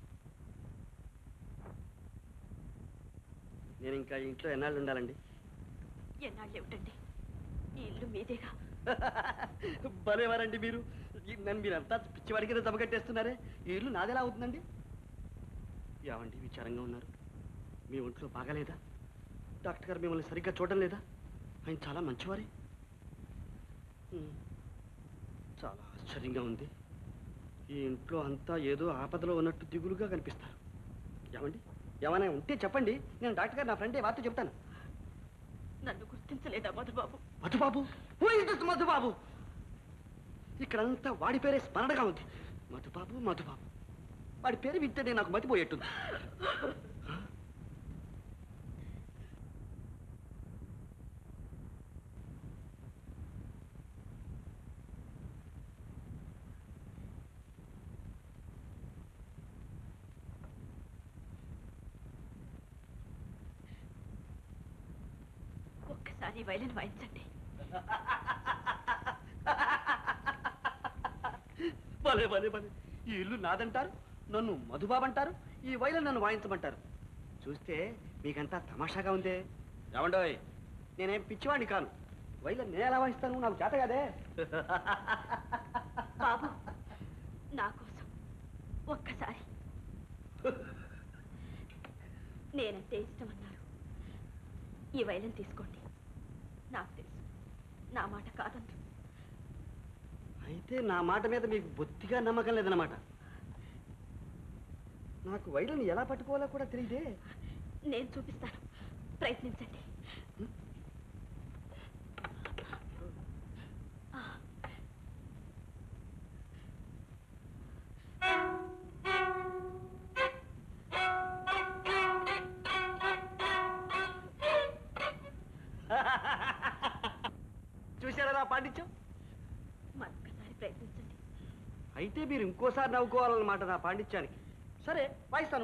నేను ఇంకా ఈ ఇంట్లో ఎన్నాళ్ళు ఉండాలండి ఎన్నాళ్ళు ఏమిటండి ఈ ఇల్లు మీదేగా భలేవారండి మీరు ఈ- నన్ను మీరు అంతా పిచ్చివాడి కింద దెబ్బకట్టేస్తున్నారే ఈ ఇల్లు నాదెలా అవుతుందండి ఏమండి విచారంగా ఉన్నారు మీ ఒంట్లో బాగాలేదా డాక్టర్ గారు మిమ్మల్ని సరిగ్గా చూడడం లేదా ఆయన చాలా మంచివారే ఉమ్, చాలా ఆశ్చర్యంగా ఉంది ఈ ఇంట్లో అంతా ఏదో ఆపదలో ఉన్నట్టు దిగులుగా కనిపిస్తారు ఏమండి ఏమైనా ఉంటే చెప్పండి నేను డాక్టర్ గారు నా ఫ్రెండే వార్త చెప్తాను నన్ను గుర్తించలేదా Madhubabu Madhubabu Who is this Madhubabu ఇక్కడంతా వాడి పేరే స్మరణగా ఉంది మధుబాబు మధుబాబు వాడి పేరు వింటేనే నాకు మతిపోయేట్టుంది ఒక్కసారి వైలెన్ వాయించండి భలే భలే భలే ఈ ఇల్లు నాదంటారు నన్ను మధుబాబు అంటారు ఈ వైలెన్ నన్ను వాయించమంటారు చూస్తే మీకంతా తమాషాగా ఉందే ఏమండోయ్ నేనేం పిచ్చివాడిని కాను వైలెన్ నేను ఎలా వాయిస్తాను నాకు చేత కదే బాబు నా కోసం ఒక్కసారి నేనంటే ఇష్టమన్నారు ఈ వైలెన్ తీసుకోండి నాకు తెలుసు నా మాట కాదందు అయితే నా మాట మీద మీకు బొత్తిగా నమ్మకం లేదన్నమాట నాకు వైలెన్ ఎలా పట్టుకోవాలో కూడా తెలియదే నేను చూపిస్తాను ప్రయత్నించండి ఆ. చూశారా నా పాండిత్యం మరొకసారి ప్రయత్నించండి అయితే మీరు ఇంకోసారి నవ్వుకోవాలన్నమాట నా పాండిత్యానికి సరే వాయిస్తాను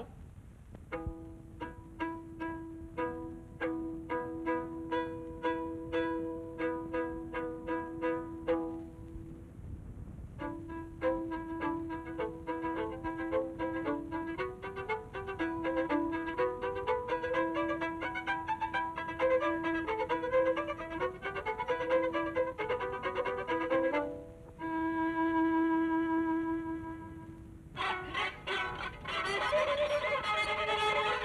ఆ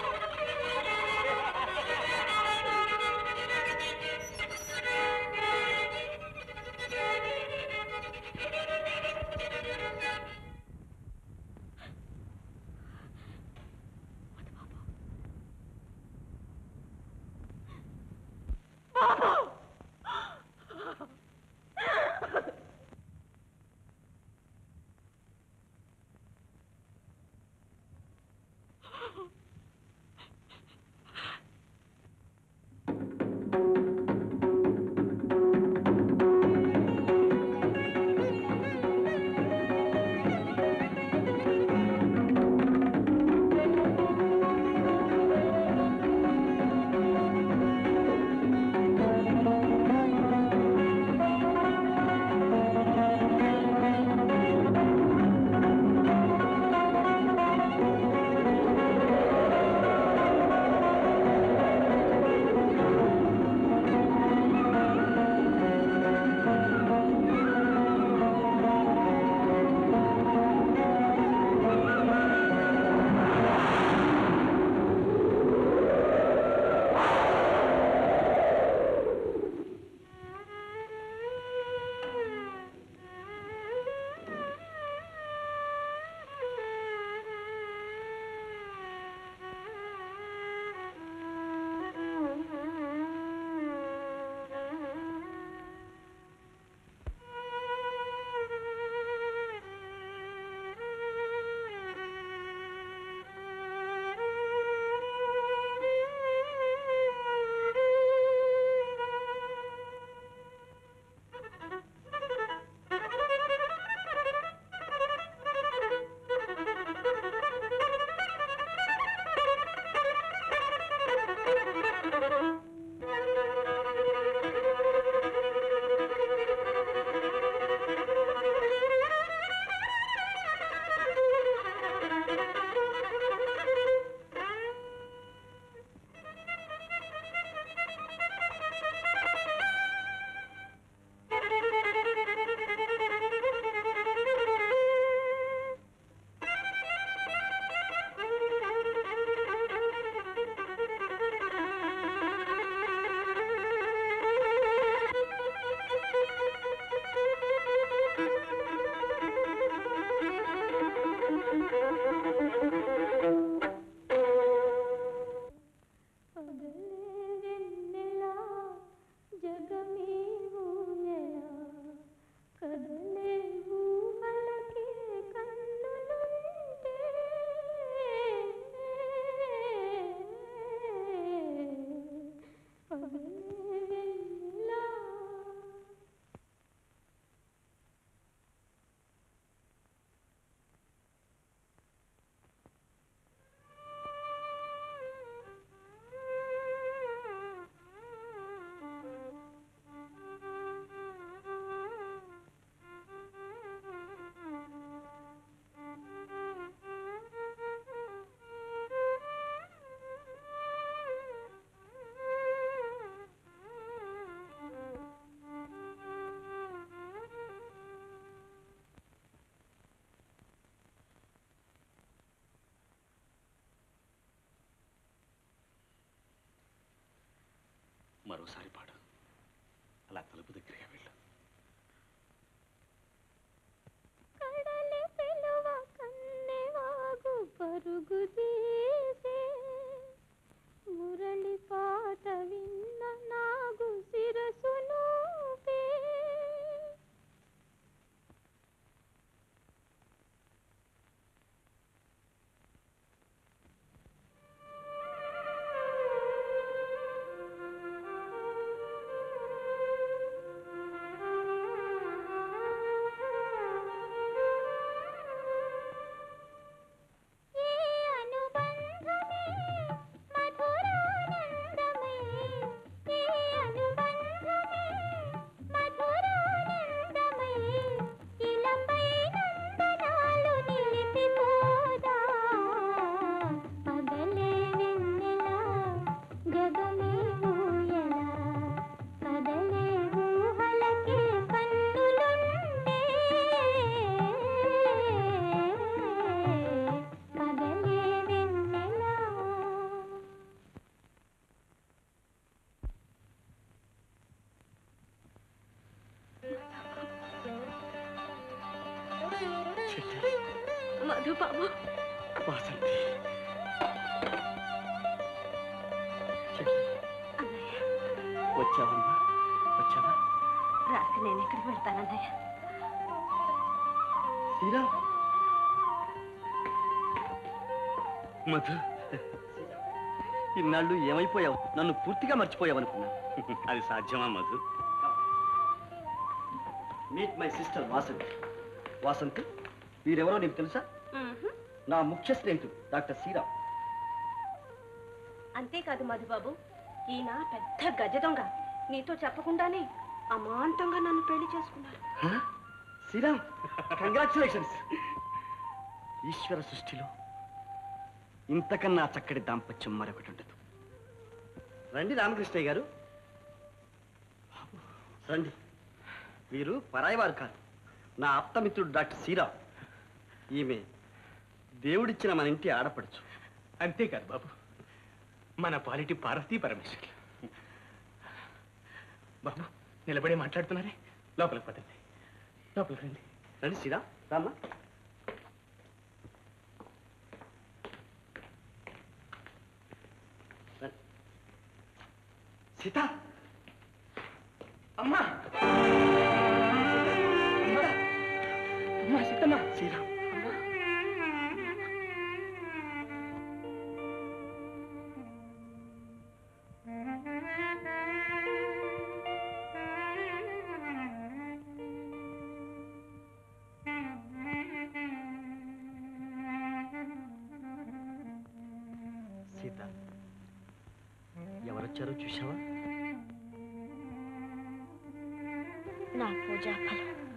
మరోసారి పాడు అలా తలుపు దగ్గరగా వెళ్ళు కడలి పిలువ కన్నెవాగు పరుగు తీసే మురళి పాట విన్న నాగు శిరసును ఈ అనుబంధమే మధురానందమే ఈ అనుబంధమే మధురానందమే ఇలంబై నందనాలు నిలిపిపోదా పగలే వెన్నెల జగమే ఊయల కదలే ఊహలకే కన్నులుండే పగలే వెన్నెల మధు బాబు వాసంతి వచ్చావమ్మా వచ్చావా రాక నేను ఎక్కడికి వెళ్తానన్నయ్య శ్రీరామ్ మధు ఇన్నాళ్ళు ఏమైపోయావు నన్ను పూర్తిగా మర్చిపోయావు అనుకున్నా అది సాధ్యమా Madhu meet my sister Vasanthi Vasanthi వీరెవరో నీకు తెలుసా నా ముఖ్య స్నేహితుడు డాక్టర్ శ్రీరామ్ అంతేకాదు మధుబాబు ఈయన పెద్ద గజ దొంగ నీతో చెప్పకుండానే అమాంతంగా నన్ను పెళ్లి చేసుకున్నారు శ్రీరామ్ కంగ్రాచులేషన్స్ ఈశ్వర సృష్టిలో ఇంతకన్నా చక్కటి దాంపత్యం మరొకటి ఉండదు రండి రామకృష్ణయ్య గారు రండి వీరు పరాయివారు కాదు నా ఆప్తమిత్రుడు డాక్టర్ శ్రీరామ్ ఈమె దేవుడిచ్చిన మన ఇంటి ఆడపడుచు అంతేకాదు బాబు మన పాలిటి పార్వతీ పరమేశ్వర్లు బాబు నిలబడి మాట్లాడుతున్నారే లోపలికి పదండి లోపలికి రండి రండి శ్రీరామ్ రామ్మా రండి. సీత అమ్మా అమ్మా సీతమ్మ శ్రీరామ్ సీత ఎవరొచ్చారో చూసావా నా పూజా ఫలం